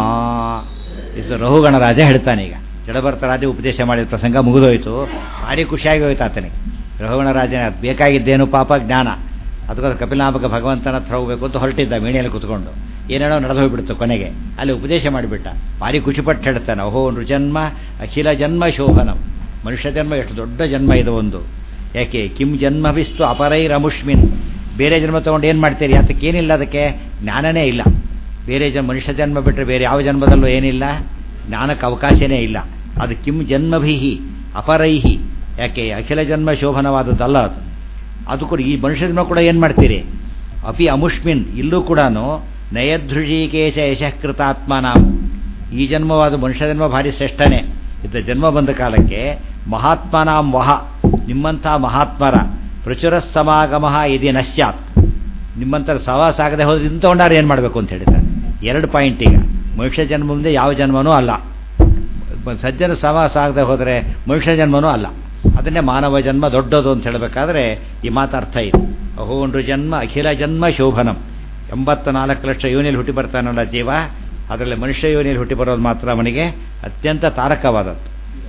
ಇದು ರಹುಗಣರಾಜ ಹೇಳ್ತಾನೆ ಈಗ ಜಡಭರತ ರಾಜ ಉಪದೇಶ ಮಾಡಿದ ಪ್ರಸಂಗ ಮುಗಿದೋಯ್ತು ಭಾರಿ ಖುಷಿಯಾಗಿ ಹೋಯ್ತು ಆತನಿಗೆ ರಹುಗಣರಾಜನ ಬೇಕಾಗಿದ್ದೇನು ಪಾಪ ಜ್ಞಾನ ಅದಕ್ಕೋಸ್ಕರ ಕಪಿಲಾಂಬಕ ಭಗವಂತನ ಹತ್ರ ಹೋಗಬೇಕು ಅಂತ ಹೊರಟಿದ್ದ ಮೇಣಿಯಲ್ಲಿ ಕುತ್ಕೊಂಡು ಏನೇನೋ ನಡೆದು ಹೋಗ್ಬಿಡ್ತು ಕೊನೆಗೆ ಅಲ್ಲಿ ಉಪದೇಶ ಮಾಡಿಬಿಟ್ಟ ಭಾರಿ ಖುಷಿಪಟ್ಟು ಹೇಳ್ತಾನೆ ಓಹೋ ನೃಜನ್ಮ ಅಖಿಲ ಜನ್ಮ ಶೋಭನಂ ಮನುಷ್ಯ ಜನ್ಮ ಎಷ್ಟು ದೊಡ್ಡ ಜನ್ಮ ಇದು ಒಂದು ಯಾಕೆ ಕಿಂ ಜನ್ಮವಿಸ್ತು ಅಪರೈರಮುಷ್ಮಿನ್ ಬೇರೆ ಜನ್ಮ ತೊಗೊಂಡು ಏನು ಮಾಡ್ತೀರಿ ಅದಕ್ಕೆ ಏನಿಲ್ಲ ಅದಕ್ಕೆ ಜ್ಞಾನನೇ ಇಲ್ಲ ಬೇರೆ ಜನ್ಮ ಮನುಷ್ಯ ಜನ್ಮ ಬಿಟ್ಟರೆ ಬೇರೆ ಯಾವ ಜನ್ಮದಲ್ಲೂ ಏನಿಲ್ಲ ಜ್ಞಾನಕ್ಕೆ ಅವಕಾಶನೇ ಇಲ್ಲ ಅದು ಕಿಂ ಜನ್ಮಭಿಹಿ ಅಪರೈಹಿ ಯಾಕೆ ಅಖಿಲ ಜನ್ಮ ಶೋಭನವಾದದ್ದಲ್ಲ ಅದು ಅದು ಕೂಡ ಈ ಮನುಷ್ಯ ಜನ್ಮ ಕೂಡ ಏನು ಮಾಡ್ತೀರಿ ಅಪಿ ಅಮುಷ್ಮಿನ್ ಇಲ್ಲೂ ಕೂಡ ನಯದೃಷಿಕೇಶ ಯಶಃಕೃತಾತ್ಮನ ಈ ಜನ್ಮವಾದ ಮನುಷ್ಯ ಜನ್ಮ ಭಾರಿ ಶ್ರೇಷ್ಠನೇ ಇದ್ದ ಜನ್ಮ ಬಂದ ಕಾಲಕ್ಕೆ ಮಹಾತ್ಮನಾಂ ವಹ ನಿಮ್ಮಂಥ ಮಹಾತ್ಮರ ಪ್ರಚುರ ಸಮಾಗಮ ಇದಿ ನಶ್ಯಾತ್ ನಿಮ್ಮಂತರ ಸವಾಸ ಆಗದೆ ಹೋದ್ರೆ ಇಂಥಕೊಂಡಾರು ಏನು ಮಾಡಬೇಕು ಅಂತ ಹೇಳಿದ್ದಾರೆ ಎರಡು ಪಾಯಿಂಟ್ ಈಗ ಮನುಷ್ಯ ಜನ್ಮ ಮುಂದೆ ಯಾವ ಜನ್ಮನೂ ಅಲ್ಲ ಸಜ್ಜನ ಸವಾಸ ಆಗದೆ ಹೋದರೆ ಮನುಷ್ಯ ಜನ್ಮನೂ ಅಲ್ಲ ಅದನ್ನೇ ಮಾನವ ಜನ್ಮ ದೊಡ್ಡದು ಅಂತ ಹೇಳಬೇಕಾದ್ರೆ ಈ ಮಾತಾರ್ಥ ಇದೆ ಅಹೋಂಡ್ರು ಜನ್ಮ ಅಖಿಲ ಜನ್ಮ ಶೋಭನಂ ಎಂಬತ್ತ ನಾಲ್ಕು ಲಕ್ಷ ಯೋನಿಯಲ್ಲಿ ಹುಟ್ಟಿ ಬರ್ತಾನಲ್ಲ ಜೀವ ಅದರಲ್ಲಿ ಮನುಷ್ಯ ಯೋನಿಯಲ್ಲಿ ಹುಟ್ಟಿ ಬರೋದು ಮಾತ್ರ ಅವನಿಗೆ ಅತ್ಯಂತ ತಾರಕವಾದದ್ದು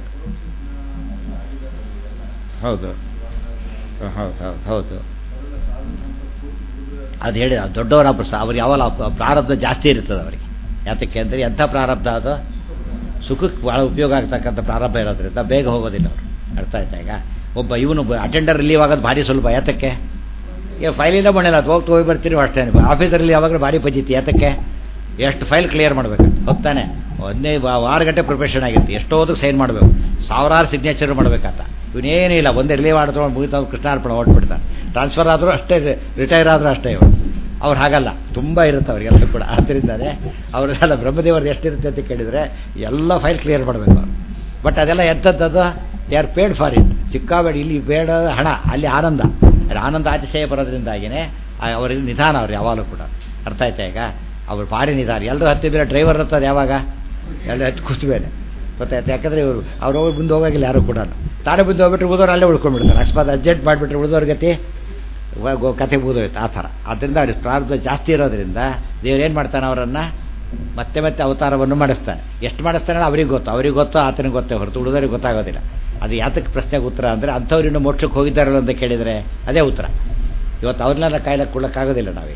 ಹೌದು ಹೌದು ಹೌದು ಹೌದು ಅದು ಹೇಳಿ ದೊಡ್ಡವರ ಅವ್ರು ಯಾವಾಗ ಪ್ರಾರಬ್ಧ ಜಾಸ್ತಿ ಇರ್ತದೆ ಅವರಿಗೆ ಯಾತಕ್ಕೆ ಅಂದರೆ ಎಂಥ ಪ್ರಾರಬ್ಧ ಅದು ಸುಖಕ್ಕೆ ಭಾಳ ಉಪಯೋಗ ಆಗ್ತಕ್ಕಂಥ ಪ್ರಾರಂಭ ಇರೋದ್ರಿಂದ ಬೇಗ ಹೋಗೋದಿಲ್ಲ ಅವರು ಅರ್ಥ ಆಯ್ತಾ ಈಗ ಒಬ್ಬ ಇವನು ಅಟೆಂಡರ್ ರಿಲೀವ್ ಆಗೋದು ಭಾರಿ ಸುಲಭ ಯಾತಕ್ಕೆ ಈಗ ಫೈಲಿಂದ ಬಣ್ಣಿಲ್ಲ ಅದು ಹೋಗ್ತು ಹೋಗಿ ಬರ್ತೀರಿ ಅಷ್ಟೇ ಆಫೀಸರಲ್ಲಿ ಯಾವಾಗಲೂ ಭಾರಿ ಪಜಿತಿ ಯಾತಕ್ಕೆ ಎಷ್ಟು ಫೈಲ್ ಕ್ಲಿಯರ್ ಮಾಡಬೇಕು ಹೋಗ್ತಾನೆ ಹದಿನೈದು ಆರು ಗಂಟೆ ಪ್ರಿಪ್ರೇಷನ್ ಆಗಿರುತ್ತೆ ಎಷ್ಟೋದಕ್ಕೆ ಸೈನ್ ಮಾಡಬೇಕು ಸಾವಿರಾರು ಸಿಗ್ನೇಚರ್ ಮಾಡಬೇಕಂತ ಇವನೇನೂ ಇಲ್ಲ ಒಂದೇ ರಿಲೀವ್ ಆಡ್ಕೊಂಡು ಮುಗಿತಾ ಕೃಷ್ಣಾರ್ಪಣೆ ಹೊಟ್ಬಿಡ್ತಾನೆ ಟ್ರಾನ್ಸ್ಫರ್ ಆದರೂ ಅಷ್ಟೇ ರಿಟೈರ್ ಆದರೂ ಅಷ್ಟೇ ಇವರು ಅವ್ರು ಹಾಗಲ್ಲ ತುಂಬ ಇರುತ್ತೆ ಅವರಿಗೆಲ್ಲ ಕೂಡ ಆದ್ದರಿಂದಲೇ ಅವರೆಲ್ಲ ಬ್ರಹ್ಮದೇವ್ರದ್ದು ಎಷ್ಟಿರುತ್ತೆ ಅಂತ ಕೇಳಿದರೆ ಎಲ್ಲ ಫೈಲ್ ಕ್ಲಿಯರ್ ಮಾಡಬೇಕು ಅವರು ಬಟ್ ಅದೆಲ್ಲ ಎಂಥದ್ದು they are paid for it ಸಿಕ್ಕಾಬೇಡಿ ಇಲ್ಲಿ ಬೇಡ ಹಣ ಅಲ್ಲಿ ಆನಂದ ಅಲ್ಲಿ ಆನಂದ ಅತಿಶಯ ಬರೋದ್ರಿಂದಾಗಿಯೇ ಅವರಿಗೆ ನಿಧಾನ ಅವ್ರು ಯಾವಾಗಲೂ ಕೂಡ ಅರ್ಥ ಆಯ್ತಾ ಈಗ ಅವ್ರು ಭಾರಿ ನಿಧಾನ ಎಲ್ಲರೂ ಹತ್ತಿದ್ರೆ ಡ್ರೈವರ್ ಹತ್ತದ ಯಾವಾಗ ಎಲ್ಲ ಹತ್ತು ಕೂತ ಮೇಲೆ ಗೊತ್ತಾಯ್ತು ಯಾಕಂದರೆ ಇವರು ಅವ್ರು ಹೋಗಿ ಮುಂದೆ ಹೋಗಾಗಿಲ್ಲ ಯಾರು ಕೂಡ ತಾನೇ ಮುಂದೆ ಹೋಗ್ಬಿಟ್ರೆ ಉಳಿದವ್ರು ಅಲ್ಲೇ ಉಳ್ಕೊಂಡ್ಬಿಡ್ತಾರೆ ಅಕಸ್ಮಾತ್ ಅರ್ಜೆಂಟ್ ಮಾಡಿಬಿಟ್ರೆ ಉಳಿದವ್ರ ಗತಿ ಕತೆ ಮುಗಿದೋಯ್ತು ಆ ಥರ ಆದ್ದರಿಂದ ಅವ್ರಿಗೆ ಪ್ರಾರ್ಥ ಜಾಸ್ತಿ ಇರೋದ್ರಿಂದ ದೇವ್ರು ಏನು ಮಾಡ್ತಾನೆ ಅವರನ್ನು ಮತ್ತೆ ಮತ್ತೆ ಅವತಾರವನ್ನು ಮಾಡಿಸ್ತಾನೆ ಎಷ್ಟು ಮಾಡಿಸ್ತಾನೆ ಅವ್ರಿಗೆ ಗೊತ್ತು ಅವ್ರಿಗೆ ಗೊತ್ತು ಆತನಿಗೆ ಗೊತ್ತೇ ಹೊರತು ಉಳಿದವ್ರಿಗೆ ಗೊತ್ತಾಗೋದಿಲ್ಲ ಅದು ಯಾತಕ್ಕೆ ಪ್ರಶ್ನೆಗೆ ಉತ್ತರ ಅಂದರೆ ಅಂಥವ್ರು ಇನ್ನೂ ಮೋಕ್ಷಕ್ಕೆ ಹೋಗಿದ್ದಾರಲ್ಲ ಅಂತ ಕೇಳಿದರೆ ಅದೇ ಉತ್ತರ ಇವತ್ತು ಅವ್ರನ್ನೆಲ್ಲ ಕಾಯಿಲೆ ಕೊಡೋಕ್ಕಾಗೋದಿಲ್ಲ ನಾವೀಗ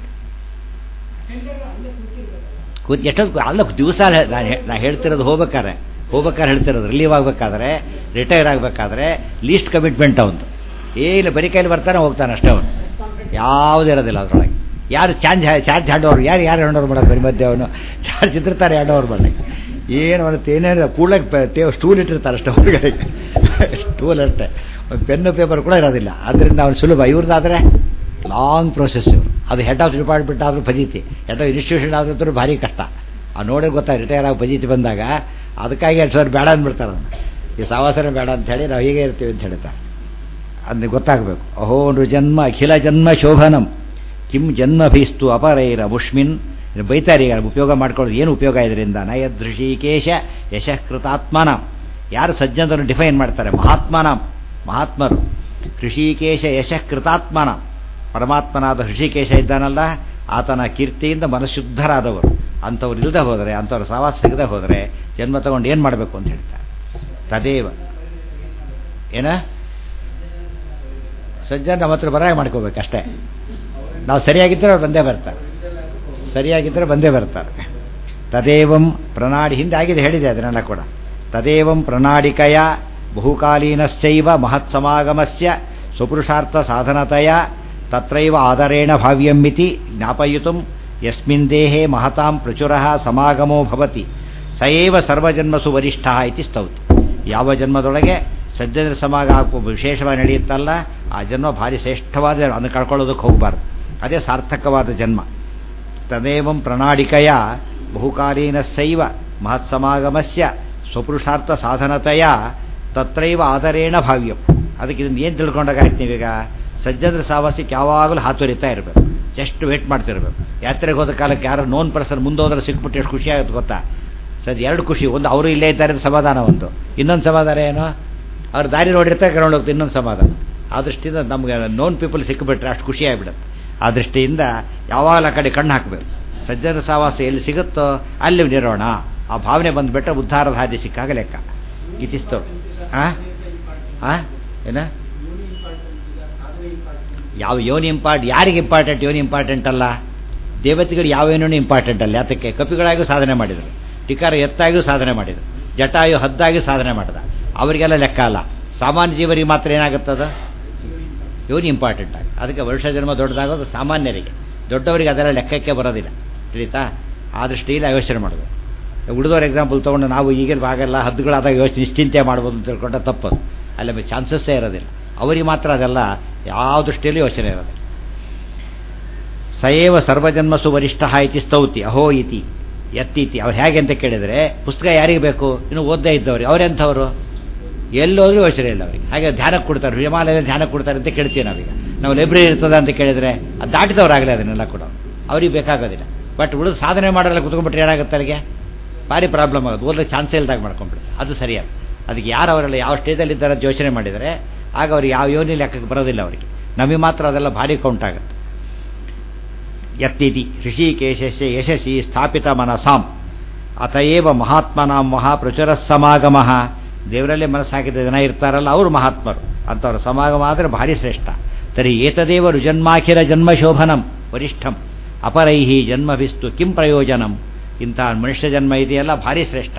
ಕೂತ್ ಎಷ್ಟೊತ್ತು ಅಲ್ಲ ದಿವಸ ನಾನು ನಾ ಹೇಳ್ತಿರೋದು ಹೋಗ್ಬೇಕಾದ್ರೆ ಹೋಗ್ಬೇಕಾದ್ರೆ ಹೇಳ್ತಿರೋದು ರಿಲೀವ್ ಆಗಬೇಕಾದ್ರೆ ರಿಟೈರ್ ಆಗಬೇಕಾದ್ರೆ ಲೀಸ್ಟ್ ಕಮಿಟ್ಮೆಂಟ್ ಅವಂತು ಏನು ಬರೀ ಕೈಲಿ ಬರ್ತಾನೆ ಹೋಗ್ತಾನೆ ಅಷ್ಟೇ ಅವನು ಯಾವುದೇ ಇರೋದಿಲ್ಲ ಅದರೊಳಗೆ ಯಾರು ಚಾರ್ಜ್ ಚಾರ್ಜ್ ಹ್ಯಾಂಡ್ ಓವರ್ ಯಾರು ಯಾರು ಹ್ಯಾಂಡ್ ಓವರ್ ಮಾಡೋದು ಬರೀ ಮಧ್ಯೆ ಅವನು ಚಾರ್ಜ್ ಇದ್ದಿರ್ತಾರೆ ಹ್ಯಾಂಡ್ ಓವರ್ ಮಾಡಲಿಕ್ಕೆ ಏನು ಮಾಡುತ್ತೆ ಏನೇನು ಕೂಡಲೇ ಸ್ಟೂಲ್ ಇಟ್ಟಿರ್ತಾರೆ ಅಷ್ಟೇ ಹೊರಗಡೆ ಸ್ಟೂಲ್ ಅಷ್ಟೇ ಒಂದು ಪೆನ್ನು ಪೇಪರ್ ಕೂಡ ಇರೋದಿಲ್ಲ ಅದರಿಂದ ಅವ್ನು ಸುಲಭ ಇವ್ರದ್ದಾದರೆ ಲಾಂಗ್ ಪ್ರೊಸೆಸ್ ಇವರು ಅದು ಹೆಡ್ ಆಫ್ ಡಿಪಾರ್ಟ್ಮೆಂಟ್ ಆದರೂ ಫಜೀತಿ ಹೆಡ್ ಆಫ್ ಇನ್ಸ್ಟಿಟ್ಯೂಷನ್ ಆದ್ರೂ ಭಾರಿ ಕಷ್ಟ ಆ ನೋಡಿ ಗೊತ್ತಾ ರಿಟೈರ್ ಆಗಿ ಫಜೀತಿ ಬಂದಾಗ ಅದಕ್ಕಾಗಿ ಎರಡು ಸಾವಿರ ಬೇಡ ಅಂದ್ಬಿಡ್ತಾರೆ ಅದನ್ನು ಈ ಸವಾಸನೆ ಬೇಡ ಅಂತ ಹೇಳಿ ನಾವು ಹೀಗೆ ಇರ್ತೀವಿ ಅಂತ ಹೇಳ್ತಾರೆ ಅದನ್ನ ಗೊತ್ತಾಗಬೇಕು ಅಹೋ ಜನ್ಮ ಅಖಿಲ ಜನ್ಮ ಶೋಭನಂ ಕಿಂ ಜನ್ಮಭೀಸ್ತು ಅಪರೈರ ಮುಷ್ಮಿನ್ ಬೈತಾರೆ ಈಗ ಉಪಯೋಗ ಮಾಡ್ಕೊಳ್ಳೋದು ಏನು ಉಪಯೋಗ ಇದರಿಂದ ನಯದೃಷಿಕೇಶ ಯಶಃಕೃತಾತ್ಮನ ಯಾರು ಸಜ್ಜನರನ್ನು ಡಿಫೈನ್ ಮಾಡ್ತಾರೆ ಮಹಾತ್ಮನ ಮಹಾತ್ಮರು ಋಷಿಕೇಶ ಯಶಃಕೃತಾತ್ಮನ ಪರಮಾತ್ಮನಾದ ಋಷಿಕೇಶ ಇದ್ದಾನಲ್ಲ ಆತನ ಕೀರ್ತಿಯಿಂದ ಮನಶುದ್ಧರಾದವರು ಅಂಥವ್ರು ಇಲ್ಲದೆ ಹೋದರೆ ಅಂಥವ್ರ ಸವಾಸ ಸಿಗದೆ ಹೋದರೆ ಜನ್ಮ ತಗೊಂಡು ಏನು ಮಾಡಬೇಕು ಅಂತ ಹೇಳ್ತಾರೆ ತದೇವ ಏನ ಸಜ್ಜನ ನಮ್ಮ ಹತ್ರ ಬರಾಗ ಮಾಡ್ಕೋಬೇಕಷ್ಟೇ ನಾವು ಸರಿಯಾಗಿದ್ದರೆ ಅವ್ರು ಬಂದೇ ಬರ್ತಾರೆ ಸರಿಯಾಗಿದ್ದರೆ ಬಂದೇ ಬರ್ತಾರೆ ತದೇವಂ ಪ್ರಣಾಡಿ ಹಿಂದೆ ಆಗಿದೆ ಹೇಳಿದೆ ಅದನ್ನೆಲ್ಲ ಕೂಡ ತದೇವಂ ಪ್ರಣಾಡಿಕೆಯ ಬಹುಕಾಲೀನಶ್ಚೈವ ಮಹತ್ ಸಮಾಗಮಸ್ಯ ಸ್ವಪುರುಷಾರ್ಥ ಸಾಧನತೆಯ ತತ್ರೈವ ಆದರೇಣ ಭಾವ್ಯಂಮಿತಿ ಜ್ಞಾಪಯಿತು ಯಸ್ಮಿನ್ ದೇಹೇ ಮಹತಾಂ ಪ್ರಚುರ ಸಮಾಗಮೋ ಭವತಿ ಸಯೇವ ಸರ್ವಜನ್ಮಸು ವರಿಷ್ಠ ಇತಿ ಸ್ತೌತಿ ಯಾವ ಜನ್ಮದೊಳಗೆ ಸಜ್ಜನರ ಸಮಾಗ ವಿಶೇಷವಾಗಿ ನಡೆಯುತ್ತಲ್ಲ ಆ ಜನ್ಮ ಭಾರಿ ಶ್ರೇಷ್ಠವಾದ ಅದನ್ನು ಕಳ್ಕೊಳ್ಳೋದಕ್ಕೆ ಹೋಗಬಾರ್ದು ಅದೇ ಸಾರ್ಥಕವಾದ ಜನ್ಮ ತದೇವಂ ಪ್ರಣಾಡಿಕೆಯ ಬಹುಕಾಲೀನಸ್ಸೈವ ಮಹತ್ ಸಮಾಗಮಸ್ಯ ಸ್ವಪುರುಷಾರ್ಥ ಸಾಧನತೆಯ ತತ್ರೈವ ಆದರೇಣ ಭಾವ್ಯಂ ಅದಕ್ಕೆ ಇದನ್ನು ಏನು ತಿಳ್ಕೊಂಡಾಗಾಯ್ತು ನೀವೀಗ ಸಜ್ಜನರ ಸಾವಾಸಕ್ಕೆ ಯಾವಾಗಲೂ ಹಾತೊರಿತಾ ಇರಬೇಕು ಜಸ್ಟ್ ವೇಟ್ ಮಾಡ್ತಿರ್ಬೇಕು ಯಾತ್ರೆಗೆ ಹೋದ ಕಾಲಕ್ಕೆ ಯಾರು ನೋನ್ ಪರ್ಸನ್ ಮುಂದೆ ಹೋದ್ರೆ ಸಿಕ್ಬಿಟ್ಟು ಎಷ್ಟು ಖುಷಿ ಆಗುತ್ತೆ ಗೊತ್ತಾ ಸರ್ ಎರಡು ಖುಷಿ ಒಂದು ಅವರು ಇಲ್ಲೇ ಇದ್ದಾರೆ ಅಂತ ಸಮಾಧಾನ ಒಂದು ಇನ್ನೊಂದು ಸಮಾಧಾನ ಏನು ಅವ್ರು ದಾರಿ ನೋಡಿರ್ತಾರೆ ಕರ್ಕೊಂಡು ಹೋಗ್ತಾರೆ ಇನ್ನೊಂದು ಸಮಾಧಾನ ಆ ದೃಷ್ಟಿಯಿಂದ ನಮಗೆ ನೋನ್ ಪೀಪಲ್ ಸಿಕ್ಕಿಬಿಟ್ರೆ ಅಷ್ಟು ಖುಷಿ ಆಗಿಬಿಡುತ್ತೆ ಆ ದೃಷ್ಟಿಯಿಂದ ಯಾವಾಗಲೂ ಆ ಕಡೆ ಕಣ್ಣು ಹಾಕಬೇಕು ಸಜ್ಜನ ಸಹವಾಸ ಎಲ್ಲಿ ಸಿಗುತ್ತೋ ಅಲ್ಲಿ ನಿರೋಣ ಆ ಭಾವನೆ ಬಂದುಬಿಟ್ರೆ ಉದ್ಧಾರದ ಹಾದಿ ಸಿಕ್ಕಾಗ ಲೆಕ್ಕ ಇತಿಸ್ತೋ ಹಾಂ ಹಾಂ ಏನ ಯಾವ ಯೋನಿ ಇಂಪಾರ್ಟ್ ಯಾರಿಗೆ ಇಂಪಾರ್ಟೆಂಟ್ ಯೋನಿ ಇಂಪಾರ್ಟೆಂಟ್ ಅಲ್ಲ ದೇವತೆಗಳು ಯಾವ ಯೋನಿ ಇಂಪಾರ್ಟೆಂಟ್ ಅಲ್ಲ ಯಾತಕ್ಕೆ ಕಪಿಗಳಾಗೂ ಸಾಧನೆ ಮಾಡಿದರು ಟಿಕಾರ ಎತ್ತಾಗಿಯೂ ಸಾಧನೆ ಮಾಡಿದರು ಜಟಾಯು ಹದ್ದಾಗಿ ಸಾಧನೆ ಮಾಡಿದ ಅವರಿಗೆಲ್ಲ ಲೆಕ್ಕ ಅಲ್ಲ ಸಾಮಾನ್ಯ ಜೀವರಿಗೆ ಮಾತ್ರ ಏನಾಗುತ್ತದ ಯೋನಿ ಇಂಪಾರ್ಟೆಂಟ್ ಆಗಿ ಅದಕ್ಕೆ ವರ್ಷ ಜನ್ಮ ದೊಡ್ಡದಾಗೋದು ಸಾಮಾನ್ಯರಿಗೆ ದೊಡ್ಡವರಿಗೆ ಅದೆಲ್ಲ ಲೆಕ್ಕಕ್ಕೆ ಬರೋದಿಲ್ಲ ತಿಳಿತಾ ಆ ದೃಷ್ಟಿಯಲ್ಲಿ ಯೋಚನೆ ಮಾಡಬೇಕು ಉಳಿದವ್ರ ಎಕ್ಸಾಂಪಲ್ ತೊಗೊಂಡು ನಾವು ಈಗಿನ ಭಾಗಲ್ಲ ಹದ್ದುಗಳಾದಾಗ ಯೋಚನೆ ನಿಶ್ಚಿಂತೆ ಮಾಡ್ಬೋದು ಅಂತ ತಿಳ್ಕೊಂಡ್ರೆ ತಪ್ಪದು ಅಲ್ಲಿ ಚಾನ್ಸಸ್ಸೇ ಇರೋದಿಲ್ಲ ಅವರಿಗೆ ಮಾತ್ರ ಅದೆಲ್ಲ ಯಾವ ದೃಷ್ಟಿಯಲ್ಲಿ ಯೋಚನೆ ಇರೋದಿಲ್ಲ ಸಯೇವ ಸರ್ವಜನ್ಮಸು ವರಿಷ್ಠ ಇತಿ ಸ್ತೌತಿ ಅಹೋ ಇತಿ ಎತ್ತೀತಿ ಅವ್ರು ಹೇಗೆ ಅಂತ ಕೇಳಿದರೆ ಪುಸ್ತಕ ಯಾರಿಗೆ ಬೇಕು ಇನ್ನು ಓದ್ದೇ ಇದ್ದವ್ರಿಗೆ ಅವರೆಂಥವ್ರು ಎಲ್ಲೋದ್ರೂ ಯೋಚನೆ ಇಲ್ಲ ಅವರಿಗೆ ಹಾಗೆ ಧ್ಯಾನಕ್ಕೆ ಕೊಡ್ತಾರೆ ಹಿಮಾಲಯದಲ್ಲಿ ಧ್ಯಾನಕ್ಕೆ ಕೊಡ್ತಾರೆ ಅಂತ ಕೇಳ್ತೀವಿ ನಾವೀಗ ನಾವು ಲೈಬ್ರರಿ ಇರ್ತದೆ ಅಂತ ಕೇಳಿದರೆ ಅದು ದಾಟಿದವ್ರಾಗಲೇ ಅದನ್ನೆಲ್ಲ ಕೂಡ ಅವ್ರಿಗೆ ಬೇಕಾಗೋದಿಲ್ಲ ಬಟ್ ಉಳಿದು ಸಾಧನೆ ಮಾಡೋಲ್ಲ ಕುತ್ಕೊಂಡ್ಬಿಟ್ರೆ ಏನಾಗುತ್ತೆ ಅಲ್ಲಿಗೆ ಭಾರಿ ಪ್ರಾಬ್ಲಮ್ ಆಗುತ್ತೆ ಓದಲಿಕ್ಕೆ ಚಾನ್ಸೇ ಇಲ್ದಾಗ ಮಾಡ್ಕೊಂಡ್ಬಿಡುತ್ತೆ ಅದು ಸರಿಯಾಗಿ ಅದಕ್ಕೆ ಯಾರು ಅವರೆಲ್ಲ ಯಾವ ಸ್ಟೇಜಲ್ಲಿ ಇದ್ದಾರೆ ಅಂತ ಯೋಚನೆ ಮಾಡಿದರೆ ಆಗ ಅವ್ರಿಗೆ ಯಾವ ಯೋನಿ ಲೆಕ್ಕಕ್ಕೆ ಬರೋದಿಲ್ಲ ಅವರಿಗೆ ನಮಗೆ ಮಾತ್ರ ಅದೆಲ್ಲ ಭಾರಿ ಕೌಂಟ್ ಆಗುತ್ತೆ ಯತ್ತಿತಿ ಋಷಿಕೇಶಸ್ಯ ಯಶಸ್ಸಿ ಸ್ಥಾಪಿತ ಮನಸಾಂ ಅತಏವ ಮಹಾತ್ಮನಾಂ ಮಹಾಪ್ರಚುರ ಸಮಾಗಮ ದೇವರಲ್ಲೇ ಮನಸ್ಸಾಕಿದ ಜನ ಇರ್ತಾರಲ್ಲ ಅವರು ಮಹಾತ್ಮರು ಅಂಥವ್ರ ಸಮಾಗಮ ಆದರೆ ಭಾರಿ ಶ್ರೇಷ್ಠ ತರಿ ಏತದೇವ ರುಜನ್ಮಾಖಿರ ಜನ್ಮಶೋಭನಂ ವರಿಷ್ಠಂ ಅಪರೈಹಿ ಜನ್ಮಭಿಸ್ತು ಕಿಂ ಪ್ರಯೋಜನಂ ಇಂಥ ಮನುಷ್ಯ ಜನ್ಮ ಇದೆಯಲ್ಲ ಭಾರಿ ಶ್ರೇಷ್ಠ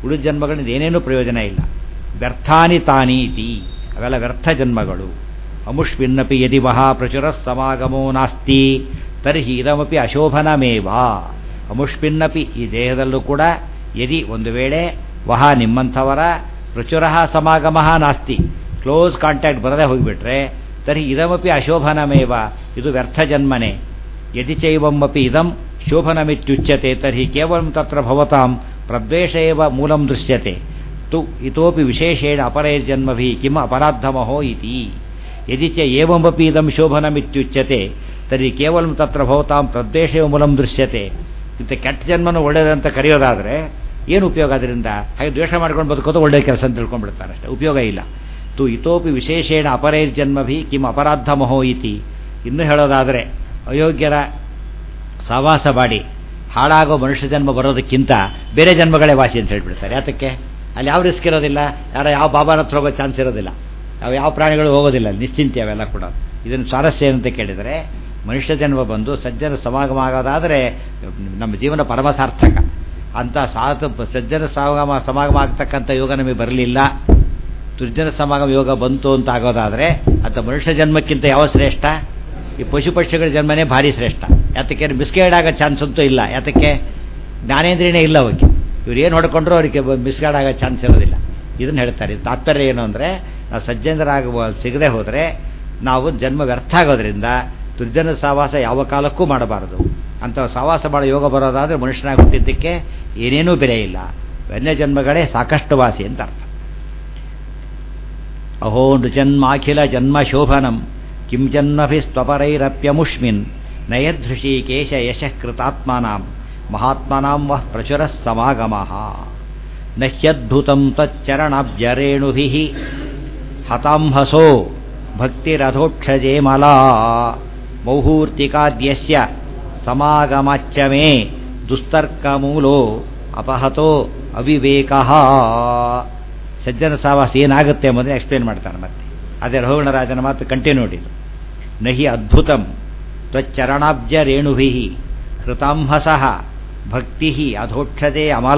ಉಳಿದ ಜನ್ಮಗಳಿಂದ ಏನೇನೂ ಪ್ರಯೋಜನ ಇಲ್ಲ ವ್ಯರ್ಥಾನಿ ತಾನಿ ಇತಿ ಅವೆಲ್ಲ ವ್ಯರ್ಥ ಜನ್ಮಗಳು ಅಮುಷ್ಮಿನ್ನಪಿ ಯದಿ ಮಹಾಪ್ರಚುರ ಸಮಾಗಮೋ ನಾಸ್ತಿ ತರ್ಹಿ ಇದಮಪಿ ಅಶೋಭನಮೇವ ಅಮುಷ್ಮಿನ್ನಪಿ ಈ ದೇಹದಲ್ಲೂ ಕೂಡ ಯದಿ ಒಂದು ವೇಳೆ ವಹ ನಿಮ್ಮಂಥವರ ಪ್ರಚುರ ಸಮಾಗಮ ನಾಸ್ತಿ ಕ್ಲೋಸ್ ಕಾಂಟ್ಯಾಕ್ಟ್ ಬರದೇ ಹೋಗಿಬಿಟ್ರೆ ತರ್ಹಿ ಇದಮಪಿ ಅಶೋಭನಮೇವ ಇದು ವ್ಯರ್ಥ ಜನ್ಮನೆ ಯದಿ ಚೈವಮಪಿ ಇದಂ ಶೋಭನಮಿತ್ಯುಚ್ಯತೆ ತರ್ಹಿ ಕೇವಲಂ ತತ್ರ ಭವತಾಂ ಪ್ರದ್ವೇಷ ಏವ ಮೂಲಂ ದೃಶ್ಯತೆ ತು ಇತೋಪಿ ವಿಶೇಷೇಣ ಅಪರೈರ್ಜನ್ಮಭಿ ಕಿಂ ಅಪರಾಧಮಹೋ ಇತಿ ಯದಿ ಚ ಏವಮಪಿ ಇದಂ ಶೋಭನಮಿತ್ಯುಚ್ಯತೆ ತರ್ಹಿ ಕೇವಲಂ ತತ್ರ ಭವತಾಂ ಪ್ರದ್ವೇಷ ಏವ ಮೂಲಂ ದೃಶ್ಯತೆ ಇಂಥ ಕೆಟ್ಟ ಜನ್ಮನ ಒಳ್ಳೆಯದಂತ ಕರೆಯೋದಾದರೆ ಏನು ಉಪಯೋಗ ಅದರಿಂದ ಹಾಗೆ ದ್ವೇಷ ಮಾಡ್ಕೊಂಡು ಬದುಕೋದು ಒಳ್ಳೆಯ ಕೆಲಸ ಅಂತ ತಿಳ್ಕೊಂಡ್ಬಿಡ್ತಾರೆ ಅಷ್ಟೇ ಉಪಯೋಗ ಇಲ್ಲ ತು ಇತೋಪಿ ವಿಶೇಷೇಣ ಅಪರೈರ್ಜನ್ಮಭಿ ಕಿಂ ಅಪರಾಧಮಹೋ ಇತಿ ಇನ್ನು ಹೇಳೋದಾದರೆ ಅಯೋಗ್ಯರ ಸಹವಾಸ ಮಾಡಿ ಹಾಳಾಗೋ ಮನುಷ್ಯ ಜನ್ಮ ಬರೋದಕ್ಕಿಂತ ಬೇರೆ ಜನ್ಮಗಳೇ ವಾಸಿ ಅಂತ ಹೇಳ್ಬಿಡ್ತಾರೆ ಯಾತಕ್ಕೆ ಅಲ್ಲಿ ಯಾವ ರಿಸ್ಕ್ ಇರೋದಿಲ್ಲ ಯಾರ ಯಾವ ಬಾಬಾನ ಹತ್ರ ಹೋಗೋ ಚಾನ್ಸ್ ಇರೋದಿಲ್ಲ ಯಾವ ಯಾವ ಪ್ರಾಣಿಗಳು ಹೋಗೋದಿಲ್ಲ ನಿಶ್ಚಿಂತೆ ಅವೆಲ್ಲ ಕೂಡ ಇದನ್ನು ಸ್ವಾರಸ್ಯ ಏನಂತ ಕೇಳಿದರೆ ಮನುಷ್ಯ ಜನ್ಮ ಬಂದು ಸಜ್ಜನ ಸಮಾಗಮ ಆಗೋದಾದರೆ ನಮ್ಮ ಜೀವನ ಪರಮ ಸಾರ್ಥಕ ಅಂತ ಸಾತ ಸಜ್ಜನ ಸಮಾಗಮ ಸಮಾಗಮ ಆಗ್ತಕ್ಕಂಥ ಯೋಗ ನಮಗೆ ಬರಲಿಲ್ಲ ದುರ್ಜನ ಸಮಾಗಮ ಯೋಗ ಬಂತು ಅಂತ ಆಗೋದಾದರೆ ಅಂತ ಮನುಷ್ಯ ಜನ್ಮಕ್ಕಿಂತ ಯಾವ ಶ್ರೇಷ್ಠ ಈ ಪಶು ಪಕ್ಷಿಗಳ ಜನ್ಮನೇ ಭಾರಿ ಶ್ರೇಷ್ಠ ಯಾತಕ್ಕೆ ಮಿಸ್ಗೈಡ್ ಆಗೋ ಚಾನ್ಸ್ ಅಂತೂ ಇಲ್ಲ ಯಾತಕ್ಕೆ ಜ್ಞಾನೇಂದ್ರಿಯನೇ ಇಲ್ಲ ಅವಕ್ಕೆ ಇವ್ರು ಏನು ಹೊಡ್ಕೊಂಡ್ರು ಅವರಿಗೆ ಮಿಸ್ಗೈಡ್ ಆಗೋ ಚಾನ್ಸ್ ಇರೋದಿಲ್ಲ ಇದನ್ನು ಹೇಳ್ತಾರೆ ತಾತ್ಪರ್ಯ ಏನು ಅಂದರೆ ನಾವು ಸಜ್ಜನರಾಗುವ ಸಿಗದೆ ಹೋದರೆ ನಾವು ಜನ್ಮ ವ್ಯರ್ಥ ಆಗೋದ್ರಿಂದ ದುರ್ಜನ ಸಹವಾಸ ಯಾವ ಕಾಲಕ್ಕೂ ಮಾಡಬಾರದು ಅಂಥ ಸಹವಾಸ ಮಾಡೋ ಯೋಗ ಬರೋದಾದರೆ ಮನುಷ್ಯನಾಗಿ ಹುಟ್ಟಿದ್ದಕ್ಕೆ ಏನೇನೂ ಬೆಲೆ ಇಲ್ಲ ವನ್ಯ ಜನ್ಮಗಳೇ ಸಾಕಷ್ಟು ವಾಸಿ ಅಂತ ಅರ್ಥ ಅಹೋ ನೃಜನ್ಮಾಖಿಲ ಜನ್ಮ ಶೋಭನಂ ಕಿಂ ಜನ್ಮಭಿಸ್ತ್ವಪರೈರಪ್ಯಮುಷ್ಮಿನ್ ನಯದೃಶೀಕೇಶ ಯಶಃಕೃತಾತ್ಮನಾಂ ಮಹಾತ್ಮನಾಂ ವಃ ಪ್ರಚುರ ಸಮಾಗಮ ನಹ್ಯದ್ಭುತಂ ತಚ್ಚರಣಾಬ್ಜರೇಣುಭಿ ಹತಾಂಹಸೋ ಭಕ್ತಿರಥೋಕ್ಷಜೇಮಲಾ ಮೌಹೂರ್ತಿಕಾದ್ಯಸ್ಯ ಸಮಾಗಮಾಚ್ಚ ಮೇ ದುಸ್ತರ್ಕಮೂಲೋ ಅಪಹತೋ ಅವಿವೇಕ ಸಜ್ಜನ ಸಾವಾಸ ಏನಾಗುತ್ತೆ ಎಂಬುದನ್ನು ಎಕ್ಸ್ಪ್ಲೇನ್ ಮಾಡ್ತಾನೆ ಮತ್ತೆ ಅದೇ ರಘುಗಣರಾಜನ ಮಾತು ಕಂಟಿನ್ಯೂ ಮಾಡಿದ್ದು ನಹಿ ಅದ್ಭುತಂ ತ್ವಚ್ಚರಣಾಬ್ಜ ರೇಣುಭಿ ಕೃತಾಂಹಸಃ ಭಕ್ತಿ ಅಧೋಕ್ಷತೆ ಅಮಲ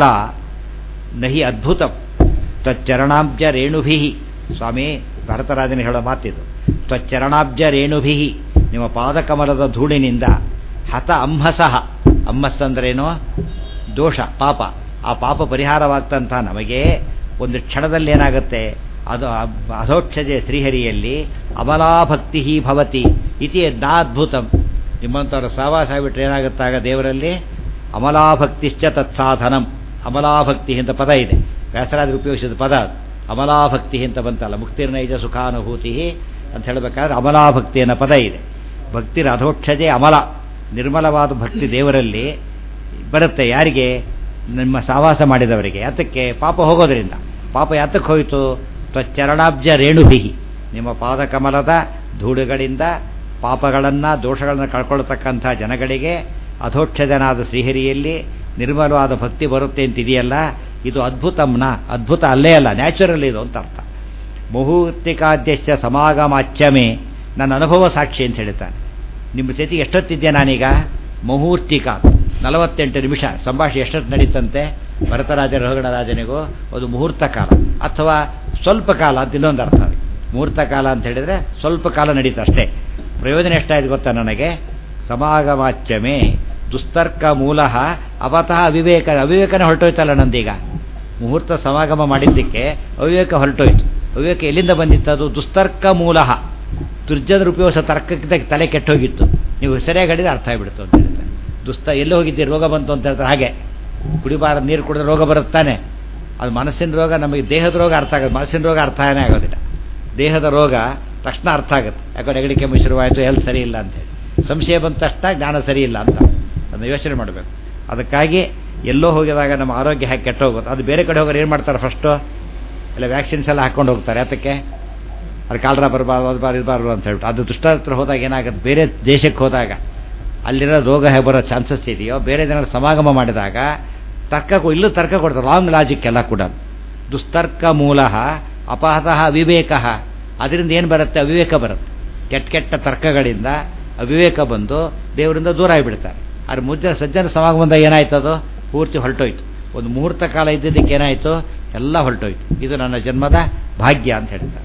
ನಹಿ ಅದ್ಭುತಂ ತ್ವಚ್ಚರಣಾಬ್ಜ ರೇಣುಭಿ ಸ್ವಾಮಿ ಭರತರಾಜನ ಹೇಳೋ ಮಾತಿದು ತ್ವಚ್ಚರಣಾಬ್ಜ ರೇಣುಭಿ ನಿಮ್ಮ ಪಾದಕಮಲದ ಧೂಳಿನಿಂದ ಹತ ಅಂಹಸಃ ಅಮ್ಮಸ್ ಅಂದ್ರೇನು ದೋಷ ಪಾಪ ಆ ಪಾಪ ಪರಿಹಾರವಾಗ್ತಂಥ ನಮಗೆ ಒಂದು ಕ್ಷಣದಲ್ಲಿ ಏನಾಗುತ್ತೆ ಅದು ಅಧೋಕ್ಷಜೆ ಶ್ರೀಹರಿಯಲ್ಲಿ ಅಮಲಾಭಕ್ತಿ ಭವತಿ ಇತಿ ನಾದ್ಭುತಂ ನಿಮ್ಮಂಥವ್ರ ಸಹವಾಸ ಆಗಿಬಿಟ್ರೆ ಏನಾಗುತ್ತಾಗ ದೇವರಲ್ಲಿ ಅಮಲಾಭಕ್ತಿಶ್ಚ ತತ್ಸಾಧನಂ ಅಮಲಾಭಕ್ತಿ ಅಂತ ಪದ ಇದೆ ವ್ಯಾಸರಾಜರು ಉಪಯೋಗಿಸಿದ ಪದ ಅದು ಅಮಲಾಭಕ್ತಿ ಅಂತ ಬಂತಲ್ಲ ಮುಕ್ತಿರ್ನೈಜ ಸುಖಾನುಭೂತಿ ಅಂತ ಹೇಳಬೇಕಾದ್ರೆ ಅಮಲಾಭಕ್ತಿ ಅನ್ನೋ ಪದ ಇದೆ ಭಕ್ತಿರ ಅಧೋಕ್ಷಜೆ ಅಮಲ ನಿರ್ಮಲವಾದ ಭಕ್ತಿ ದೇವರಲ್ಲಿ ಬರುತ್ತೆ ಯಾರಿಗೆ ನಿಮ್ಮ ಸಹವಾಸ ಮಾಡಿದವರಿಗೆ ಯಾತಕ್ಕೆ ಪಾಪ ಹೋಗೋದ್ರಿಂದ ಪಾಪ ಯಾತಕ್ಕೆ ಹೋಯಿತು ತ್ವಚ್ಚರಣಾಬ್ಜ ರೇಣುಭಿ ನಿಮ್ಮ ಪಾದಕಮಲದ ಧೂಳುಗಳಿಂದ ಪಾಪಗಳನ್ನು ದೋಷಗಳನ್ನು ಕಳ್ಕೊಳ್ತಕ್ಕಂಥ ಜನಗಳಿಗೆ ಅಧೋಕ್ಷಜನಾದ ಶ್ರೀಹರಿಯಲ್ಲಿ ನಿರ್ಮಲವಾದ ಭಕ್ತಿ ಬರುತ್ತೆ ಅಂತಿದೆಯಲ್ಲ ಇದು ಅದ್ಭುತಂನ ಅದ್ಭುತ ಅಲ್ಲೇ ಅಲ್ಲ ನ್ಯಾಚುರಲ್ ಇದು ಅಂತ ಅರ್ಥ ಮುಹೂರ್ತಿಕಾದ್ಯಶ್ಚ ಸಮಾಗಮಾಚ್ಯಮೆ ನನ್ನ ಅನುಭವ ಸಾಕ್ಷಿ ಅಂತ ಹೇಳ್ತಾನೆ ನಿಮ್ಮ ಜೊತೆಗೆ ಎಷ್ಟೊತ್ತಿದ್ದೆ ನಾನೀಗ ಮುಹೂರ್ತಿಕ ನಲವತ್ತೆಂಟು ನಿಮಿಷ ಸಂಭಾಷಣೆ ಎಷ್ಟೊತ್ತು ನಡೀತಂತೆ ಭರತರಾಜ ರಘುಗಣರಾಜನಿಗೂ ಅದು ಮುಹೂರ್ತ ಕಾಲ ಅಥವಾ ಸ್ವಲ್ಪ ಕಾಲ ಅಂತ ಇನ್ನೊಂದು ಅರ್ಥ ಮುಹೂರ್ತ ಕಾಲ ಅಂತ ಹೇಳಿದರೆ ಸ್ವಲ್ಪ ಕಾಲ ನಡೀತು ಅಷ್ಟೇ ಪ್ರಯೋಜನ ಎಷ್ಟಾಯ್ತು ಗೊತ್ತಾ ನನಗೆ ಸಮಾಗಮಾಚ್ಯಮೆ ದುಸ್ತರ್ಕ ಮೂಲ ಅವತಃ ಅವಿವೇಕ ಅವಿವೇಕನೇ ಹೊರಟೋಯ್ತಲ್ಲ ನಂದೀಗ ಮುಹೂರ್ತ ಸಮಾಗಮ ಮಾಡಿದ್ದಕ್ಕೆ ಅವಿವೇಕ ಹೊರಟೋಯ್ತು ಅವಿವೇಕ ಎಲ್ಲಿಂದ ಬಂದಿತ್ತು ಅದು ದುಸ್ತರ್ಕ ಮೂಲ ದುರ್ಜನರು ಉಪಯೋಗಿಸೋ ತರ್ಕಕ್ಕೆ ತಲೆ ಕೆಟ್ಟೋಗಿತ್ತು ನೀವು ಸರಿಯಾಗಿ ಹೇಳಿದ್ರೆ ಅರ್ಥ ಆಗಿಬಿಡ್ತು ಅಂತ ಹೇಳ್ತಾರೆ ದುಸ್ತ ಎಲ್ಲಿ ಹೋಗಿದ್ದೀರಿ ರೋಗ ಬಂತು ಅಂತ ಹೇಳ್ತಾರೆ ಹಾಗೆ ಕುಡಿಬಾರದ ನೀರು ಕುಡಿದ್ರೆ ರೋಗ ಬರುತ್ತಾನೆ ಅದು ಮನಸ್ಸಿನ ರೋಗ ನಮಗೆ ದೇಹದ ರೋಗ ಅರ್ಥ ಆಗುತ್ತೆ ಮನಸ್ಸಿನ ರೋಗ ಅರ್ಥನೇ ಆಗೋದಿಲ್ಲ ದೇಹದ ರೋಗ ತಕ್ಷಣ ಅರ್ಥ ಆಗುತ್ತೆ ಯಾಕೋ ನೆಗಡಿ ಕೆಮ್ಮು ಶುರುವಾಯಿತು ಹೆಲ್ತ್ ಸರಿ ಇಲ್ಲ ಅಂತೇಳಿ ಸಂಶಯ ಬಂದ ತಕ್ಷಣ ಜ್ಞಾನ ಸರಿ ಇಲ್ಲ ಅಂತ ಅದನ್ನು ಯೋಚನೆ ಮಾಡಬೇಕು ಅದಕ್ಕಾಗಿ ಎಲ್ಲೋ ಹೋಗಿದಾಗ ನಮ್ಮ ಆರೋಗ್ಯ ಹಾಕಿ ಕೆಟ್ಟೋಗುತ್ತೆ ಅದು ಬೇರೆ ಕಡೆ ಹೋಗೋರು ಏನು ಮಾಡ್ತಾರೆ ಫಸ್ಟು ಇಲ್ಲ ವ್ಯಾಕ್ಸಿನ್ಸ್ ಎಲ್ಲ ಹಾಕ್ಕೊಂಡು ಹೋಗ್ತಾರೆ ಯಾತಕ್ಕೆ ಅದು ಕಾಲ್ರ ಬರಬಾರ್ದು ಅದು ಬಾರ ಇರಬಾರ್ದು ಅಂತ ಹೇಳ್ಬಿಟ್ಟು ಅದು ದುಷ್ಟ ಹತ್ರ ಹೋದಾಗ ಏನಾಗುತ್ತೆ ಬೇರೆ ದೇಶಕ್ಕೆ ಹೋದಾಗ ಅಲ್ಲಿರೋ ರೋಗ ಹೇಗೆ ಬರೋ ಚಾನ್ಸಸ್ ಇದೆಯೋ ಬೇರೆ ಜನರ ಸಮಾಗಮ ಮಾಡಿದಾಗ ತರ್ಕ ಇಲ್ಲೂ ತರ್ಕ ಕೊಡ್ತಾರೆ ರಾಂಗ್ ಲಾಜಿಕ್ ಎಲ್ಲ ಕೂಡ ದುಸ್ತರ್ಕ ಮೂಲ ಅಪಹತಃ ಅವಿವೇಕ ಅದರಿಂದ ಏನು ಬರುತ್ತೆ ಅವಿವೇಕ ಬರುತ್ತೆ ಕೆಟ್ಟ ಕೆಟ್ಟ ತರ್ಕಗಳಿಂದ ಅವಿವೇಕ ಬಂದು ದೇವರಿಂದ ದೂರ ಆಗಿಬಿಡ್ತಾರೆ ಅದ್ರ ಮುಜ್ಜ ಸಜ್ಜನ ಸಮಾಗಮ ಬಂದಾಗ ಏನಾಯ್ತು ಅದು ಪೂರ್ತಿ ಹೊರಟೋಯ್ತು ಒಂದು ಮುಹೂರ್ತ ಕಾಲ ಇದ್ದಿದ್ದಕ್ಕೆ ಏನಾಯಿತು ಎಲ್ಲ ಹೊರಟೋಯ್ತು ಇದು ನನ್ನ ಜನ್ಮದ ಭಾಗ್ಯ ಅಂತ ಹೇಳ್ತಾರೆ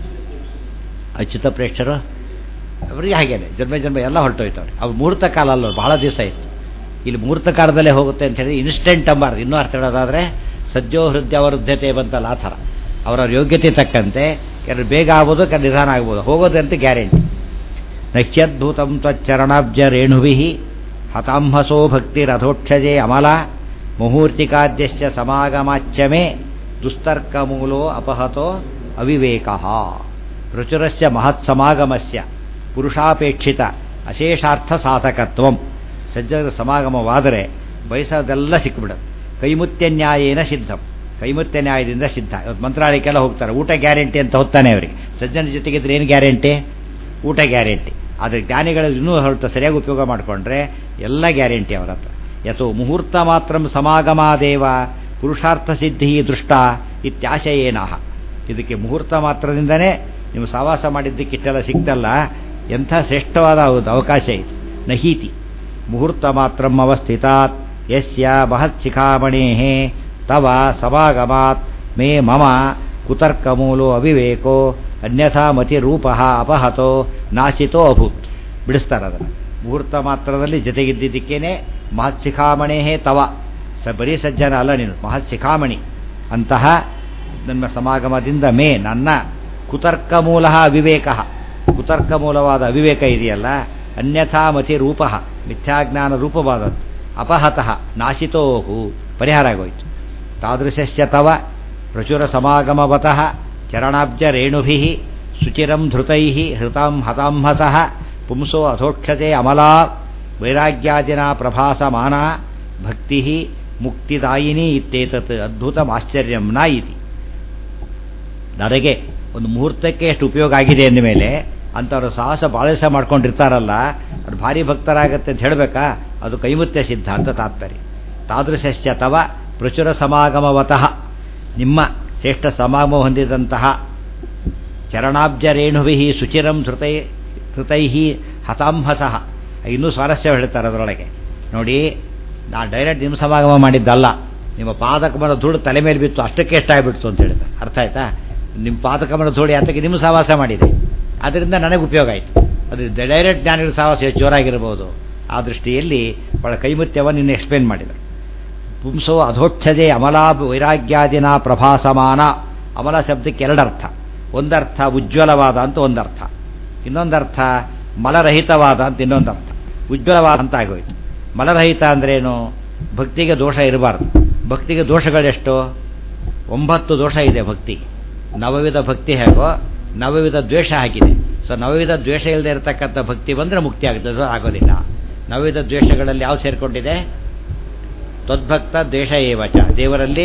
ಅಚ್ಯುತ ಪ್ರೇಕ್ಷರು ಅವರಿಗೆ ಹಾಗೇನೆ ಜನ್ಮ ಜನ್ಮ ಎಲ್ಲ ಹೊರಟೋಯ್ತು ಅವ್ರಿಗೆ ಅವ್ರು ಮುಹೂರ್ತ ಕಾಲ ಅಲ್ಲ ಬಹಳ ದಿವಸ ಇತ್ತು ಇಲ್ಲಿ ಮುಹೂರ್ತ ಕಾಲದಲ್ಲೇ ಹೋಗುತ್ತೆ ಅಂತ ಹೇಳಿ ಇನ್ಸ್ಟೆಂಟ್ ಅಂಬಾರ್ದು ಇನ್ನೂ ಅರ್ಥ ಹೇಳೋದಾದರೆ ಸದ್ಯೋ ಹೃದಯ ವೃದ್ಧತೆ ಬಂತಲ್ಲ ಆ ಥರ ಅವರ ಯೋಗ್ಯತೆ ತಕ್ಕಂತೆ ಕೆಲವು ಬೇಗ ಆಗ್ಬೋದು ಕೆಲವು ನಿಧಾನ ಆಗ್ಬೋದು ಹೋಗೋದಂತ ಗ್ಯಾರಂಟಿ ನಕ್ಷ್ಯದ್ಭುತಂ ತ್ವಚ್ಚರಣಾಬ್ಜ ರೇಣುಭಿ ಹತಾಂಹಸೋ ಭಕ್ತಿರಥೋಕ್ಷಜೆ ಅಮಲ ಮುಹೂರ್ತಿಕಾದ್ಯಶ್ಚ ಸಮಾಗಮಾಚ್ಯಮೇ ದುಸ್ತರ್ಕಮೂಲೋ ಅಪಹತೋ ಅವಿವೇಕ ರುಚುರಸ್ಯ ಮಹತ್ ಸಮಾಗಮಸ್ಯ ಪುರುಷಾಪೇಕ್ಷಿತ ಅಶೇಷಾರ್ಥ ಸಾಧಕತ್ವಂ ಸಜ್ಜನ ಸಮಾಗಮವಾದರೆ ಬಯಸೋದೆಲ್ಲ ಸಿಕ್ಕಿಬಿಡುತ್ತೆ ಕೈಮುತ್ಯ ನ್ಯಾಯೇನ ಸಿದ್ಧಂ ಕೈಮುತ್ಯ ನ್ಯಾಯದಿಂದ ಸಿದ್ಧ ಇವತ್ತು ಮಂತ್ರಾಲಯಕ್ಕೆಲ್ಲ ಹೋಗ್ತಾರೆ ಊಟ ಗ್ಯಾರಂಟಿ ಅಂತ ಹೋಗ್ತಾನೆ ಅವರಿಗೆ ಸಜ್ಜನ ಜೊತೆಗಿದ್ರೆ ಏನು ಗ್ಯಾರಂಟಿ ಊಟ ಗ್ಯಾರಂಟಿ ಆದರೆ ಜ್ಞಾನಿಗಳು ಇನ್ನೂ ಹೊರಟು ಸರಿಯಾಗಿ ಉಪಯೋಗ ಮಾಡಿಕೊಂಡ್ರೆ ಎಲ್ಲ ಗ್ಯಾರಂಟಿ ಅವರ ಹತ್ರ ಯಥೋ ಮುಹೂರ್ತ ಮಾತ್ರ ಸಮಾಗಮಾದೇವ ಪುರುಷಾರ್ಥ ಸಿದ್ಧಿ ದೃಷ್ಟ ಇತ್ಯಾಶಯೇನಹ ಇದಕ್ಕೆ ಮುಹೂರ್ತ ಮಾತ್ರದಿಂದನೇ ನೀವು ಸವಾಸ ಮಾಡಿದ್ದಕ್ಕೆ ಇಷ್ಟೆಲ್ಲ ಸಿಕ್ತಲ್ಲ ಎಂಥ ಶ್ರೇಷ್ಠವಾದ ಅವಕಾಶ ಇದು ನಹೀತಿ ಮುಹೂರ್ತ ಮಾತ್ರ ಅವಸ್ಥಿತಾತ್ ಯಸ್ಯ ಮಹತ್ ಶಿಖಾಮಣೇ ತವ ಸಮಾಗಮಾತ್ ಮೇ ಮಮ ಕುತರ್ಕಮೂಲೋ ಅವಿವೇಕೋ ಅನ್ಯಥಾ ಮತಿ ರೂಪ ಅಪಹತೋ ನಾಶಿತೋ ಅಭೂತ್ ಬಿಡಿಸ್ತಾರೆ ಅದನ್ನು ಮುಹೂರ್ತ ಮಾತ್ರದಲ್ಲಿ ಜೊತೆಗಿದ್ದಿದ್ದಕ್ಕೇನೆ ಮಹತ್ ಶಿಖಾಮಣೇ ತವ ಸ ಬರೀ ಸಜ್ಜನ ಅಲ್ಲ ನೀನು ಮಹತ್ ಶಿಖಾಮಣಿ ಅಂತಹ ನನ್ನ ಸಮಾಗಮದಿಂದ ಮೇ ನನ್ನ ಕುತರ್ಕ ಮೂಲ ಅವಿವೇಕ ಕುತರ್ಕ ಮೂಲವಾದ ಅವಿವೇಕ ಇದೆಯಲ್ಲ ಅನ್ಯಥಾ ಮತಿ ರೂಪ ಮಿಥ್ಯಾಜ್ಞಾನ ರೂಪವಾದದ್ದು ಅಪಹತಃ ನಾಶಿತೋಹು ಪರಿಹಾರ ಆಗೋಯ್ತು ತಾದೃಶಸ್ಯ ತವ ಪ್ರಚುರ ಸಮಾಗಮವತಃ ಚರಣಾಬ್ಜ ರೇಣುಭಿ ಶುಚಿರಂ ಧೃತೈ ಹೃತಾಂ ಹತಾಂಹಸಃ ಪುಂಸೋ ಅಧೋಕ್ಷತೆ ಅಮಲಾ ವೈರಾಗ್ಯಾದಿನ ಪ್ರಭಾಸಮಾನ ಭಕ್ತಿ ಮುಕ್ತಿದಾಯಿನಿ ಇತ್ತೇತತ್ ಅದ್ಭುತಮಾಶ್ಚರ್ಯಂ ನ ಇತಿ ನನಗೆ ಒಂದು ಮುಹೂರ್ತಕ್ಕೆ ಎಷ್ಟು ಉಪಯೋಗ ಆಗಿದೆ ಅಂದ ಮೇಲೆ ಅಂಥವ್ರು ಸಾಹಸ ಬಾಳಸ ಮಾಡ್ಕೊಂಡಿರ್ತಾರಲ್ಲ ಅದು ಭಾರಿ ಭಕ್ತರಾಗತ್ತೆ ಅಂತ ಹೇಳಬೇಕಾ ಅದು ಕೈಮುತ್ಯ ಸಿದ್ಧ ಅಂತ ತಾತ್ಪರ್ಯ ತಾದೃಶಸ್ಯ ತವ ಪ್ರಚುರ ಸಮಾಗಮವತಃ ನಿಮ್ಮ ಶ್ರೇಷ್ಠ ಸಮಾಗಮ ಹೊಂದಿದಂತಹ ಚರಣಾಬ್ಜ ರೇಣುಭಿ ಶುಚಿರಂ ಧೃತೈ ಧೃತೈ ಹತಾಂಹಸಃ ಇನ್ನೂ ಸ್ವಾರಸ್ಯ ಹೇಳ್ತಾರೆ ಅದರೊಳಗೆ ನೋಡಿ ನಾನು ಡೈರೆಕ್ಟ್ ನಿಮ್ಮ ಸಮಾಗಮ ಮಾಡಿದ್ದಲ್ಲ ನಿಮ್ಮ ಪಾದಕಮನ ಧೂಳು ತಲೆ ಮೇಲೆ ಬಿತ್ತು ಅಷ್ಟಕ್ಕೆ ಎಷ್ಟಾಗ್ಬಿಡ್ತು ಅಂತ ಹೇಳ್ತಾರೆ ಅರ್ಥ ಆಯ್ತಾ ನಿಮ್ಮ ಪಾದಕಮನ ಧೂಳು ಯಾತಕ್ಕೆ ನಿಮ್ಮ ಸಹವಾಸ ಮಾಡಿದೆ ಅದರಿಂದ ನನಗೆ ಉಪಯೋಗ ಆಯಿತು ಅದು ಡೈರೆಕ್ಟ್ ಜ್ಞಾನಿಗಳ ಸಹವಾಸ ಎಷ್ಟು ಜೋರಾಗಿರ್ಬೋದು ಆ ದೃಷ್ಟಿಯಲ್ಲಿ ಬಹಳ ಕೈಮುತ್ಯವನ್ನು ಇನ್ನು ಎಕ್ಸ್ಪ್ಲೇನ್ ಮಾಡಿದರು ಪುಂಸೋ ಅಧೋಕ್ಷಜೆ ಅಮಲಾ ವೈರಾಗ್ಯಾದಿನ ಪ್ರಭಾಸಮಾನ ಅಮಲ ಶಬ್ದಕ್ಕೆ ಎರಡರ್ಥ ಒಂದರ್ಥ ಉಜ್ವಲವಾದ ಅಂತ ಒಂದರ್ಥ ಇನ್ನೊಂದರ್ಥ ಮಲರಹಿತವಾದ ಅಂತ ಇನ್ನೊಂದರ್ಥ ಉಜ್ವಲವಾದ ಅಂತ ಆಗೋಯ್ತು ಮಲರಹಿತ ಅಂದ್ರೇನು ಭಕ್ತಿಗೆ ದೋಷ ಇರಬಾರ್ದು ಭಕ್ತಿಗೆ ದೋಷಗಳೆಷ್ಟು ಒಂಬತ್ತು ದೋಷ ಇದೆ ಭಕ್ತಿಗೆ ನವವಿಧ ಭಕ್ತಿ ಹೇಗೋ ನವವಿಧ ದ್ವೇಷ ಹಾಕಿದೆ ಸೊ ನವವಿಧ ದ್ವೇಷ ಇಲ್ಲದೆ ಇರತಕ್ಕಂಥ ಭಕ್ತಿ ಬಂದರೆ ಮುಕ್ತಿ ಆಗುತ್ತೆ ಆಗೋದಿಲ್ಲ ನವವಿಧ ದ್ವೇಷಗಳಲ್ಲಿ ಯಾವ ಸೇರಿಕೊಂಡಿದೆ ತ್ವದ್ಭಕ್ತ ದ್ವೇಷ ಏವಚ ದೇವರಲ್ಲಿ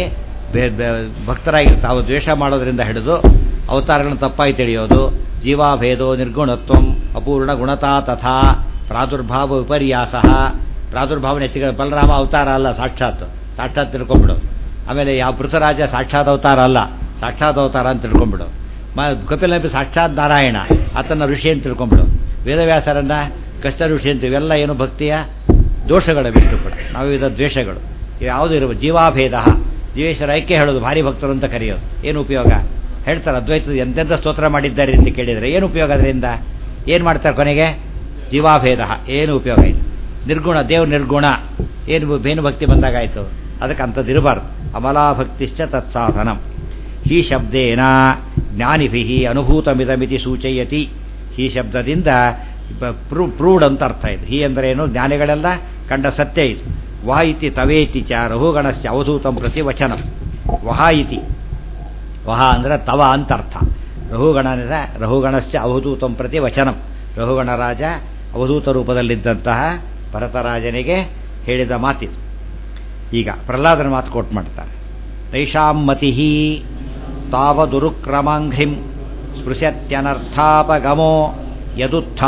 ಭಕ್ತರಾಗಿ ತಾವು ದ್ವೇಷ ಮಾಡೋದ್ರಿಂದ ಹಿಡಿದು ಅವತಾರಗಳನ್ನು ತಪ್ಪಾಗಿ ತಿಳಿಯೋದು ಜೀವಾಭೇದೋ ನಿರ್ಗುಣತ್ವಂ ಅಪೂರ್ಣ ಗುಣತಾ ತಥಾ ಪ್ರಾದುರ್ಭಾವ ವಿಪರ್ಯಾಸ ಪ್ರಾದುರ್ಭಾವನೆ ಹೆಚ್ಚಿಗೆ ಬಲರಾಮ ಅವತಾರ ಅಲ್ಲ ಸಾಕ್ಷಾತ್ ಸಾಕ್ಷಾತ್ ತಿಳ್ಕೊಂಬಿಡು ಆಮೇಲೆ ಯಾವ ಪೃಥರಾಜ ಸಾಕ್ಷಾತ್ ಅವತಾರ ಅಲ್ಲ ಸಾಕ್ಷಾತ್ ಅವತಾರ ಅಂತ ತಿಳ್ಕೊಂಬಿಡು ಮ ಕಪಿಲನಬಿ ಸಾಕ್ಷಾತ್ ನಾರಾಯಣ ಆತನ ಋಷಿ ಅಂತ ತಿಳ್ಕೊಂಬಿಡು ವೇದವ್ಯಾಸರನ್ನ ಕಷ್ಟ ಋಷಿ ಅಂತ ಇವೆಲ್ಲ ಏನು ಭಕ್ತಿಯ ದೋಷಗಳ ಬಿಟ್ಟು ಕೂಡ ನಾವಿದ ದ್ವೇಷಗಳು ಯಾವುದು ಇರುವ ಜೀವಾಭೇದ ಜೀವೇಶ್ವರ ಐಕ್ಯ ಹೇಳೋದು ಭಾರಿ ಭಕ್ತರು ಅಂತ ಕರೆಯೋದು ಏನು ಉಪಯೋಗ ಹೇಳ್ತಾರೆ ಅದ್ವೈತದ ಎಂತೆಂಥ ಸ್ತೋತ್ರ ಮಾಡಿದ್ದಾರೆ ಅಂತ ಕೇಳಿದರೆ ಏನು ಉಪಯೋಗ ಅದರಿಂದ ಏನು ಮಾಡ್ತಾರೆ ಕೊನೆಗೆ ಜೀವಾಭೇದ ಏನು ಉಪಯೋಗ ಇಲ್ಲ ನಿರ್ಗುಣ ದೇವ್ರ ನಿರ್ಗುಣ ಏನು ಬೇನು ಭಕ್ತಿ ಬಂದಾಗಾಯಿತು ಅದಕ್ಕೆ ಅಂಥದ್ದು ಇರಬಾರ್ದು ಅಮಲಾಭಕ್ತಿಶ್ಚ ತತ್ಸಾಧನಂ ಹಿ ಶಬ್ದೇನ ಜ್ಞಾನಿಭಿ ಅನುಭೂತಮಿದಮಿತಿ ಸೂಚಯತಿ ಹಿ ಶಬ್ದದಿಂದ ಪ್ರೂ ಪ್ರೂಡ್ ಅಂತ ಅರ್ಥ ಇದು ಹಿ ಅಂದರೆ ಏನು ಜ್ಞಾನಿಗಳೆಲ್ಲ ಕಂಡ ಸತ್ಯ ಇದು ವಹ ಇತಿ ತವೇತಿ ಚ ರಹುಗಣಸ್ಯ ಅವಧೂತಂ ಪ್ರತಿ ವಚನ ವಹ ಇತಿ ವಹ ಅಂದರೆ ತವ ಅಂತ ಅರ್ಥ ರಹುಗಣನ ರಹುಗಣಸ್ಯ ಅವಧೂತಂ ಪ್ರತಿ ವಚನಂ ರಹುಗಣರಾಜ ಅವಧೂತ ರೂಪದಲ್ಲಿದ್ದಂತಹ ಭರತರಾಜನಿಗೆ ಹೇಳಿದ ಮಾತಿದು ಈಗ ಪ್ರಹ್ಲಾದನ ಮಾತು ಕೊಟ್ಟು ಮಾಡ್ತಾರೆ ತೈಷಾಂ ಮತಿ ತಾವದುರುಕ್ರಮಾಂಘ್ರಿಂ ಸ್ಪೃಶತ್ಯನರ್ಥಾಪಗಮೋ ಯದುತ್ಥ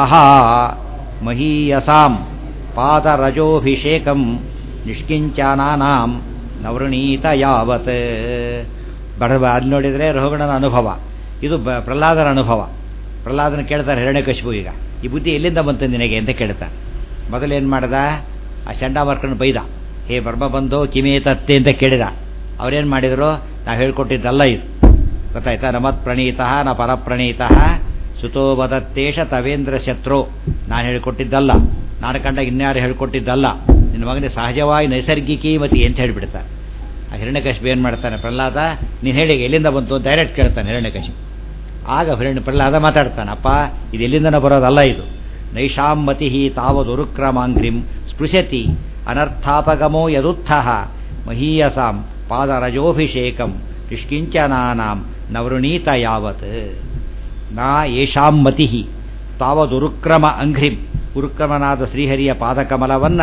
ಮಹೀಯಸಾಂ ಪಾದರಜೋಭಿಷೇಕಂ ನಿಷ್ಕಿಂಚನಾನಾಂ ನವೃಣೀತ ಯಾವತ್ ಬಡ ಅಲ್ಲಿ ನೋಡಿದರೆ ರಹುಗಣನ ಅನುಭವ ಇದು ಬ ಪ್ರಹ್ಲಾದನ ಅನುಭವ ಪ್ರಹ್ಲಾದನ ಕೇಳ್ತಾರೆ ಹಿರಣ್ಯಕಶಿಪು ಈಗ ಈ ಬುದ್ಧಿ ಎಲ್ಲಿಂದ ಬಂತು ನಿನಗೆ ಅಂತ ಕೇಳ್ತಾನೆ ಮೊದಲೇನು ಮಾಡ್ದ ಆ ಚಂಡಾಮರ್ಕನ ಬೈದ ಹೇ ಬರ್ಮ ಬಂದು ಕಿಮೇ ತತ್ತೆ ಅಂತ ಕೇಳಿದ ಅವ್ರೇನು ಮಾಡಿದರು ನಾವು ಹೇಳ್ಕೊಟ್ಟಿದ್ದಲ್ಲ ಇದು ಗೊತ್ತಾಯ್ತಾ ನಮತ್ ಪ್ರಣೀತ ನ ಪರಪ್ರಣೀತ ಸುತೋ ವದತ್ತೇಶ ತವೇಂದ್ರ ಶತ್ರು ನಾನು ಹೇಳಿಕೊಟ್ಟಿದ್ದಲ್ಲ ನಾನು ಕಂಡ ಇನ್ಯಾರು ಹೇಳ್ಕೊಟ್ಟಿದ್ದಲ್ಲ ನಿನ್ನ ಮಗನಿಗೆ ಸಹಜವಾಗಿ ನೈಸರ್ಗಿಕೀ ಮತಿ ಅಂತ ಹೇಳಿಬಿಡ್ತಾರೆ ಆ ಹಿರಣ್ಯಕಶಿಪು ಏನು ಮಾಡ್ತಾನೆ ಪ್ರಹ್ಲಾದ ನೀನು ಹೇಳಿ ಎಲ್ಲಿಂದ ಬಂತು ಅಂತ ಡೈರೆಕ್ಟ್ ಕೇಳ್ತಾನೆ ಹಿರಣ್ಯಕಶಿಪು ಆಗ ಹಿರಣ್ಯ ಪ್ರಹ್ಲಾದ ಮಾತಾಡ್ತಾನೆ ಅಪ್ಪ ಇದು ಎಲ್ಲಿಂದನ ಬರೋದಲ್ಲ ಇದು ನೈಷಾಂ ಮತಿ ತಾವದುರುಕ್ರಮಾಂಗ್ರಿಂ ಸ್ಪೃಶತಿ ಅನರ್ಥಾಪಗಮೋ ಯದುತ್ಥ ಮಹೀಯಸಾಂ ಪಾದರಜೋಭಿಷೇಕಂ ನಿಷ್ಕಿಂಚನಾನಾಂ ನವೃಣೀತ ಯಾವತ್ ನಾ ಯೇಷಾಂ ಮತಿ ತಾವದುರುಕ್ರಮ ಅಂಘ್ರಿಂ ಉರುಕ್ರಮನಾದ ಶ್ರೀಹರಿಯ ಪಾದಕಮಲವನ್ನ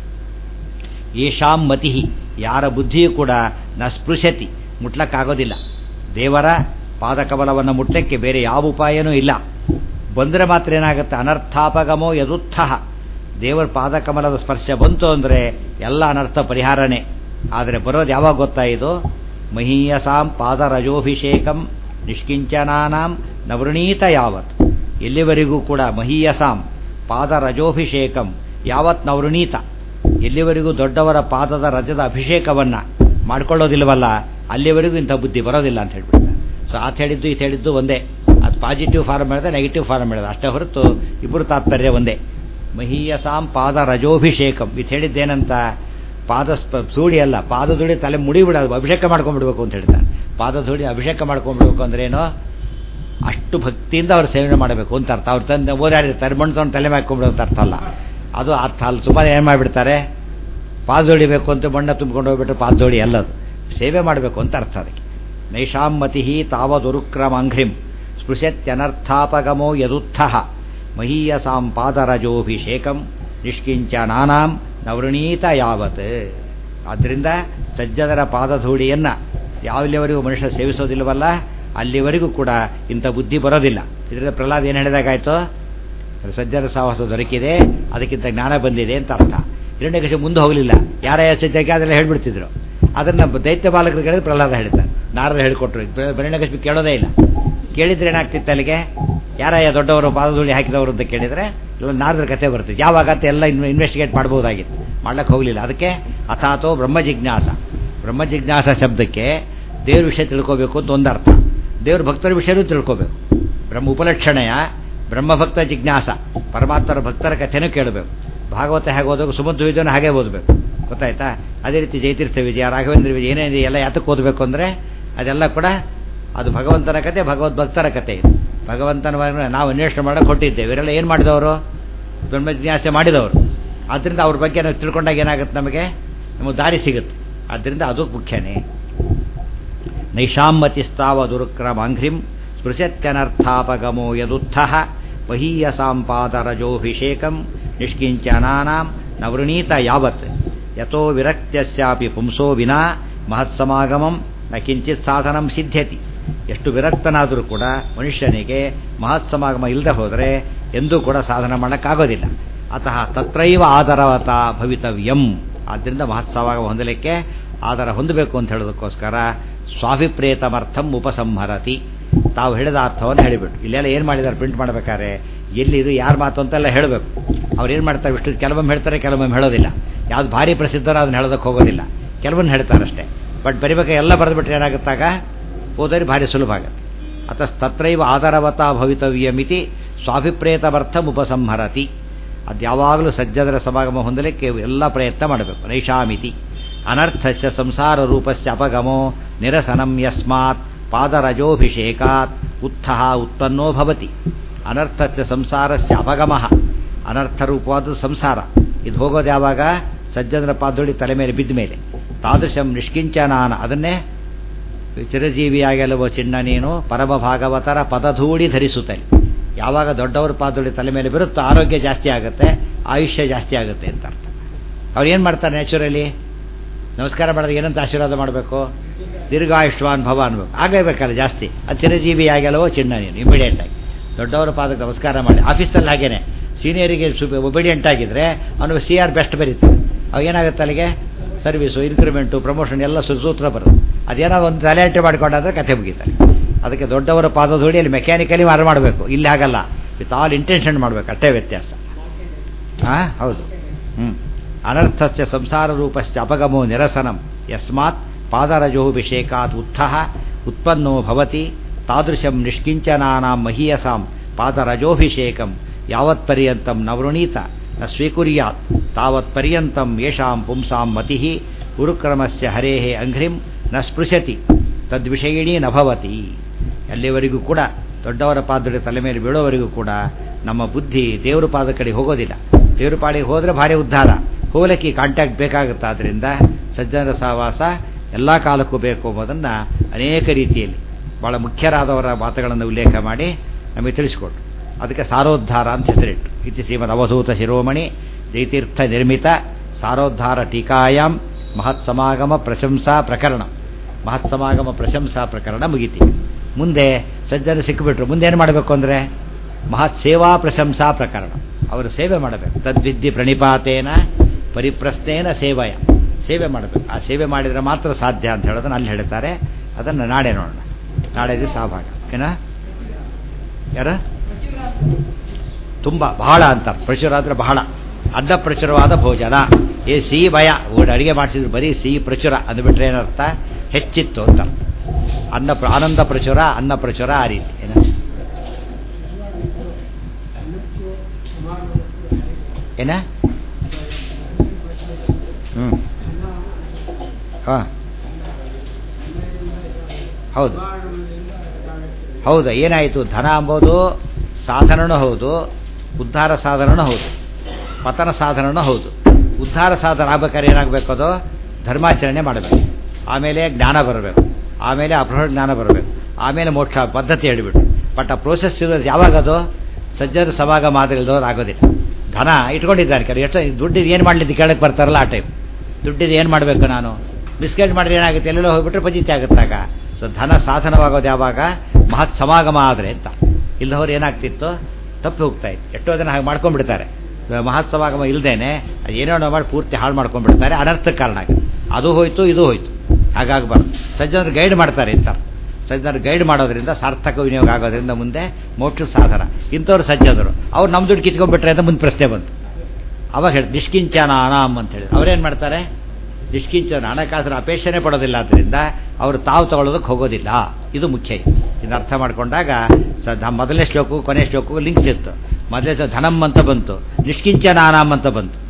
ಯೇಷಾಂ ಮತಿ ಯಾರ ಬುದ್ಧಿಯೂ ಕೂಡ ನ ಸ್ಪೃಶತಿ ಮುಟ್ಲಕ್ಕಾಗೋದಿಲ್ಲ ದೇವರ ಪಾದಕಮಲವನ್ನು ಮುಟ್ಲಕ್ಕೆ ಬೇರೆ ಯಾವ ಉಪಾಯನೂ ಇಲ್ಲ ಬಂದರೆ ಮಾತ್ರ ಏನಾಗುತ್ತೆ ಅನರ್ಥಾಪಗಮೋ ಯದುತ್ಥ ದೇವರ ಪಾದಕಮಲದ ಸ್ಪರ್ಶ ಬಂತು ಅಂದರೆ ಎಲ್ಲ ಅನರ್ಥ ಪರಿಹಾರನೇ ಆದರೆ ಬರೋದು ಯಾವಾಗ ಗೊತ್ತಾ ಇದು ಮಹೀಯಸಾಂ ಪಾದರಜೋಭಿಷೇಕಂ ನಿಷ್ಕಿಂಚನಾನಾಂ ನವೃಣೀತ ಯಾವತ್ ಎಲ್ಲಿವರೆಗೂ ಕೂಡ ಮಹೀಯಸಾಂ ಪಾದರಜೋಭಿಷೇಕಂ ಯಾವತ್ ನವೃಣೀತ ಎಲ್ಲಿವರೆಗೂ ದೊಡ್ಡವರ ಪಾದದ ರಜದ ಅಭಿಷೇಕವನ್ನು ಮಾಡ್ಕೊಳ್ಳೋದಿಲ್ವಲ್ಲ ಅಲ್ಲಿವರೆಗೂ ಇಂಥ ಬುದ್ಧಿ ಬರೋದಿಲ್ಲ ಅಂತ ಹೇಳ್ಬಿಡ್ತಾರೆ ಸೊ ಆತ ಹೇಳಿದ್ದು ಇದು ಹೇಳಿದ್ದು ಒಂದೇ ಅದು ಪಾಸಿಟಿವ್ ಫಾರ್ಮ್ ಹೇಳಿದೆ ನೆಗೆಟಿವ್ ಫಾರ್ಮ್ ಹೇಳಿದೆ ಅಷ್ಟೇ ಹೊರತು ಇಬ್ಬರು ತಾತ್ಪರ್ಯ ಒಂದೇ ಮಹೀಯಸಾಂ ಪಾದ ರಜೋಭಿಷೇಕಂ ಇದು ಹೇಳಿದ್ದೇನಂತ ಪಾದ ಸ್ಪ ಸೂಡಿ ಅಲ್ಲ ಪಾದದುಡಿ ತಲೆ ಮುಡಿ ಬಿಡೋದು ಅಭಿಷೇಕ ಮಾಡ್ಕೊಂಡ್ಬಿಡ್ಬೇಕು ಅಂತ ಹೇಳ್ತಾರೆ ಪಾದದುಡಿ ಅಭಿಷೇಕ ಮಾಡ್ಕೊಂಡ್ಬಿಡ್ಬೇಕು ಅಂದ್ರೆ ಏನು ಅಷ್ಟು ಭಕ್ತಿಯಿಂದ ಅವ್ರು ಸೇವನೆ ಮಾಡಬೇಕು ಅಂತ ಅರ್ಥ ಅವ್ರು ತಂದು ಓಡಾಡಿರ್ತಾರೆ ಮಣ್ಣು ತೊಗೊಂಡು ತಲೆ ಮಾಡ್ಕೊಂಡ್ಬಿಡೋ ಅಂತ ಅರ್ಥ ಅಲ್ಲ ಅದು ಅರ್ಥ ಅಲ್ಲ ಸುಮಾರು ಏನು ಮಾಡಿಬಿಡ್ತಾರೆ ಪಾದೋಡಿಬೇಕು ಅಂತ ಮಣ್ಣ ತುಂಬಿಕೊಂಡು ಹೋಗ್ಬಿಟ್ಟು ಪಾದೋಡಿ ಅಲ್ಲದು ಸೇವೆ ಮಾಡಬೇಕು ಅಂತ ಅರ್ಥ ಅದಕ್ಕೆ ನೈಷಾಮತಿ ತಾವದುರುಕ್ರಮಾಂಘ್ರಿಂ ಸ್ಪೃಶತ್ಯನರ್ಥಾಪಗಮೋ ಯದುತ್ಥ ಮಹೀಯಸಾಂ ಪಾದರಜೋಭಿಷೇಕಂ ನಿಷ್ಕಿಂಚನಾನಾಂ ನವೃಣೀತ ಯಾವತ್ ಆದ್ದರಿಂದ ಸಜ್ಜದರ ಪಾದಧೂಳಿಯನ್ನು ಯಾವಲ್ಲಿವರೆಗೂ ಮನುಷ್ಯ ಸೇವಿಸೋದಿಲ್ಲವಲ್ಲ ಅಲ್ಲಿವರೆಗೂ ಕೂಡ ಇಂಥ ಬುದ್ಧಿ ಬರೋದಿಲ್ಲ ಇದರಿಂದ ಪ್ರಹ್ಲಾದ್ ಏನು ಹೇಳಿದಾಗಾಯ್ತು ಸಜ್ಜನ ಸಾಹಸ ದೊರಕಿದೆ ಅದಕ್ಕಿಂತ ಜ್ಞಾನ ಬಂದಿದೆ ಅಂತ ಅರ್ಥ ಹಿರಣ್ಯಕಶಿ ಮುಂದೆ ಹೋಗಲಿಲ್ಲ ಯಾರ ಸಜ್ಜಕ್ಕೆ ಅದೆಲ್ಲ ಹೇಳ್ಬಿಡ್ತಿದ್ರು ಅದನ್ನು ದೈತ್ಯ ಬಾಲಕರು ಕೇಳಿದ್ರೆ ಪ್ರಹ್ಲಾದ ಹೇಳ್ತಾರೆ ನಾರದ ಹೇಳಿಕೊಟ್ರು ಹಿರಣ್ಯಕಶಿ ಕೇಳೋದೇ ಇಲ್ಲ ಕೇಳಿದ್ರೆ ಏನಾಗ್ತಿತ್ತು ಅಲ್ಲಿಗೆ ಯಾರಯ್ಯ ದೊಡ್ಡವರು ಪಾದಧೂಳಿ ಹಾಕಿದವರು ಅಂತ ಕೇಳಿದರೆ ಎಲ್ಲ ನಾರದ್ರ ಕತೆ ಬರ್ತಿತ್ತು ಯಾವಾಗ ಅಂತ ಎಲ್ಲ ಇನ್ವೆಸ್ಟಿಗೇಟ್ ಮಾಡ್ಬೋದಾಗಿತ್ತು ಮಾಡ್ಲಿಕ್ಕೆ ಹೋಗಲಿಲ್ಲ ಅದಕ್ಕೆ ಅಥಾತೋ ಬ್ರಹ್ಮ ಜಿಜ್ಞಾಸ ಬ್ರಹ್ಮ ಜಿಜ್ಞಾಸ ಶಬ್ದಕ್ಕೆ ದೇವ್ರ ವಿಷಯ ತಿಳ್ಕೋಬೇಕು ಅಂತ ಒಂದು ಅರ್ಥ ದೇವ್ರ ಭಕ್ತರ ವಿಷಯನೂ ತಿಳ್ಕೋಬೇಕು ಬ್ರಹ್ಮ ಉಪಲಕ್ಷಣೆಯ ಬ್ರಹ್ಮಭಕ್ತ ಜಿಜ್ಞಾಸ ಪರಮಾತ್ಮರ ಭಕ್ತರ ಕಥೆನೂ ಕೇಳಬೇಕು ಭಾಗವತ ಹೇಗೆ ಓದಬೇಕು ಸುಮಧ್ವ ವಿಜಯನ ಹಾಗೆ ಓದಬೇಕು ಗೊತ್ತಾಯ್ತಾ ಅದೇ ರೀತಿ ಜಯತೀರ್ಥ ವಿಜಯ ರಾಘವೇಂದ್ರ ವಿಜಯ ಏನೇನಿದೆ ಎಲ್ಲ ಯಾತಕ್ಕೆ ಓದಬೇಕು ಅಂದರೆ ಅದೆಲ್ಲ ಕೂಡ ಅದು ಭಗವಂತನ ಕತೆ ಭಗವದ್ ಭಕ್ತರ ಕತೆ ಇದು ಭಗವಂತನ ನಾವು ಅನ್ವೇಷಣೆ ಮಾಡಕ್ಕೆ ಕೊಟ್ಟಿದ್ದೇವೆ ಇವರೆಲ್ಲ ಏನು ಮಾಡಿದವರು ಬ್ರಹ್ಮ ಜಿಜ್ಞಾಸೆ ಮಾಡಿದವರು ಆದ್ದರಿಂದ ಅವ್ರ ಬಗ್ಗೆ ನಾವು ತಿಳ್ಕೊಂಡಾಗ ಏನಾಗುತ್ತೆ ನಮಗೆ ನಮಗೆ ದಾರಿ ಸಿಗುತ್ತೆ ಆದ್ದರಿಂದ ಅದು ಮುಖ್ಯನೇ ನೈಷಾಮತಿಸ್ತಾವ ದುರುಕ್ರಮಾಂಘ್ರಿಂ ಸ್ಪೃಶತ್ಯನರ್ಥಾಪಗಮೋ ಯದುತ್ಥ ಮಹೀಯಸಾಂ ಪಾದರಜೋಭಿಷೇಕಂ ನಿಷ್ಕಿಂಚನಾನಾಂ ನವೃಣೀತ ಯಾವತ್ ಯಥೋ ವಿರಕ್ತ್ಯಸ್ಯಾಪಿ ಪುಂಸೋ ವಿನಾ ಮಹತ್ಸಮಾಗಮಂ ನ ಕಿಂಚಿತ್ ಸಾಧನಂ ಸಿದ್ಧ್ಯತಿ ಎಷ್ಟು ವಿರಕ್ತನಾದರೂ ಕೂಡ ಮನುಷ್ಯನಿಗೆ ಮಹತ್ ಸಮಾಗಮ ಇಲ್ಲದೆ ಹೋದರೆ ಎಂದೂ ಕೂಡ ಸಾಧನ ಮಾಡೋಕ್ಕಾಗೋದಿಲ್ಲ ಅತಃ ತತ್ರೈವ ಆದರವತ ಭವಿತವ್ಯಂ ಆದ್ದರಿಂದ ಮಹತ್ ಸಮಾಗಮ ಹೊಂದಲಿಕ್ಕೆ ಆಧಾರ ಹೊಂದಬೇಕು ಅಂತ ಹೇಳೋದಕ್ಕೋಸ್ಕರ ಸ್ವಾಭಿಪ್ರೇತಮರ್ಥಂ ಉಪಸಂಹರತಿ ತಾವು ಹೇಳಿದ ಅರ್ಥವನ್ನು ಹೇಳಿಬಿಟ್ಟು ಇಲ್ಲೆಲ್ಲ ಏನು ಮಾಡಿದ್ದಾರೆ ಪ್ರಿಂಟ್ ಮಾಡಬೇಕಾದ್ರೆ ಎಲ್ಲಿದು ಯಾರ ಮಾತು ಅಂತೆಲ್ಲ ಹೇಳಬೇಕು ಅವ್ರು ಏನು ಮಾಡ್ತಾರೆ ಇಷ್ಟು ಕೆಲವೊಮ್ಮೆ ಹೇಳ್ತಾರೆ ಕೆಲವೊಮ್ಮೆ ಹೇಳೋದಿಲ್ಲ ಯಾವ್ದು ಭಾರಿ ಪ್ರಸಿದ್ಧರೋ ಅದನ್ನ ಹೇಳೋದಕ್ಕೆ ಹೋಗೋದಿಲ್ಲ ಕೆಲವೊಂದು ಹೇಳ್ತಾರಷ್ಟೇ ಬಟ್ ಬರಿಬೇಕಾದ್ರೆ ಎಲ್ಲ ಬರೆದ್ಬಿಟ್ರೆ ಏನಾಗುತ್ತಾಗ ಓದೋರಿ ಭಾರಿ ಸುಲಭ ಆಗುತ್ತೆ ಅತಸ್ತತ್ರೈವ ಆಧಾರವತ ಭವಿತವ್ಯಮಿತಿ ಸ್ವಾಭಿಪ್ರೇತಮರ್ಥಂ ಉಪಸಂಹರತಿ ಅದು ಯಾವಾಗಲೂ ಸಜ್ಜದರ ಸಮಾಗಮ ಹೊಂದಲಿಕ್ಕೆ ಎಲ್ಲ ಪ್ರಯತ್ನ ಮಾಡಬೇಕು ನೈಷಾಮಿತಿ ಅನರ್ಥಸ್ಯ ಸಂಸಾರ ರೂಪಸ್ಯ ಅಪಗಮೋ ನಿರಸನಂ ಯಸ್ಮಾತ್ ಪಾದರಜೋಭಿಷೇಕಾತ್ ಉತ್ಥಃ ಉತ್ಪನ್ನೋ ಭವತಿ ಅನರ್ಥಸ್ಯ ಸಂಸಾರಸ್ಯ ಅಪಗಮಃ ಅನರ್ಥರೂಪವಾದ ಸಂಸಾರ ಇದು ಹೋಗೋದು ಯಾವಾಗ ಸಜ್ಜನರ ಪಾದೊಳಿ ತಲೆ ಮೇಲೆ ಬಿದ್ದ ಮೇಲೆ ತಾದೃಶಂ ನಿಷ್ಕಿಂಚನಾನ ಅದನ್ನೇ ಚಿರಜೀವಿಯಾಗೆಲ್ಲವೋ ಚಿನ್ನ ನೀನು ಪರಮ ಭಾಗವತರ ಪದಧೂಳಿ ಧರಿಸುತ್ತಲೆ ಯಾವಾಗ ದೊಡ್ಡವರ ಪಾದೊಳಿ ತಲೆ ಮೇಲೆ ಬರುತ್ತೋ ಆರೋಗ್ಯ ಜಾಸ್ತಿ ಆಗುತ್ತೆ ಆಯುಷ್ಯ ಜಾಸ್ತಿ ಆಗುತ್ತೆ ಅಂತ ಅರ್ಥ ಅವ್ರು ಏನು ಮಾಡ್ತಾರೆ ನ್ಯಾಚುರಲಿ ನಮಸ್ಕಾರ ಮಾಡಿದ್ರೆ ಏನಂತ ಆಶೀರ್ವಾದ ಮಾಡಬೇಕು ದೀರ್ಘಾಯುಷ್ಮಾನ್ ಭವ ಅನ್ಬೇಕು ಆಗಬೇಕಲ್ಲ ಜಾಸ್ತಿ ಅದು ಚಿರಜೀವಿ ಆಗಲ್ಲವೋ ಚಿನ್ನ ನೀನು ಇಮಿಡಿಯೇಟ್ ಆಗಿ ದೊಡ್ಡವರ ಪಾದಕ್ಕೆ ನಮಸ್ಕಾರ ಮಾಡಿ ಆಫೀಸಲ್ಲಿ ಹಾಗೇನೆ ಸೀನಿಯರಿಗೆ ಸು ಒಬಿಡಿಯಂಟ್ ಆಗಿದ್ರೆ ಅವನಿಗೆ ಸಿ ಆರ್ ಬೆಸ್ಟ್ ಬರೀತಾರೆ ಅವಾಗ ಏನಾಗುತ್ತೆ ಅಲ್ಲಿಗೆ ಸರ್ವಿಸು ಇನ್ಕ್ರಿಮೆಂಟು ಪ್ರಮೋಷನ್ ಎಲ್ಲ ಸುಸೂತ್ರ ಬರುತ್ತೆ ಅದೇನೋ ಒಂದು ತಲೆಹಂಟೆ ಮಾಡಿಕೊಂಡಾದ್ರೆ ಕಥೆ ಮುಗೀತಾರೆ ಅದಕ್ಕೆ ದೊಡ್ಡವರ ಪಾದಧೂಳಿಯಲ್ಲಿ ಮೆಕ್ಯಾನಿಕಲಿ ಮಾರು ಮಾಡಬೇಕು ಇಲ್ಲಿ ಹಾಗಲ್ಲ ವಿತ್ ಆಲ್ ಇಂಟೆನ್ಷನ್ ಮಾಡಬೇಕು ಅಷ್ಟೇ ವ್ಯತ್ಯಾಸ ಹಾಂ ಹೌದು ಹ್ಞೂ ಅನರ್ಥಸ್ಯ ಸಂಸಾರ ರೂಪಸ್ಯ ಅಪಗಮೋ ನಿರಸನಂ ಯಸ್ಮಾತ್ ಪಾದರಜೋಭಿಷೇಕಾತ್ ಉತ್ಥಃ ಉತ್ಪನ್ನೋ ಭವತಿ ತಾದೃಶಂ ನಿಷ್ಕಿಂಚನಾನಾಂ ಮಹೀಯಸಾಂ ಪಾದರಜೋಭಿಷೇಕಂ ಯಾವತ್ಪರ್ಯಂತಂ ನವೃಣೀತ ನ ಸ್ವೀಕುರ್ಯಾತ್ ತಾವತ್ಪರ್ಯಂತಂ ಯೇಷಾಂ ಪುಂಸಾಂ ಮತಿ ಉರುಕ್ರಮಸ್ಯ ಹರೇಃ ಅಂಘ್ರಿಂ ನ ಸ್ಪೃಶತಿ ತದ್ವಿಷಯಿಣಿ ನ ಭವತಿ ಎಲ್ಲಿವರೆಗೂ ಕೂಡ ದೊಡ್ಡವರ ಪಾದದ ತಲೆ ಮೇಲೆ ಬೀಳೋವರೆಗೂ ಕೂಡ ನಮ್ಮ ಬುದ್ಧಿ ದೇವರ ಪಾದ ಕಡೆ ಹೋಗೋದಿಲ್ಲ ದೇವರ ಪಾಡಿಗೆ ಹೋದರೆ ಭಾರಿ ಉದ್ಧಾರ ಹೋಗಲಿಕ್ಕೆ ಕಾಂಟ್ಯಾಕ್ಟ್ ಬೇಕಾಗುತ್ತೆ ಆದ್ದರಿಂದ ಸಜ್ಜನರ ಸಹವಾಸ ಎಲ್ಲ ಕಾಲಕ್ಕೂ ಬೇಕು ಎಂಬುದನ್ನು ಅನೇಕ ರೀತಿಯಲ್ಲಿ ಭಾಳ ಮುಖ್ಯರಾದವರ ಮಾತುಗಳನ್ನು ಉಲ್ಲೇಖ ಮಾಡಿ ನಮಗೆ ತಿಳಿಸಿಕೊಟ್ರು ಅದಕ್ಕೆ ಸಾರೋದ್ಧಾರ ಅಂತ ಹೆಸರಿಟ್ಟು ಇತಿ ಶ್ರೀಮದ್ ಅವಧೂತ ಶಿರೋಮಣಿ ಜೈತೀರ್ಥ ನಿರ್ಮಿತ ಸಾರೋದ್ಧಾರ ಟೀಕಾಯಾಮ್ ಮಹತ್ ಸಮಾಗಮ ಪ್ರಶಂಸಾ ಪ್ರಕರಣ ಮಹತ್ ಸಮಾಗಮ ಪ್ರಶಂಸಾ ಪ್ರಕರಣ ಮುಗಿತಿ ಮುಂದೆ ಸಜ್ಜನ ಸಿಕ್ಕಿಬಿಟ್ರು ಮುಂದೆ ಏನು ಮಾಡಬೇಕು ಅಂದರೆ ಮಹತ್ ಸೇವಾ ಪ್ರಶಂಸಾ ಪ್ರಕರಣ ಅವರು ಸೇವೆ ಮಾಡಬೇಕು ತದ್ವಿದ್ಯೆ ಪ್ರಣಿಪಾತೇನ ಪರಿಪ್ರಶ್ನೇನ ಸೇವಯ ಸೇವೆ ಮಾಡಬೇಕು ಆ ಸೇವೆ ಮಾಡಿದರೆ ಮಾತ್ರ ಸಾಧ್ಯ ಅಂತ ಹೇಳೋದನ್ನು ಅಲ್ಲಿ ಹೇಳ್ತಾರೆ ಅದನ್ನು ನಾಳೆ ನೋಡೋಣ ನಾಳೆ ದಿವಸ ಆ ಭಾಗ ಓಕೆನಾ ಯಾರ ತುಂಬ ಬಹಳ ಅಂತ ಪ್ರಚುರ ಅಂದರೆ ಬಹಳ ಅಡ್ಡ ಪ್ರಚುರವಾದ ಭೋಜನ ಏ ಸಿಹಿ ಭಯ ಊಟ ಅಡಿಗೆ ಮಾಡಿಸಿದ್ರು ಬರೀ ಸಿಹಿ ಪ್ರಚುರ ಅಂದುಬಿಟ್ರೆ ಏನರ್ಥ ಹೆಚ್ಚಿತ್ತು ಅಂತ ಅನ್ನ ಪ್ರ- ಆನಂದ ಪ್ರಚುರ ಅನ್ನ ಪ್ರಚುರ ಆ ರೀತಿ ಏನ ಏನ ಹ್ಞೂ ಹಾಂ ಹೌದು ಹೌದು ಏನಾಯಿತು ಧನ ಅಂಬೋದು ಸಾಧನನೂ ಹೌದು ಉದ್ಧಾರ ಸಾಧನನೂ ಹೌದು ಪತನ ಸಾಧನನೂ ಹೌದು ಉದ್ಧಾರ ಸಾಧನ ಆಗ್ಬೇಕಾದ್ರೆ ಏನಾಗಬೇಕು ಅದು ಧರ್ಮಾಚರಣೆ ಮಾಡಬೇಕು ಆಮೇಲೆ ಜ್ಞಾನ ಬರಬೇಕು ಆಮೇಲೆ ಅಪರೋಹ ಜ್ಞಾನ ಬರಬೇಕು ಆಮೇಲೆ ಮೋಕ್ಷ ಪದ್ಧತಿ ಹೇಳಿಬಿಟ್ಟು ಬಟ್ ಆ ಪ್ರೋಸೆಸ್ ಇರೋದು ಯಾವಾಗ ಅದು ಸಜ್ಜನ ಸಮಾಗಮ ಆದರಿಲ್ದವ್ರು ಆಗೋದಿಲ್ಲ ಧನ ಇಟ್ಕೊಂಡಿದ್ದಾರೆ ಕೆಲವು ಎಷ್ಟು ದುಡ್ಡಿದು ಏನು ಮಾಡಲಿದ್ದು ಕೇಳಕ್ಕೆ ಬರ್ತಾರಲ್ಲ ಆ ಟೈಮ್ ದುಡ್ಡಿದು ಏನು ಮಾಡಬೇಕು ನಾನು ಮಿಸ್ಗೈಡ್ ಮಾಡಿದ್ರೆ ಏನಾಗುತ್ತೆ ಎಲ್ಲೆಲ್ಲೋ ಹೋಗ್ಬಿಟ್ರೆ ಪಜಿತಿ ಆಗುತ್ತಾಗ ಸೊ ಧನ ಸಾಧನವಾಗೋದು ಯಾವಾಗ ಮಹತ್ ಸಮಾಗಮ ಆದರೆ ಅಂತ ಇಲ್ಲದವ್ರು ಏನಾಗ್ತಿತ್ತು ತಪ್ಪಿ ಹೋಗ್ತಾ ಇತ್ತು ಎಷ್ಟೋ ಜನ ಹಾಗೆ ಮಾಡ್ಕೊಂಡ್ಬಿಡ್ತಾರೆ ಮಹತ್ ಸಮಾಗಮ ಇಲ್ಲದೇನೆ ಏನೋ ಮಾಡಿ ಪೂರ್ತಿ ಹಾಳು ಮಾಡ್ಕೊಂಡ್ಬಿಡ್ತಾರೆ ಅನರ್ಥಕ್ಕೆ ಕಾರಣ ಆಗುತ್ತೆ ಅದು ಹೋಯ್ತು ಇದು ಹೋಯ್ತು ಹಾಗಾಗಬಾರ್ದು ಸಜ್ಜನರು ಗೈಡ್ ಮಾಡ್ತಾರೆ ಅಂತ ಸಜ್ಜನರು ಗೈಡ್ ಮಾಡೋದ್ರಿಂದ ಸಾರ್ಥಕ ವಿನಿಯೋಗ ಆಗೋದ್ರಿಂದ ಮುಂದೆ ಮೋಕ್ಷ ಸಾಧನ ಇಂಥವ್ರು ಸಜ್ಜನರು ಅವ್ರು ನಮ್ಮ ದುಡ್ಡು ಕಿತ್ಕೊಂಡ್ಬಿಟ್ರೆ ಅಂತ ಮುಂದೆ ಪ್ರಶ್ನೆ ಬಂತು ಅವಾಗ ಹೇಳಿ ನಿಷ್ಕಿಂಚನ ಅನಾಮ್ ಅಂತ ಹೇಳಿ ಅವ್ರೇನು ಮಾಡ್ತಾರೆ ನಿಷ್ಕಿಂಚನ ಹಣಕಾಸಿನ ಅಪೇಕ್ಷೆನೇ ಪಡೋದಿಲ್ಲ ಆದ್ದರಿಂದ ಅವರು ತಾವು ತಗೊಳ್ಳೋದಕ್ಕೆ ಹೋಗೋದಿಲ್ಲ ಇದು ಮುಖ್ಯ ಇದನ್ನು ಅರ್ಥ ಮಾಡಿಕೊಂಡಾಗ ಸ ಧ- ಮೊದಲನೇ ಶ್ಲೋಕವು ಕೊನೆ ಶ್ಲೋಕವು ಲಿಂಕ್ಸ್ ಇತ್ತು ಮೊದಲೇ ಸ ಧನಂ ಅಂತ ಬಂತು ನಿಷ್ಕಿಂಚನ ಅನಾಮ್ ಅಂತ ಬಂತು